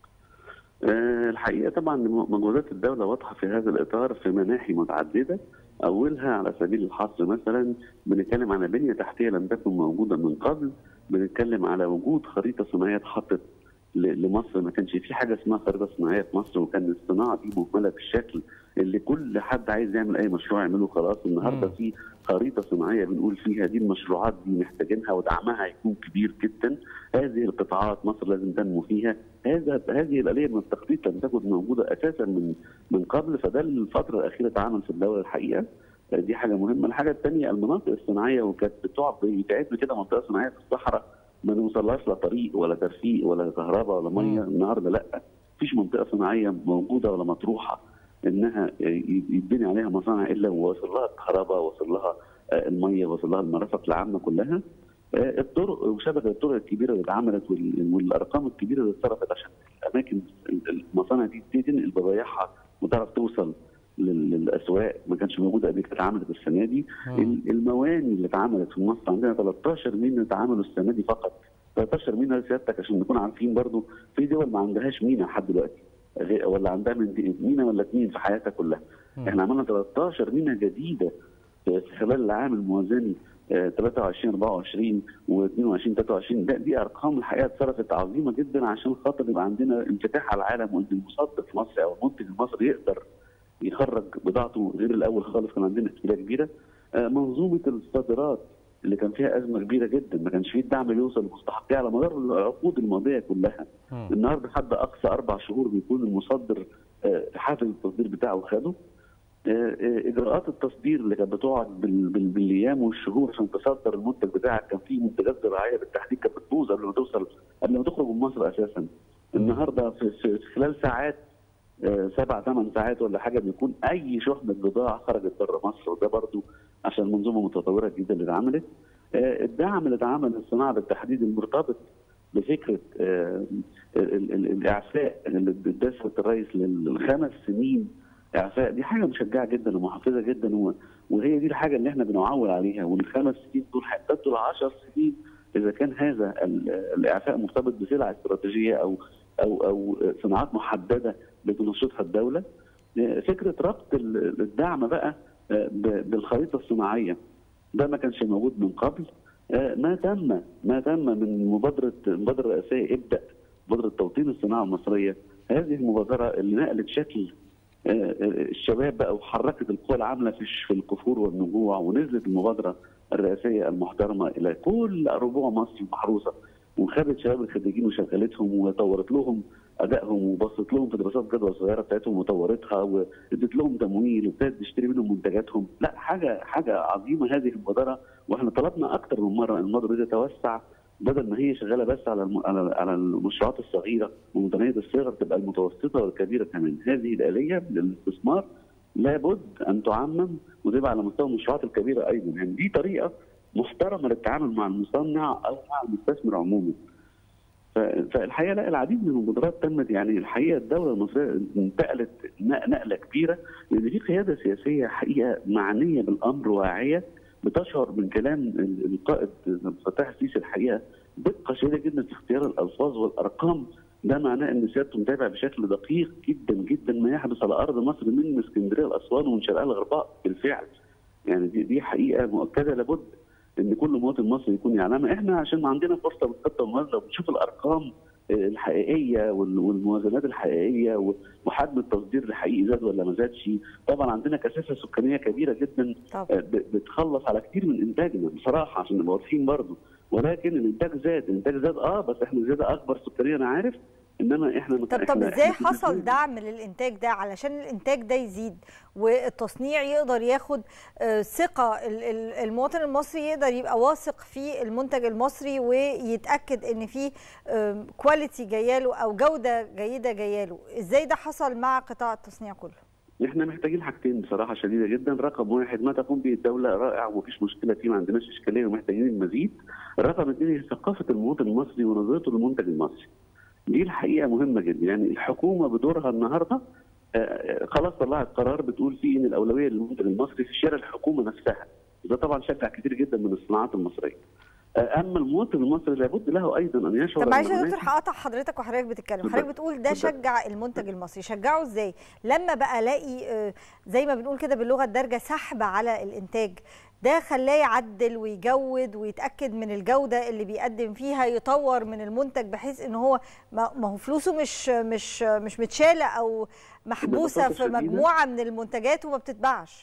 آه، الحقيقه طبعا مجهودات الدوله واضحه في هذا الاطار في مناحي متعدده اولها على سبيل الحصر مثلا بنتكلم على بنيه تحتيه لم تكن موجوده من قبل بنتكلم على وجود خريطه صناعيه اتحطت ل- لمصر ما كانش في حاجه اسمها خريطه صناعيه في مصر وكان الصناعه دي مهمله بالشكل اللي كل حد عايز يعمل اي مشروع يعمله خلاص النهارده مم. في خريطه صناعيه بنقول فيها دي المشروعات دي محتاجينها ودعمها هيكون كبير جدا هذه القطاعات مصر لازم تنمو فيها هذا هذه الاليه من التخطيط لم تكن موجوده اساسا من من قبل فده الفتره الاخيره اتعمل في الدوله الحقيقه دي حاجه مهمه الحاجه الثانيه المناطق الصناعيه وكانت بتقعد بيتعبنا كده منطقه صناعيه في الصحراء ما نوصلهاش لا طريق ولا ترفيق ولا كهرباء ولا ميه النهارده لا مفيش منطقه صناعيه موجوده ولا مطروحه انها يتبني عليها مصانع الا وواصل لها الكهرباء واصل لها آه، الميه واصل لها المرافق العامه كلها آه، الطرق وشبكه الطرق الكبيره اللي اتعملت وال- والارقام الكبيره اللي اتصرفت عشان الاماكن المصانع دي تبتدي تنقل بضايعها وتعرف توصل لل- للاسواق ما كانش موجود قبل كده اتعملت السنه دي ال- المواني اللي اتعملت في مصر عندنا 13 مينا اتعملوا السنه دي فقط 13 مينا سيادتك عشان نكون عارفين برضو في دول ما عندهاش مينا لحد دلوقتي غير- ولا عندها من دي- مينا ولا اثنين في حياتها كلها احنا عملنا 13 مينا جديده في خلال العام الموازني آه، 23 24 و22 23 ده دي ارقام الحقيقه اتصرفت عظيمه جدا عشان خاطر يبقى عندنا انفتاح على العالم وان المصدر في مصر او المنتج المصري يقدر يخرج بضاعته غير الاول خالص كان عندنا اشكاليه كبيره آه، منظومه الصادرات اللي كان فيها ازمه كبيره جدا ما كانش فيه الدعم اللي يوصل لمستحقيه على مدار العقود الماضيه كلها النهارده حد اقصى اربع شهور بيكون المصدر آه، حافز التصدير بتاعه خده آه، آه، اجراءات التصدير اللي كانت بتقعد بال- بال- بالايام والشهور عشان تصدر المنتج بتاعك كان في منتجات زراعيه بالتحديد كانت بتبوظ قبل ما توصل قبل ما تخرج من مصر اساسا النهارده في, في في خلال ساعات آه، سبع ثمان ساعات ولا حاجه بيكون اي شحنه بضاعه خرجت بره مصر وده برضو عشان المنظومه المتطوره الجديده اللي اتعملت آه، الدعم اللي اتعمل للصناعه بالتحديد المرتبط بفكره آه، ال- ال- الاعفاء اللي ادت الرئيس للخمس سنين اعفاء دي حاجه مشجعه جدا ومحفزه جدا و- وهي دي الحاجه اللي احنا بنعول عليها والخمس سنين دول هيمتدوا ل 10 سنين اذا كان هذا ال- الاعفاء مرتبط بسلع استراتيجيه او او او صناعات محدده بتنشطها الدوله فكره ربط ال- الدعم بقى ب- بالخريطه الصناعيه ده ما كانش موجود من قبل ما تم ما تم من مبادره مبادره رئاسيه ابدا مبادره توطين الصناعه المصريه هذه المبادره اللي نقلت شكل آه، آه، الشباب بقى وحركت القوى العامله في في الكفور والنجوع ونزلت المبادره الرئاسيه المحترمه الى كل ربوع مصر المحروسه وخدت شباب الخريجين وشغلتهم وطورت لهم ادائهم وبصت لهم في دراسات جدوى الصغيره بتاعتهم وطورتها وادت لهم تمويل وابتدت تشتري منهم منتجاتهم لا حاجه حاجه عظيمه هذه المبادره واحنا طلبنا اكثر من مره ان المبادره دي تتوسع بدل ما هي شغاله بس على الم... على على المشروعات الصغيره ومتناهيه الصغر تبقى المتوسطه والكبيره كمان هذه الاليه للاستثمار لابد ان تعمم وتبقى على مستوى المشروعات الكبيره ايضا يعني دي طريقه محترمه للتعامل مع المصنع او مع المستثمر عموما ف- فالحقيقه لا العديد من المبادرات تمت يعني الحقيقه الدوله المصريه انتقلت نق- نقله كبيره لان في قياده سياسيه حقيقه معنيه بالامر واعيه بتشعر من كلام ال- القائد عبد الفتاح السيسي الحقيقه دقه شديده جدا في اختيار الالفاظ والارقام ده معناه ان سيادته متابع بشكل دقيق جدا جدا ما يحدث على ارض مصر من اسكندريه لاسوان ومن شرقها لغربها بالفعل يعني دي دي حقيقه مؤكده لابد ان كل مواطن مصري يكون يعلمها احنا عشان عندنا فرصه بالخطه الموازنه وبنشوف الارقام الحقيقيه وال- والموازنات الحقيقيه و- وحجم التصدير الحقيقي زاد ولا ما زادش طبعا عندنا كثافه سكانيه كبيره جدا آه، ب- بتخلص على كتير من انتاجنا بصراحه عشان نبقى واضحين برضه ولكن الانتاج زاد الانتاج زاد اه بس احنا زياده اكبر سكانيا انا عارف انما احنا طب طب إحنا- ازاي إحنا حصل دعم للانتاج ده علشان الانتاج ده يزيد والتصنيع يقدر ياخد آه، ثقه ال- ال- المواطن المصري يقدر يبقى واثق في المنتج المصري ويتاكد ان في كواليتي جايه له او جوده جيده جايه له ازاي ده حصل مع قطاع التصنيع كله احنا محتاجين حاجتين بصراحه شديده جدا رقم واحد ما تقوم به الدوله رائع ومفيش مشكله فيه ما عندناش اشكاليه ومحتاجين المزيد رقم اثنين هي ثقافه المواطن المصري ونظرته للمنتج المصري دي الحقيقه مهمه جدا يعني الحكومه بدورها النهارده آه، خلاص طلعت قرار بتقول فيه ان الاولويه للمنتج المصري في شراء الحكومه نفسها ده طبعا شجع كتير جدا من الصناعات المصريه آه، اما المواطن المصري لابد له ايضا ان يشعر طب معلش أن يا هناك- دكتور هقطع حضرتك وحضرتك بتتكلم اتفضل. حضرتك بتقول ده اتفضل. شجع المنتج المصري شجعه ازاي لما بقى الاقي آه، زي ما بنقول كده باللغه الدارجه سحب على الانتاج ده خلاه يعدل ويجود ويتاكد من الجوده اللي بيقدم فيها يطور من المنتج بحيث ان هو ما ما هو فلوسه مش مش مش متشاله او محبوسه ببساطة في شديدة. مجموعه من المنتجات وما بتتباعش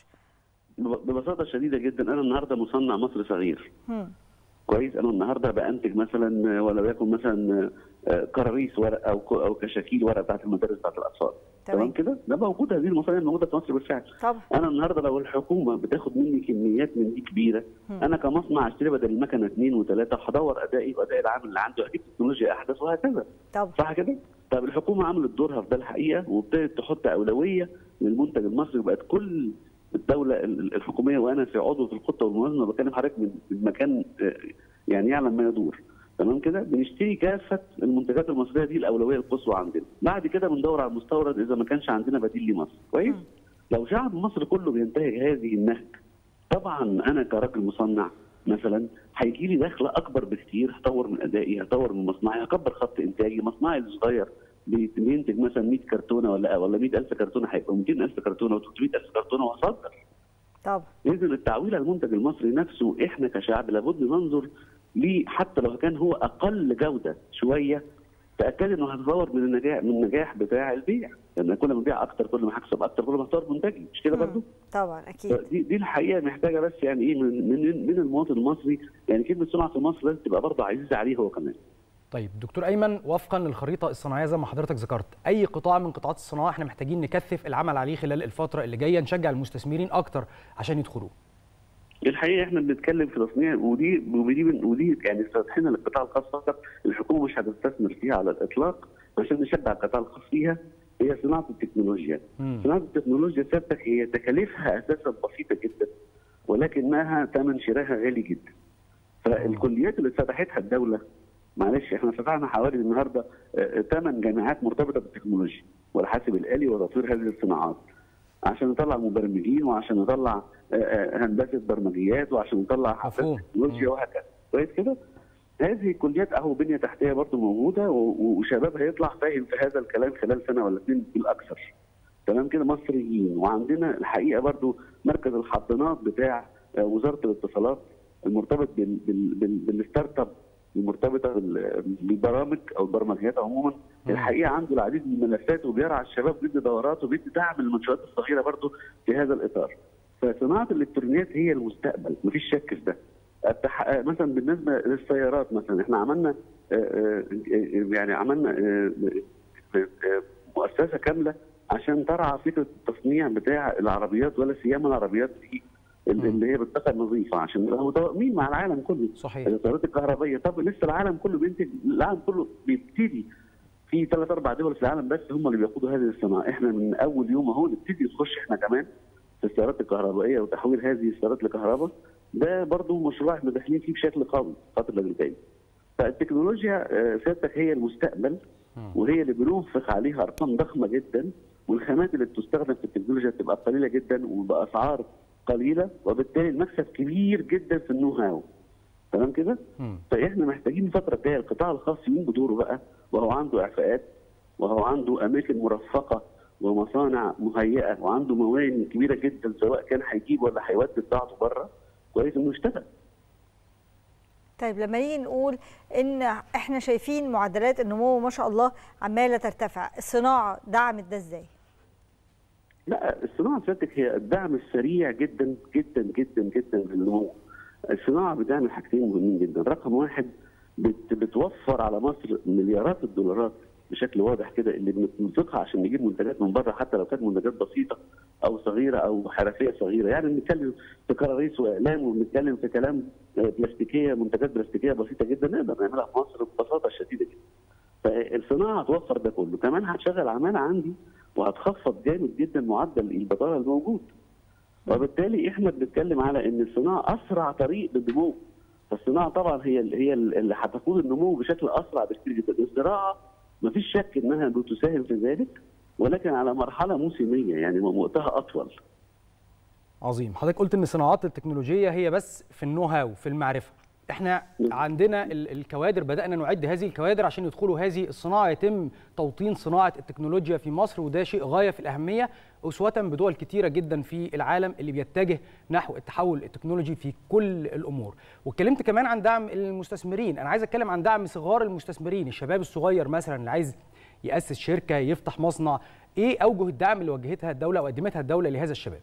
بب- ببساطه شديده جدا انا النهارده مصنع مصري صغير هم. كويس انا النهارده بانتج مثلا ولا يكن مثلا آه، كراريس ورق او ك- او كشاكيل ورق بتاعت المدارس بتاعت الاطفال تمام. تمام كده ده موجود هذه المصانع موجوده في مصر بالفعل طبعا انا النهارده لو الحكومه بتاخد مني كميات من دي كبيره هم. انا كمصنع اشتري بدل المكنه اثنين وثلاثه هدور ادائي واداء العامل اللي عنده اجيب تكنولوجيا احدث وهكذا طبعا صح كده؟ طب الحكومه عملت دورها في ده الحقيقه وابتدت تحط اولويه للمنتج المصري وبقت كل الدوله ال- ال- الحكوميه وانا في عضو في الخطه والموازنه بكلم حضرتك من من مكان آه، يعني يعلم ما يدور تمام كده بنشتري كافه المنتجات المصريه دي الاولويه القصوى عندنا بعد كده بندور على المستورد اذا ما كانش عندنا بديل لمصر كويس لو شعب مصر كله بينتهج هذه النهج طبعا انا كراجل مصنع مثلا هيجي لي دخل اكبر بكتير هطور من ادائي هطور من مصنعي هكبر خط انتاجي مصنعي الصغير بي- بينتج مثلا 100 كرتونه ولا ولا 100000 كرتونه هيبقى 200000 كرتونه و300000 كرتونه وهصدر طبعا اذا التعويل على المنتج المصري نفسه احنا كشعب لابد ننظر ليه حتى لو كان هو اقل جوده شويه تاكد انه هتطور من النجاح من النجاح بتاع البيع لان كل ما ابيع اكتر كل ما هكسب اكتر كل ما هطور منتجي مش كده برضه؟ طبعا اكيد دي دي الحقيقه محتاجه بس يعني ايه من من من المواطن المصري يعني كلمه صناعه في مصر لازم تبقى برضه عزيزه عليه هو كمان. طيب دكتور ايمن وفقا للخريطه الصناعيه زي ما حضرتك ذكرت اي قطاع من قطاعات الصناعه احنا محتاجين نكثف العمل عليه خلال الفتره اللي جايه نشجع المستثمرين اكتر عشان يدخلوا الحقيقه احنا بنتكلم في تصنيع ودي ودي ودي يعني فاتحين للقطاع الخاص فقط الحكومه مش هتستثمر فيها على الاطلاق عشان نشجع القطاع الخاص فيها هي صناعه التكنولوجيا. صناعه التكنولوجيا ثابتك هي تكاليفها اساسا بسيطه جدا ولكنها ثمن شرائها غالي جدا. فالكليات اللي فتحتها الدوله معلش احنا فتحنا حوالي النهارده ثمان جامعات مرتبطه بالتكنولوجيا والحاسب الالي وتطوير هذه الصناعات عشان نطلع مبرمجين وعشان نطلع آه، آه، هندسه برمجيات وعشان نطلع حاسات تكنولوجيا وهكذا كويس كده؟ هذه الكليات اهو بنيه تحتيه برضه موجوده و- وشباب هيطلع فاهم في هذا الكلام خلال سنه ولا اثنين بالاكثر. تمام كده مصريين وعندنا الحقيقه برضه مركز الحضانات بتاع آه، وزاره الاتصالات المرتبط بال- بال- بال- بالستارت اب المرتبطه بال- بالبرامج او البرمجيات عموما الحقيقه عنده العديد من الملفات وبيرعى الشباب بيدي دورات وبيدي دعم للمنشات الصغيره برضه في هذا الاطار. فصناعه الالكترونيات هي المستقبل مفيش شك في ده. التح... مثلا بالنسبه للسيارات مثلا احنا عملنا آه، آه، آه، يعني عملنا آه، آه، آه، مؤسسه كامله عشان ترعى فكره التصنيع بتاع العربيات ولا سيما العربيات دي اللي اللي هي بالطاقه النظيفه عشان نبقى متوائمين مع العالم كله صحيح السيارات الكهربائيه طب لسه العالم كله بينتج العالم كله بيبتدي في ثلاث اربع دول في العالم بس هم اللي بيقودوا هذه الصناعه احنا من اول يوم اهو نبتدي نخش احنا كمان في السيارات الكهربائيه وتحويل هذه السيارات لكهرباء ده برضه مشروع احنا داخلين فيه بشكل قوي الفتره اللي جايه فالتكنولوجيا آه، سيادتك هي المستقبل وهي اللي بننفق عليها ارقام ضخمه جدا والخامات اللي بتستخدم في التكنولوجيا بتبقى قليله جدا وباسعار قليله وبالتالي المكسب كبير جدا في النو هاو تمام كده؟ فاحنا محتاجين الفتره الجايه القطاع الخاص يقوم بدوره بقى وهو عنده اعفاءات وهو عنده اماكن مرفقه ومصانع مهيئه وعنده مواني كبيره جدا سواء كان هيجيب ولا هيودي بضاعته بره كويس انه يشتغل طيب لما نيجي نقول ان احنا شايفين معدلات النمو ما شاء الله عماله ترتفع الصناعه دعمت ده ازاي لا الصناعه سيادتك هي الدعم السريع جدا جدا جدا جدا للنمو. الصناعه بتعمل حاجتين مهمين جدا، رقم واحد بت بتوفر على مصر مليارات الدولارات بشكل واضح كده اللي بننفقها عشان نجيب منتجات من بره حتى لو كانت منتجات بسيطه او صغيره او حرفيه صغيره، يعني بنتكلم في كراريس واقلام وبنتكلم في كلام آه، بلاستيكيه منتجات بلاستيكيه بسيطه جدا نقدر نعملها في مصر ببساطه شديده جدا. فالصناعه هتوفر ده كله، كمان هتشغل عماله عندي وهتخفض جامد جدا معدل البطاله الموجود. وبالتالي احنا بنتكلم على ان الصناعه اسرع طريق للنمو. فالصناعه طبعا هي ال- هي ال- اللي هتقود النمو بشكل اسرع بكثير جدا، الزراعه مفيش شك انها بتساهم في ذلك ولكن على مرحله موسميه يعني وقتها اطول. عظيم حضرتك قلت ان الصناعات التكنولوجيه هي بس في النو هاو في المعرفه احنا عندنا ال- الكوادر بدانا نعد هذه الكوادر عشان يدخلوا هذه الصناعه يتم توطين صناعه التكنولوجيا في مصر وده شيء غايه في الاهميه اسوه بدول كتيره جدا في العالم اللي بيتجه نحو التحول التكنولوجي في كل الامور واتكلمت كمان عن دعم المستثمرين انا عايز اتكلم عن دعم صغار المستثمرين الشباب الصغير مثلا اللي عايز ياسس شركه يفتح مصنع ايه اوجه الدعم اللي وجهتها الدوله او قدمتها الدوله لهذا الشباب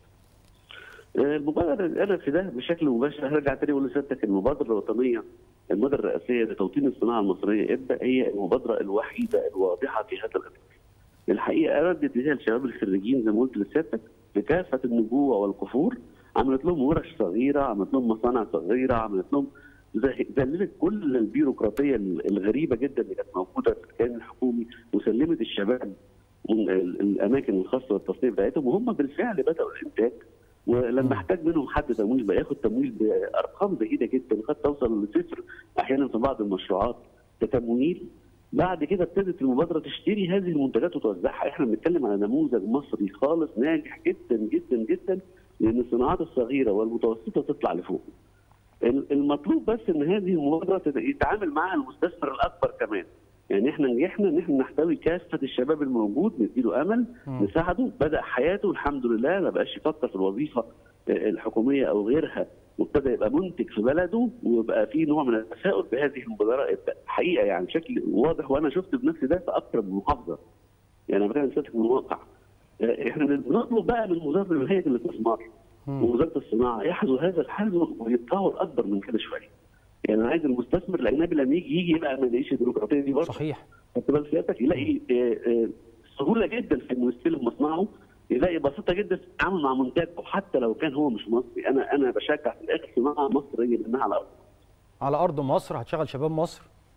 المبادره اللي قالت في ده بشكل مباشر هرجع تاني اقول لسيادتك المبادره الوطنيه المبادره الرئاسيه لتوطين الصناعه المصريه ابدا هي المبادره الوحيده الواضحه في هذا الاطار. الحقيقه ردت بها الشباب الخريجين زي ما قلت لسيادتك بكافه النبوه والكفور عملت لهم ورش صغيره عملت لهم مصانع صغيره عملت لهم زي- ذللت كل البيروقراطيه الغريبه جدا اللي كانت موجوده في الكيان الحكومي وسلمت الشباب من ال- الاماكن الخاصه بالتصنيع بتاعتهم وهم بالفعل بداوا الانتاج ولما احتاج منهم حد تمويل بقى ياخد تمويل بارقام زهيده جدا قد توصل لصفر احيانا في بعض المشروعات كتمويل بعد كده ابتدت المبادره تشتري هذه المنتجات وتوزعها احنا بنتكلم على نموذج مصري خالص ناجح جدا جدا جدا لان الصناعات الصغيره والمتوسطه تطلع لفوق ال- المطلوب بس ان هذه المبادره تت- يتعامل معها المستثمر الاكبر كمان يعني احنا نجحنا ان احنا نحتوي كافه الشباب الموجود نديله امل مم. نساعده بدا حياته الحمد لله ما بقاش يفكر في الوظيفه آه، الحكوميه او غيرها وابتدى يبقى منتج في بلده ويبقى في نوع من التفاؤل بهذه المبادره حقيقه يعني بشكل واضح وانا شفت بنفسي ده في اكثر من محافظه يعني انا بتكلم سيادتك من الواقع آه، احنا بنطلب بقى من وزاره من هيئه الاستثمار ووزاره الصناعه يحذوا هذا الحذو ويتطور اكبر من كده شويه. يعني انا عايز المستثمر الاجنبي لما يجي يجي يبقى ما يلاقيش البيروقراطيه دي برضه صحيح خدت بال سيادتك يلاقي آه، آه، سهوله جدا في انه يستلم مصنعه يلاقي بسيطه جدا في التعامل مع منتجه حتى لو كان هو مش مصري انا انا بشجع في الاخر صناعه مصريه لانها على ارض على ارض مصر هتشغل شباب مصر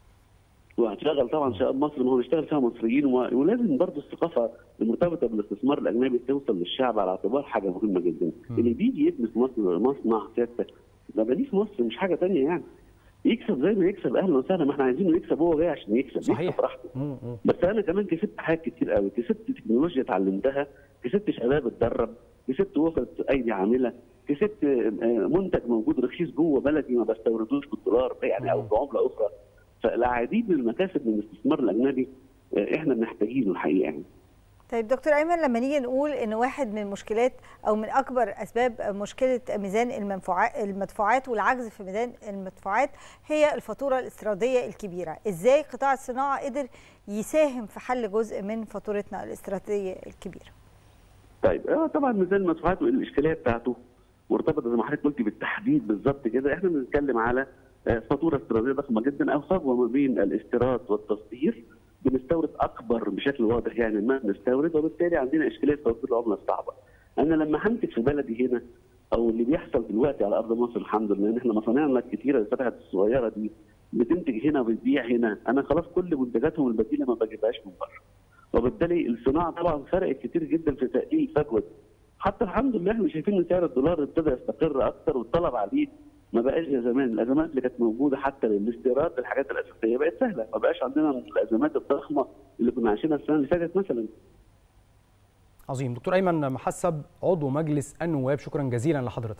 وهتشغل طبعا شباب مصر ما هو بيشتغل فيها مصريين و- ولازم برضه الثقافه المرتبطه بالاستثمار الاجنبي توصل للشعب على اعتبار حاجه مهمه جدا اللي بيجي يبني في مصر مصنع سيادتك ده بنيه في مصر مش حاجه ثانيه يعني يكسب زي ما يكسب اهلا وسهلا ما احنا عايزينه يكسب هو جاي عشان يكسب صحيح. يكسب براحته بس انا كمان كسبت حاجات كتير قوي كسبت تكنولوجيا اتعلمتها كسبت شباب اتدرب كسبت وفره ايدي عامله كسبت آه، منتج موجود رخيص جوه بلدي ما بستوردوش بالدولار يعني او بعمله اخرى فالعديد من المكاسب من الاستثمار الاجنبي آه، احنا محتاجينه الحقيقه يعني طيب دكتور ايمن لما نيجي نقول ان واحد من المشكلات او من اكبر اسباب مشكله ميزان المنفوعات المدفوعات والعجز في ميزان المدفوعات هي الفاتوره الاستيراديه الكبيره، ازاي قطاع الصناعه قدر يساهم في حل جزء من فاتورتنا الاستيراديه الكبيره؟ طيب آه طبعا ميزان المدفوعات والاشكاليه بتاعته مرتبطه زي ما حضرتك قلتي بالتحديد بالظبط كده احنا بنتكلم على آه، فاتوره استيراديه ضخمه جدا او فجوه ما بين الاستيراد والتصدير بنستورد اكبر بشكل واضح يعني ما بنستورد وبالتالي عندنا اشكاليه توفير العمله الصعبه. انا لما همسك في بلدي هنا او اللي بيحصل دلوقتي على ارض مصر الحمد لله ان احنا مصانعنا الكتيره اللي فتحت الصغيره دي بتنتج هنا وبتبيع هنا انا خلاص كل منتجاتهم البديله ما بجيبهاش من بره. وبالتالي الصناعه طبعا فرقت كتير جدا في تقليل الفجوه دي. حتى الحمد لله احنا شايفين ان سعر الدولار ابتدى يستقر اكتر والطلب عليه ما بقاش زي زمان الازمات اللي كانت موجوده حتى للاستيراد الحاجات الاساسيه بقت سهله ما بقاش عندنا الازمات الضخمه اللي كنا عايشينها السنه اللي فاتت مثلا عظيم دكتور ايمن محسب عضو مجلس النواب شكرا جزيلا لحضرتك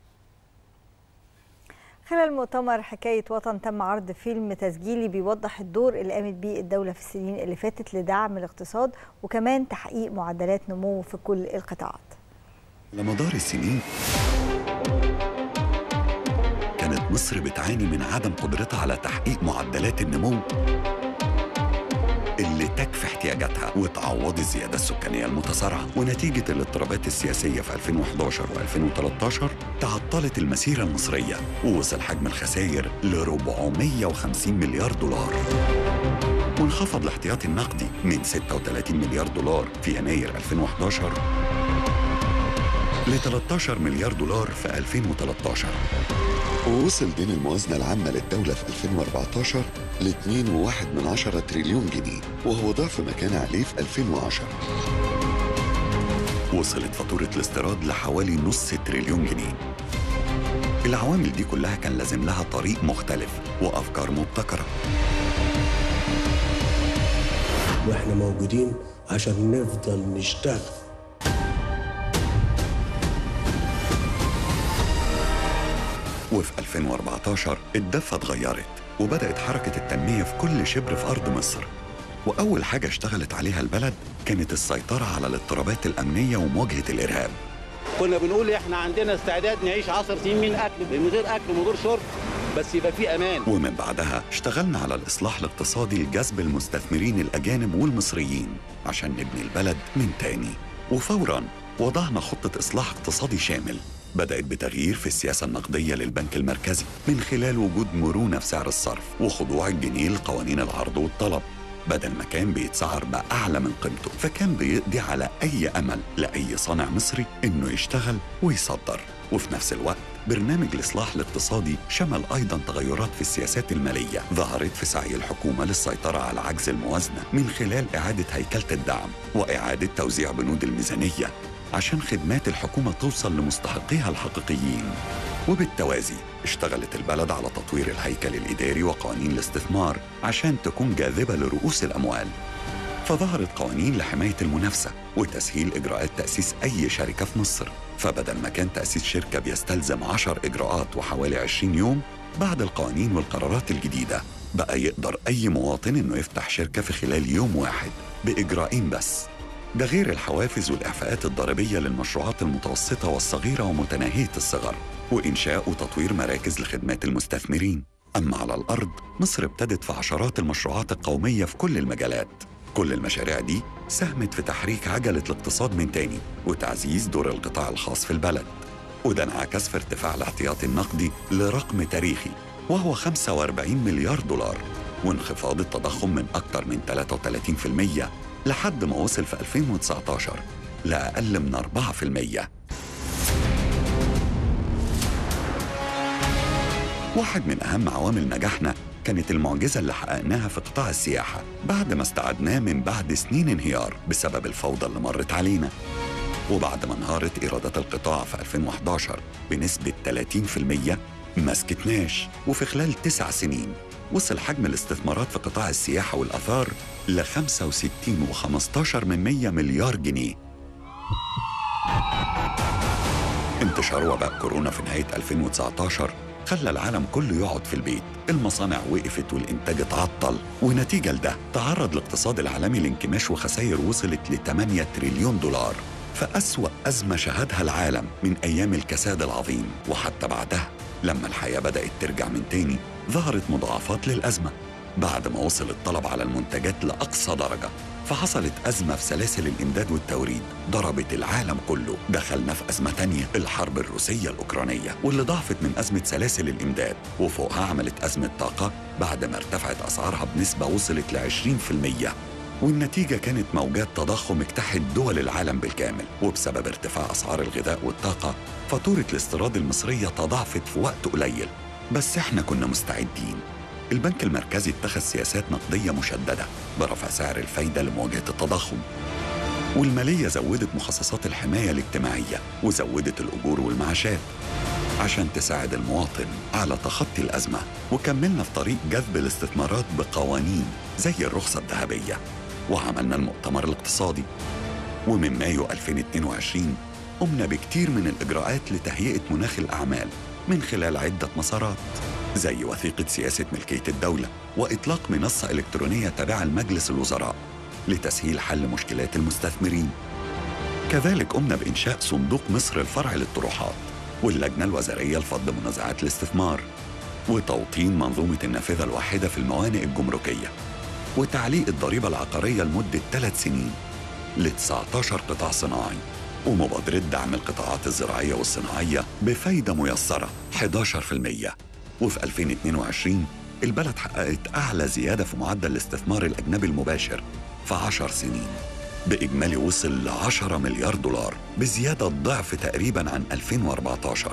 خلال مؤتمر حكاية وطن تم عرض فيلم تسجيلي بيوضح الدور اللي قامت بيه الدولة في السنين اللي فاتت لدعم الاقتصاد وكمان تحقيق معدلات نمو في كل القطاعات على مدار السنين كانت مصر بتعاني من عدم قدرتها على تحقيق معدلات النمو اللي تكفي احتياجاتها وتعوض الزيادة السكانية المتسارعة ونتيجة الاضطرابات السياسية في 2011 و2013 تعطلت المسيرة المصرية ووصل حجم الخسائر ل 450 مليار دولار وانخفض الاحتياطي النقدي من 36 مليار دولار في يناير 2011 ل 13 مليار دولار في 2013 ووصل دين الموازنة العامة للدولة في 2014 ل 2.1 تريليون جنيه وهو ضعف ما كان عليه في 2010 وصلت فاتورة الاستيراد لحوالي نص تريليون جنيه العوامل دي كلها كان لازم لها طريق مختلف وأفكار مبتكرة واحنا موجودين عشان نفضل نشتغل وفي 2014 الدفة اتغيرت وبدأت حركة التنمية في كل شبر في أرض مصر وأول حاجة اشتغلت عليها البلد كانت السيطرة على الاضطرابات الأمنية ومواجهة الإرهاب كنا بنقول احنا عندنا استعداد نعيش 10 سنين من اكل من غير اكل من غير شرب بس يبقى في امان ومن بعدها اشتغلنا على الإصلاح الاقتصادي لجذب المستثمرين الأجانب والمصريين عشان نبني البلد من تاني وفوراً وضعنا خطة إصلاح اقتصادي شامل بدأت بتغيير في السياسة النقدية للبنك المركزي من خلال وجود مرونة في سعر الصرف وخضوع الجنيه لقوانين العرض والطلب بدل ما كان بيتسعر بأعلى من قيمته فكان بيقضي على أي أمل لأي صانع مصري إنه يشتغل ويصدر وفي نفس الوقت برنامج الإصلاح الاقتصادي شمل أيضا تغيرات في السياسات المالية ظهرت في سعي الحكومة للسيطرة على عجز الموازنة من خلال إعادة هيكلة الدعم وإعادة توزيع بنود الميزانية عشان خدمات الحكومة توصل لمستحقيها الحقيقيين وبالتوازي اشتغلت البلد على تطوير الهيكل الإداري وقوانين الاستثمار عشان تكون جاذبة لرؤوس الأموال فظهرت قوانين لحماية المنافسة وتسهيل إجراءات تأسيس أي شركة في مصر فبدل ما كان تأسيس شركة بيستلزم 10 إجراءات وحوالي 20 يوم بعد القوانين والقرارات الجديدة بقى يقدر أي مواطن إنه يفتح شركة في خلال يوم واحد بإجراءين بس ده غير الحوافز والإعفاءات الضريبية للمشروعات المتوسطة والصغيرة ومتناهية الصغر وإنشاء وتطوير مراكز لخدمات المستثمرين أما على الأرض مصر ابتدت في عشرات المشروعات القومية في كل المجالات كل المشاريع دي ساهمت في تحريك عجلة الاقتصاد من تاني وتعزيز دور القطاع الخاص في البلد وده انعكس في ارتفاع الاحتياطي النقدي لرقم تاريخي وهو 45 مليار دولار وانخفاض التضخم من أكثر من 33% لحد ما وصل في 2019 لأقل من 4% واحد من أهم عوامل نجاحنا كانت المعجزة اللي حققناها في قطاع السياحة بعد ما استعدناه من بعد سنين انهيار بسبب الفوضى اللي مرت علينا وبعد ما انهارت إيرادات القطاع في 2011 بنسبة 30% ما سكتناش وفي خلال تسع سنين وصل حجم الاستثمارات في قطاع السياحة والآثار ل 65 و15 من 100 مليار جنيه انتشار وباء كورونا في نهاية 2019 خلى العالم كله يقعد في البيت المصانع وقفت والإنتاج اتعطل ونتيجة لده تعرض الاقتصاد العالمي لانكماش وخسائر وصلت ل 8 تريليون دولار فأسوأ أزمة شهدها العالم من أيام الكساد العظيم وحتى بعدها لما الحياة بدأت ترجع من تاني ظهرت مضاعفات للأزمة بعد ما وصل الطلب على المنتجات لأقصى درجة فحصلت أزمة في سلاسل الإمداد والتوريد ضربت العالم كله دخلنا في أزمة تانية الحرب الروسية الأوكرانية واللي ضعفت من أزمة سلاسل الإمداد وفوقها عملت أزمة طاقة بعد ما ارتفعت أسعارها بنسبة وصلت ل 20% والنتيجة كانت موجات تضخم اجتاحت دول العالم بالكامل وبسبب ارتفاع أسعار الغذاء والطاقة فاتورة الاستيراد المصرية تضاعفت في وقت قليل بس احنا كنا مستعدين البنك المركزي اتخذ سياسات نقدية مشددة برفع سعر الفايدة لمواجهة التضخم والمالية زودت مخصصات الحماية الاجتماعية وزودت الأجور والمعاشات عشان تساعد المواطن على تخطي الأزمة وكملنا في طريق جذب الاستثمارات بقوانين زي الرخصة الذهبية وعملنا المؤتمر الاقتصادي ومن مايو 2022 قمنا بكتير من الإجراءات لتهيئة مناخ الأعمال من خلال عدة مسارات زي وثيقة سياسة ملكية الدولة وإطلاق منصة إلكترونية تابعة لمجلس الوزراء لتسهيل حل مشكلات المستثمرين كذلك قمنا بإنشاء صندوق مصر الفرع للطروحات واللجنة الوزارية لفض منازعات الاستثمار وتوطين منظومة النافذة الواحدة في الموانئ الجمركية وتعليق الضريبة العقارية لمدة ثلاث سنين ل 19 قطاع صناعي ومبادرة دعم القطاعات الزراعية والصناعية بفايدة ميسرة 11% وفي 2022 البلد حققت أعلى زيادة في معدل الاستثمار الأجنبي المباشر في 10 سنين بإجمالي وصل ل 10 مليار دولار بزيادة ضعف تقريبا عن 2014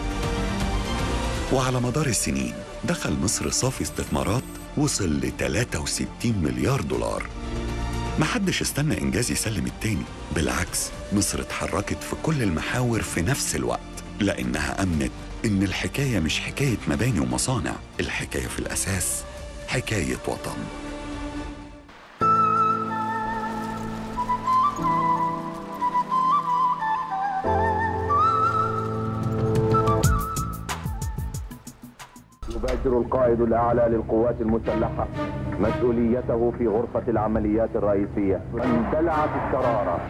وعلى مدار السنين دخل مصر صافي استثمارات وصل ل 63 مليار دولار محدش استنى إنجاز يسلم التاني بالعكس مصر اتحركت في كل المحاور في نفس الوقت لأنها أمنت إن الحكاية مش حكاية مباني ومصانع الحكاية في الأساس حكاية وطن يبادر القائد الأعلى للقوات المسلحة مسؤوليته في غرفة العمليات الرئيسية اندلعت الشرارة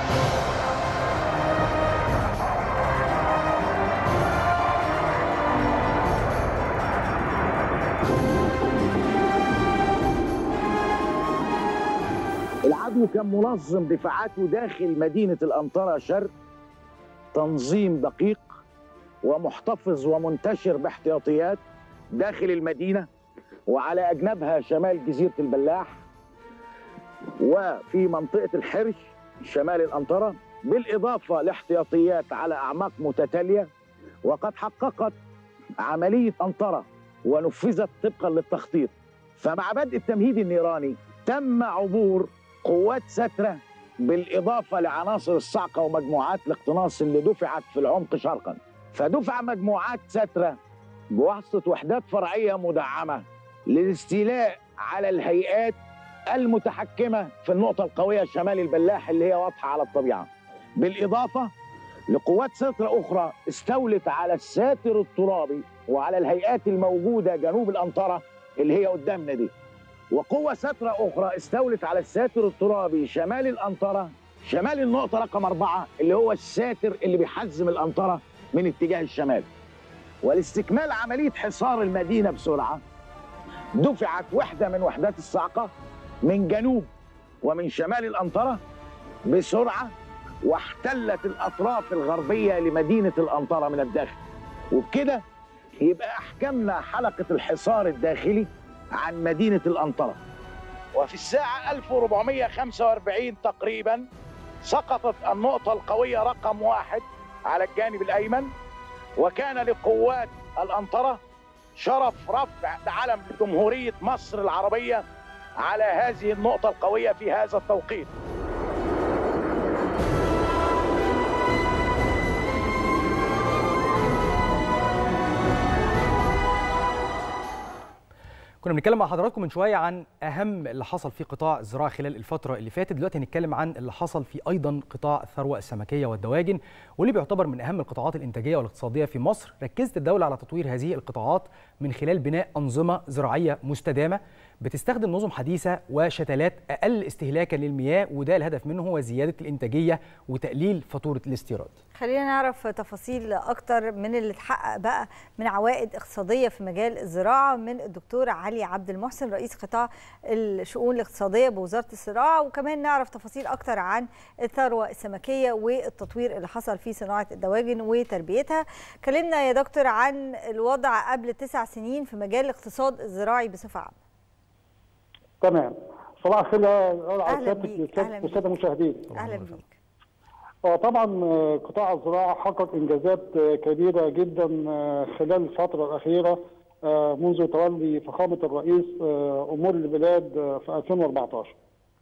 العدو كان منظم دفاعاته داخل مدينة الأنطرة شرق تنظيم دقيق ومحتفظ ومنتشر باحتياطيات داخل المدينة وعلى أجنبها شمال جزيرة البلاح وفي منطقة الحرش شمال الأنطرة بالإضافة لاحتياطيات على أعماق متتالية وقد حققت عملية أنطرة ونفذت طبقا للتخطيط فمع بدء التمهيد النيراني تم عبور قوات سترة بالإضافة لعناصر الصعقة ومجموعات الاقتناص اللي دفعت في العمق شرقا فدفع مجموعات سترة بواسطة وحدات فرعية مدعمة للاستيلاء على الهيئات المتحكمة في النقطة القوية شمال البلاح اللي هي واضحة على الطبيعة بالإضافة لقوات سترة أخرى استولت على الساتر الترابي وعلى الهيئات الموجودة جنوب الأنطرة اللي هي قدامنا دي وقوة سترة أخرى استولت على الساتر الترابي شمال الأنطرة شمال النقطة رقم أربعة اللي هو الساتر اللي بيحزم الأنطرة من اتجاه الشمال ولاستكمال عملية حصار المدينة بسرعة دفعت وحدة من وحدات الصاعقة من جنوب ومن شمال الأنطرة بسرعة واحتلت الأطراف الغربية لمدينة الأنطرة من الداخل وبكده يبقى أحكمنا حلقة الحصار الداخلي عن مدينة الأنطرة وفي الساعة 1445 تقريبا سقطت النقطة القوية رقم واحد على الجانب الأيمن وكان لقوات الأنطرة شرف رفع علم جمهورية مصر العربية على هذه النقطة القوية في هذا التوقيت كنا كنا بنتكلم مع حضراتكم من شويه عن اهم اللي حصل في قطاع الزراعه خلال الفتره اللي فاتت دلوقتي هنتكلم عن اللي حصل في ايضا قطاع الثروه السمكيه والدواجن واللي بيعتبر من اهم القطاعات الانتاجيه والاقتصاديه في مصر ركزت الدوله على تطوير هذه القطاعات من خلال بناء انظمه زراعيه مستدامه بتستخدم نظم حديثه وشتلات اقل استهلاكا للمياه وده الهدف منه هو زياده الانتاجيه وتقليل فاتوره الاستيراد خلينا نعرف تفاصيل اكتر من اللي اتحقق بقى من عوائد اقتصاديه في مجال الزراعه من الدكتور علي عبد المحسن رئيس قطاع الشؤون الاقتصاديه بوزاره الزراعه وكمان نعرف تفاصيل اكتر عن الثروه السمكيه والتطوير اللي حصل في صناعه الدواجن وتربيتها كلمنا يا دكتور عن الوضع قبل تسع سنين في مجال الاقتصاد الزراعي بصفه عامه تمام صباح الخير على أهلاً سيادتك بيك، أهلاً والساده المشاهدين اهلا بيك هو طبعا آه، قطاع الزراعه حقق انجازات آه، كبيره جدا آه، خلال الفتره الاخيره آه، منذ تولي فخامه الرئيس آه، امور البلاد آه، في 2014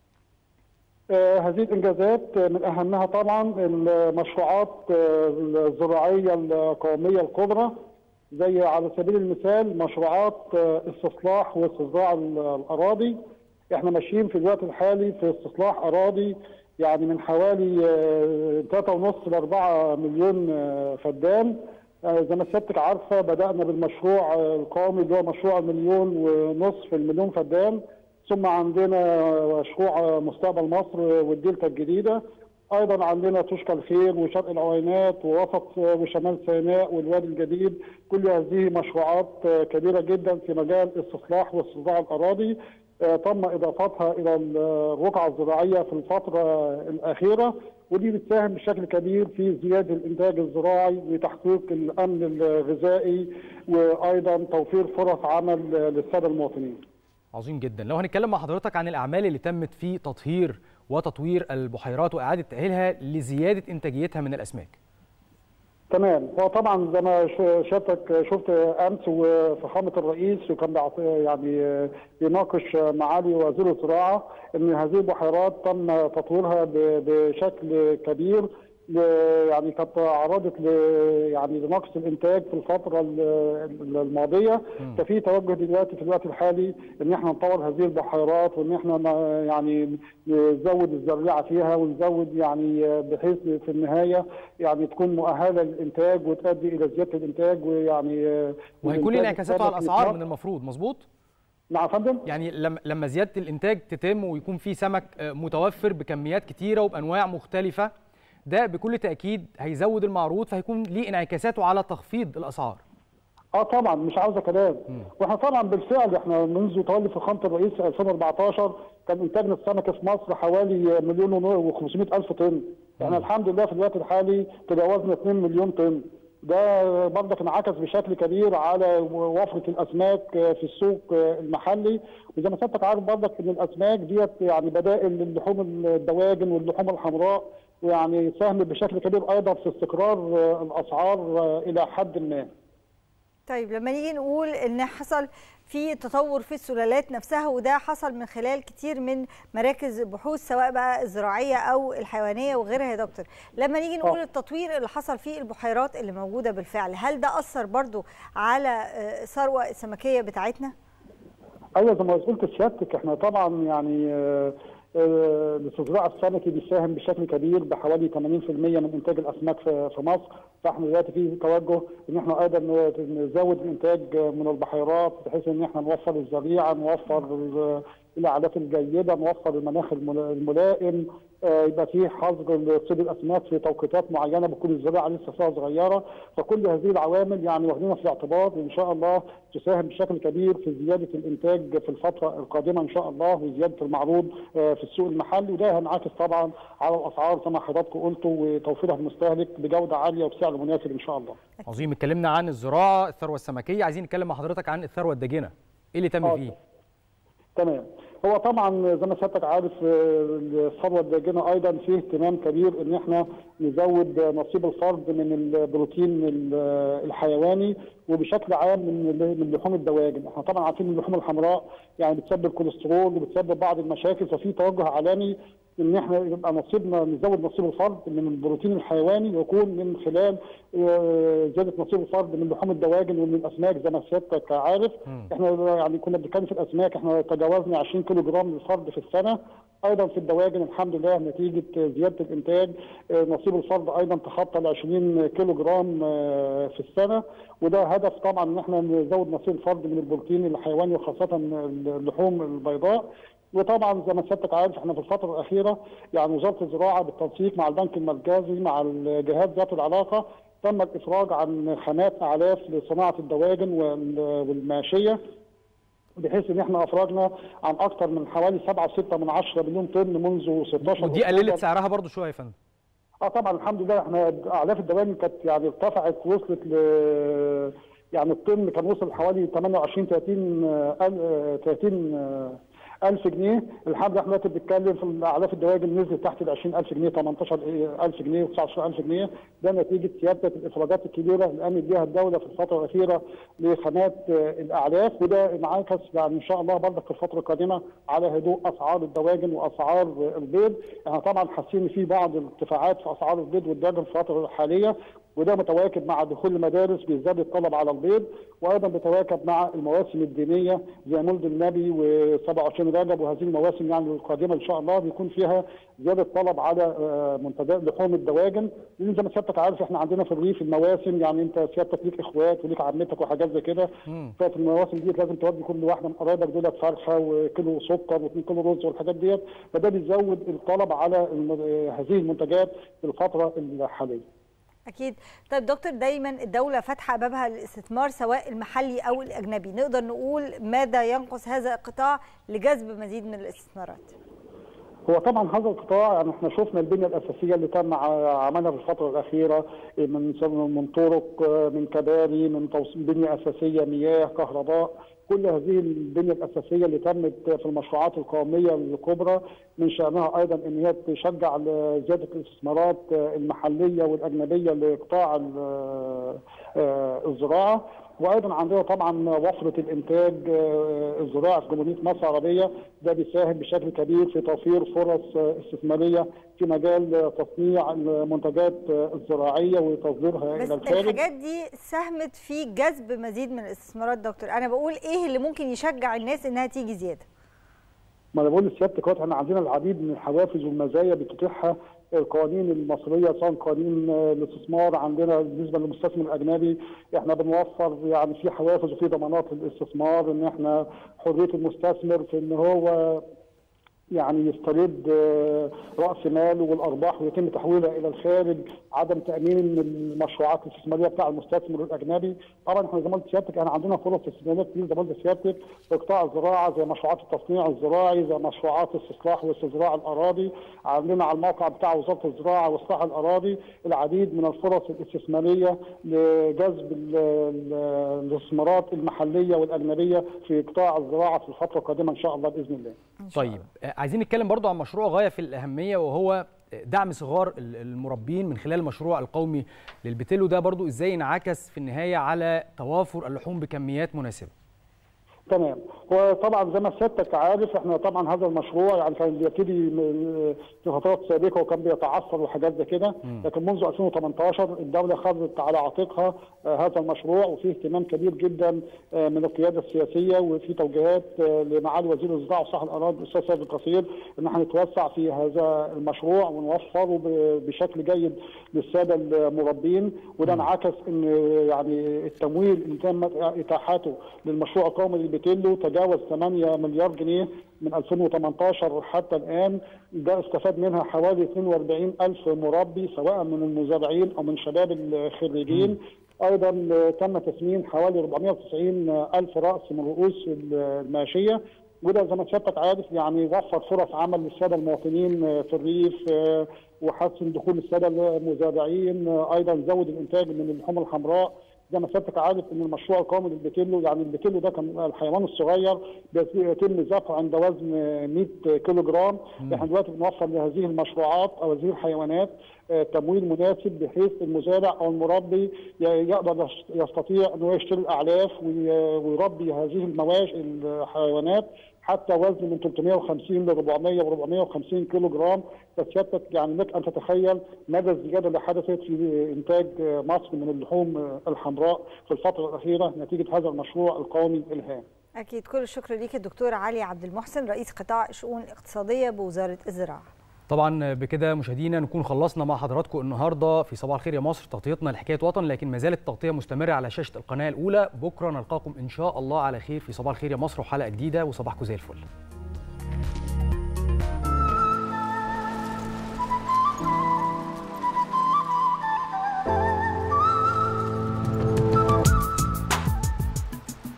آه، هذه الانجازات آه، من اهمها طبعا المشروعات آه، الزراعيه القوميه الكبرى زي على سبيل المثال مشروعات آه، استصلاح واستصداع ال- الاراضي احنا ماشيين في الوقت الحالي في استصلاح اراضي يعني من حوالي آه، 3.5 ل 4 مليون آه، فدان آه، زي ما سيادتك عارفه بدانا بالمشروع آه، القومي اللي هو مشروع مليون ونصف المليون فدان ثم عندنا مشروع آه، مستقبل مصر والدلتا الجديده ايضا عندنا تشكى الخير وشرق العوينات ووسط آه، وشمال سيناء والوادي الجديد كل هذه مشروعات آه، كبيره جدا في مجال استصلاح واستصداع الاراضي آه، تم اضافتها الى الرقعه الزراعيه في الفتره الاخيره ودي بتساهم بشكل كبير في زياده الانتاج الزراعي وتحقيق الامن الغذائي وايضا توفير فرص عمل آه، للساده المواطنين. عظيم جدا لو هنتكلم مع حضرتك عن الاعمال اللي تمت في تطهير وتطوير البحيرات واعاده تاهيلها لزياده انتاجيتها من الاسماك تمام هو طبعا زي ما ش- شفتك شفت امس وفخامه الرئيس وكان بيعط- يعني بيناقش معالي وزير الزراعه ان هذه البحيرات تم تطويرها ب- بشكل كبير ل- يعني كانت عرضت ل يعني لنقص الانتاج في الفتره ال- ال- الماضيه ففي توجه دلوقتي في الوقت الحالي ان احنا نطور هذه البحيرات وان احنا ن- يعني نزود الزراعه فيها ونزود يعني بحيث في النهايه يعني تكون مؤهله للانتاج وتؤدي الى زياده الانتاج ويعني وهيكون ليه الإنتاج انعكاساته على الثابت الاسعار في من المفروض مظبوط نعم يا فندم يعني لما لما زياده الانتاج تتم ويكون في سمك آه، متوفر بكميات كتيره وبانواع مختلفه ده بكل تاكيد هيزود المعروض فهيكون ليه انعكاساته على تخفيض الاسعار اه طبعا مش عاوزه كلام واحنا طبعا بالفعل احنا منذ تولي فخامه الرئيس في 2014 كان انتاجنا السمكي في مصر حوالي مليون و500 الف طن احنا الحمد لله في الوقت الحالي تجاوزنا 2 مليون طن ده برضك انعكس بشكل كبير على وفره الاسماك في السوق المحلي وزي ما سيادتك عارف برضك ان الاسماك ديت يعني بدائل للحوم الدواجن واللحوم الحمراء ويعني ساهمت بشكل كبير ايضا في استقرار الاسعار الى حد ما. طيب لما نيجي نقول ان حصل في تطور في السلالات نفسها وده حصل من خلال كتير من مراكز البحوث سواء بقى الزراعيه او الحيوانيه وغيرها يا دكتور لما نيجي نقول آه. التطوير اللي حصل في البحيرات اللي موجوده بالفعل هل ده اثر برضو على آه، الثروه السمكيه بتاعتنا ايوه زي ما قلت لسيادتك احنا طبعا يعني آه، آه، الاستزراع السمكي بيساهم بشكل كبير بحوالي 80% من انتاج الاسماك في في مصر فاحنا دلوقتي في توجه ان احنا ايضا نزود الانتاج من البحيرات بحيث ان احنا نوفر الزريعه نوفر ال- الاعلاف الجيده نوفر المناخ الملا- الملائم آه، يبقى في حظر لصيد الاسماك في توقيتات معينه بتكون الزراعه لسه فيها صغيره فكل هذه العوامل يعني واخدينها في الاعتبار وان شاء الله تساهم بشكل كبير في زياده الانتاج في الفتره القادمه ان شاء الله وزياده المعروض آه، في السوق المحلي وده هينعكس طبعا على الاسعار زي ما حضراتكم قلتوا وتوفيرها للمستهلك بجوده عاليه وبسعر مناسب ان شاء الله. عظيم اتكلمنا عن الزراعه الثروه السمكيه عايزين نتكلم مع حضرتك عن الثروه الداجنه ايه اللي تم آه. فيه تمام هو طبعا زي ما سيادتك عارف آه، الثروه الداجنه ايضا فيه اهتمام كبير ان احنا نزود نصيب الفرد من البروتين ال- الحيواني وبشكل عام من من لحوم الدواجن احنا طبعا عارفين ان اللحوم الحمراء يعني بتسبب كوليسترول وبتسبب بعض المشاكل ففي توجه عالمي ان احنا يبقى نصيبنا نزود نصيب الفرد من البروتين الحيواني يكون من خلال آه، زياده نصيب الفرد من لحوم الدواجن ومن الاسماك زي ما سيادتك عارف احنا يعني كنا بنتكلم في الاسماك احنا تجاوزنا 20 كيلو جرام للفرد في السنه ايضا في الدواجن الحمد لله نتيجه زياده الانتاج آه، نصيب الفرد ايضا تخطى ال 20 كيلو جرام آه، في السنه وده هدف طبعا ان احنا نزود نصيب الفرد من البروتين الحيواني وخاصه اللحوم البيضاء وطبعا زي ما سيادتك عارف احنا في الفتره الاخيره يعني وزاره الزراعه بالتنسيق مع البنك المركزي مع الجهات ذات العلاقه تم الافراج عن خامات اعلاف لصناعه الدواجن وال- والماشيه بحيث ان احنا افرجنا عن اكثر من حوالي 7.6 من 10 مليون طن منذ 16 ودي قللت أكتوبر. سعرها برضو شويه يا فندم اه طبعا الحمد لله احنا اعلاف الدواجن كانت يعني ارتفعت وصلت ل يعني الطن كان وصل حوالي 28 30 آه، ال- آه، 30 آه، ألف جنيه الحمد لله احنا دلوقتي بنتكلم في اعلاف الدواجن نزلت تحت ال 20000 جنيه 18000 جنيه و19000 جنيه ده نتيجه سياده الافراجات الكبيره اللي قامت بها الدوله في الفتره الاخيره لخامات آه، الاعلاف وده انعكس يعني ان شاء الله برضك في الفتره القادمه على هدوء اسعار الدواجن واسعار آه، البيض احنا طبعا حاسين ان في بعض الارتفاعات في اسعار البيض والدواجن في الفتره الحاليه وده متواكب مع دخول المدارس بيزداد الطلب على البيض وايضا بيتواكب مع المواسم الدينيه زي مولد النبي و27 رجب وهذه المواسم يعني القادمه ان شاء الله بيكون فيها زياده طلب على آه، منتجات لحوم الدواجن لان زي ما سيادتك عارف احنا عندنا في الريف المواسم يعني انت سيادتك ليك اخوات وليك عمتك وحاجات زي كده ففي المواسم دي لازم تودي كل واحده من قرايبك دولت فرخه وكيلو سكر و2 كيلو رز والحاجات ديت فده بيزود الطلب على الم- آه، هذه المنتجات في الفتره الحاليه اكيد طيب دكتور دايما الدوله فاتحه بابها للاستثمار سواء المحلي او الاجنبي نقدر نقول ماذا ينقص هذا القطاع لجذب مزيد من الاستثمارات هو طبعا هذا القطاع يعني احنا شفنا البنيه الاساسيه اللي تم ع- عملها في الفتره الاخيره من من طرق من كباري من توصيل بنيه اساسيه مياه كهرباء كل هذه البنيه الاساسيه اللي تمت في المشروعات القوميه الكبرى من شانها ايضا ان هي تشجع زياده الاستثمارات المحليه والاجنبيه لقطاع ال- الزراعه وايضا عندنا طبعا وفره الانتاج آه، الزراعي في جمهوريه مصر العربيه ده بيساهم بشكل كبير في توفير فرص آه، استثماريه في مجال آه، تصنيع المنتجات آه، الزراعيه وتصديرها بس الى الخارج الحاجات دي ساهمت في جذب مزيد من الاستثمارات دكتور انا بقول ايه اللي ممكن يشجع الناس انها تيجي زياده ما انا بقول لسيادتك اهوت احنا عندنا العديد من الحوافز والمزايا بتتيحها القوانين المصريه سواء قوانين آه، الاستثمار عندنا بالنسبه للمستثمر الاجنبي احنا بنوفر يعني في حوافز وفي ضمانات للاستثمار ان احنا حريه المستثمر في ان هو يعني يسترد آه، راس ماله والارباح ويتم تحويلها الى الخارج عدم تامين المشروعات الاستثماريه بتاع المستثمر الاجنبي طبعا احنا زي ما قلت سيادتك احنا عندنا فرص استثماريه كتير زي ما قلت سيادتك في قطاع الزراعه زي مشروعات التصنيع الزراعي زي مشروعات استصلاح واستزراع الاراضي عندنا على الموقع بتاع وزاره الزراعه واصلاح الاراضي العديد من الفرص الاستثماريه لجذب ال- ال- الاستثمارات المحليه والاجنبيه في قطاع الزراعه في الفتره القادمه ان شاء الله باذن الله طيب آه، عايزين نتكلم برضو عن مشروع غايه في الاهميه وهو دعم صغار ال- المربين من خلال المشروع القومي للبتلو ده برضو ازاي انعكس في النهايه على توافر اللحوم بكميات مناسبه تمام وطبعا زي ما سيادتك عارف احنا طبعا هذا المشروع يعني كان بيبتدي م- في فترات سابقه وكان بيتعثر وحاجات زي كده لكن منذ 2018 الدوله خذت على عاتقها آه، هذا المشروع وفيه اهتمام كبير جدا آه، من القياده السياسيه وفي توجيهات آه، لمعالي وزير الزراعه وصحه الارض الاستاذ سيد القصير ان احنا نتوسع في هذا المشروع ونوفره ب- بشكل جيد للساده المربين وده انعكس ان يعني التمويل اللي تم اتاحته للمشروع القومي للبتيلو تجاوز 8 مليار جنيه من 2018 حتى الان ده استفاد منها حوالي 42 الف مربي سواء من المزارعين او من شباب الخريجين ايضا تم تسمين حوالي 490 الف راس من رؤوس الماشيه وده زي ما سيادتك عارف يعني وفر فرص عمل للساده المواطنين في الريف آه، وحسن دخول الساده المزارعين آه، ايضا زود الانتاج من اللحوم الحمراء زي ما سيادتك عارف ان المشروع القومي للبتيلو يعني البتيلو ده كان الحيوان الصغير بيتم ذبحه عند وزن 100 كيلو جرام احنا دلوقتي بنوفر لهذه المشروعات او هذه الحيوانات آه، تمويل مناسب بحيث المزارع او المربي ي- يقدر يش- يستطيع ان هو يشتري الاعلاف وي- ويربي هذه المواشي الحيوانات حتى وزن من 350 ل 400 و 450 كيلو جرام فسيادتك يعني لك ان تتخيل مدى الزياده اللي حدثت في انتاج مصر من اللحوم الحمراء في الفتره الاخيره نتيجه هذا المشروع القومي الهام. اكيد كل الشكر ليك الدكتور علي عبد المحسن رئيس قطاع الشؤون الاقتصاديه بوزاره الزراعه. طبعا بكده مشاهدينا نكون خلصنا مع حضراتكم النهارده في صباح الخير يا مصر تغطيتنا لحكايه وطن لكن ما زالت التغطيه مستمره على شاشه القناه الاولى بكره نلقاكم ان شاء الله على خير في صباح الخير يا مصر وحلقه جديده وصباحكم زي الفل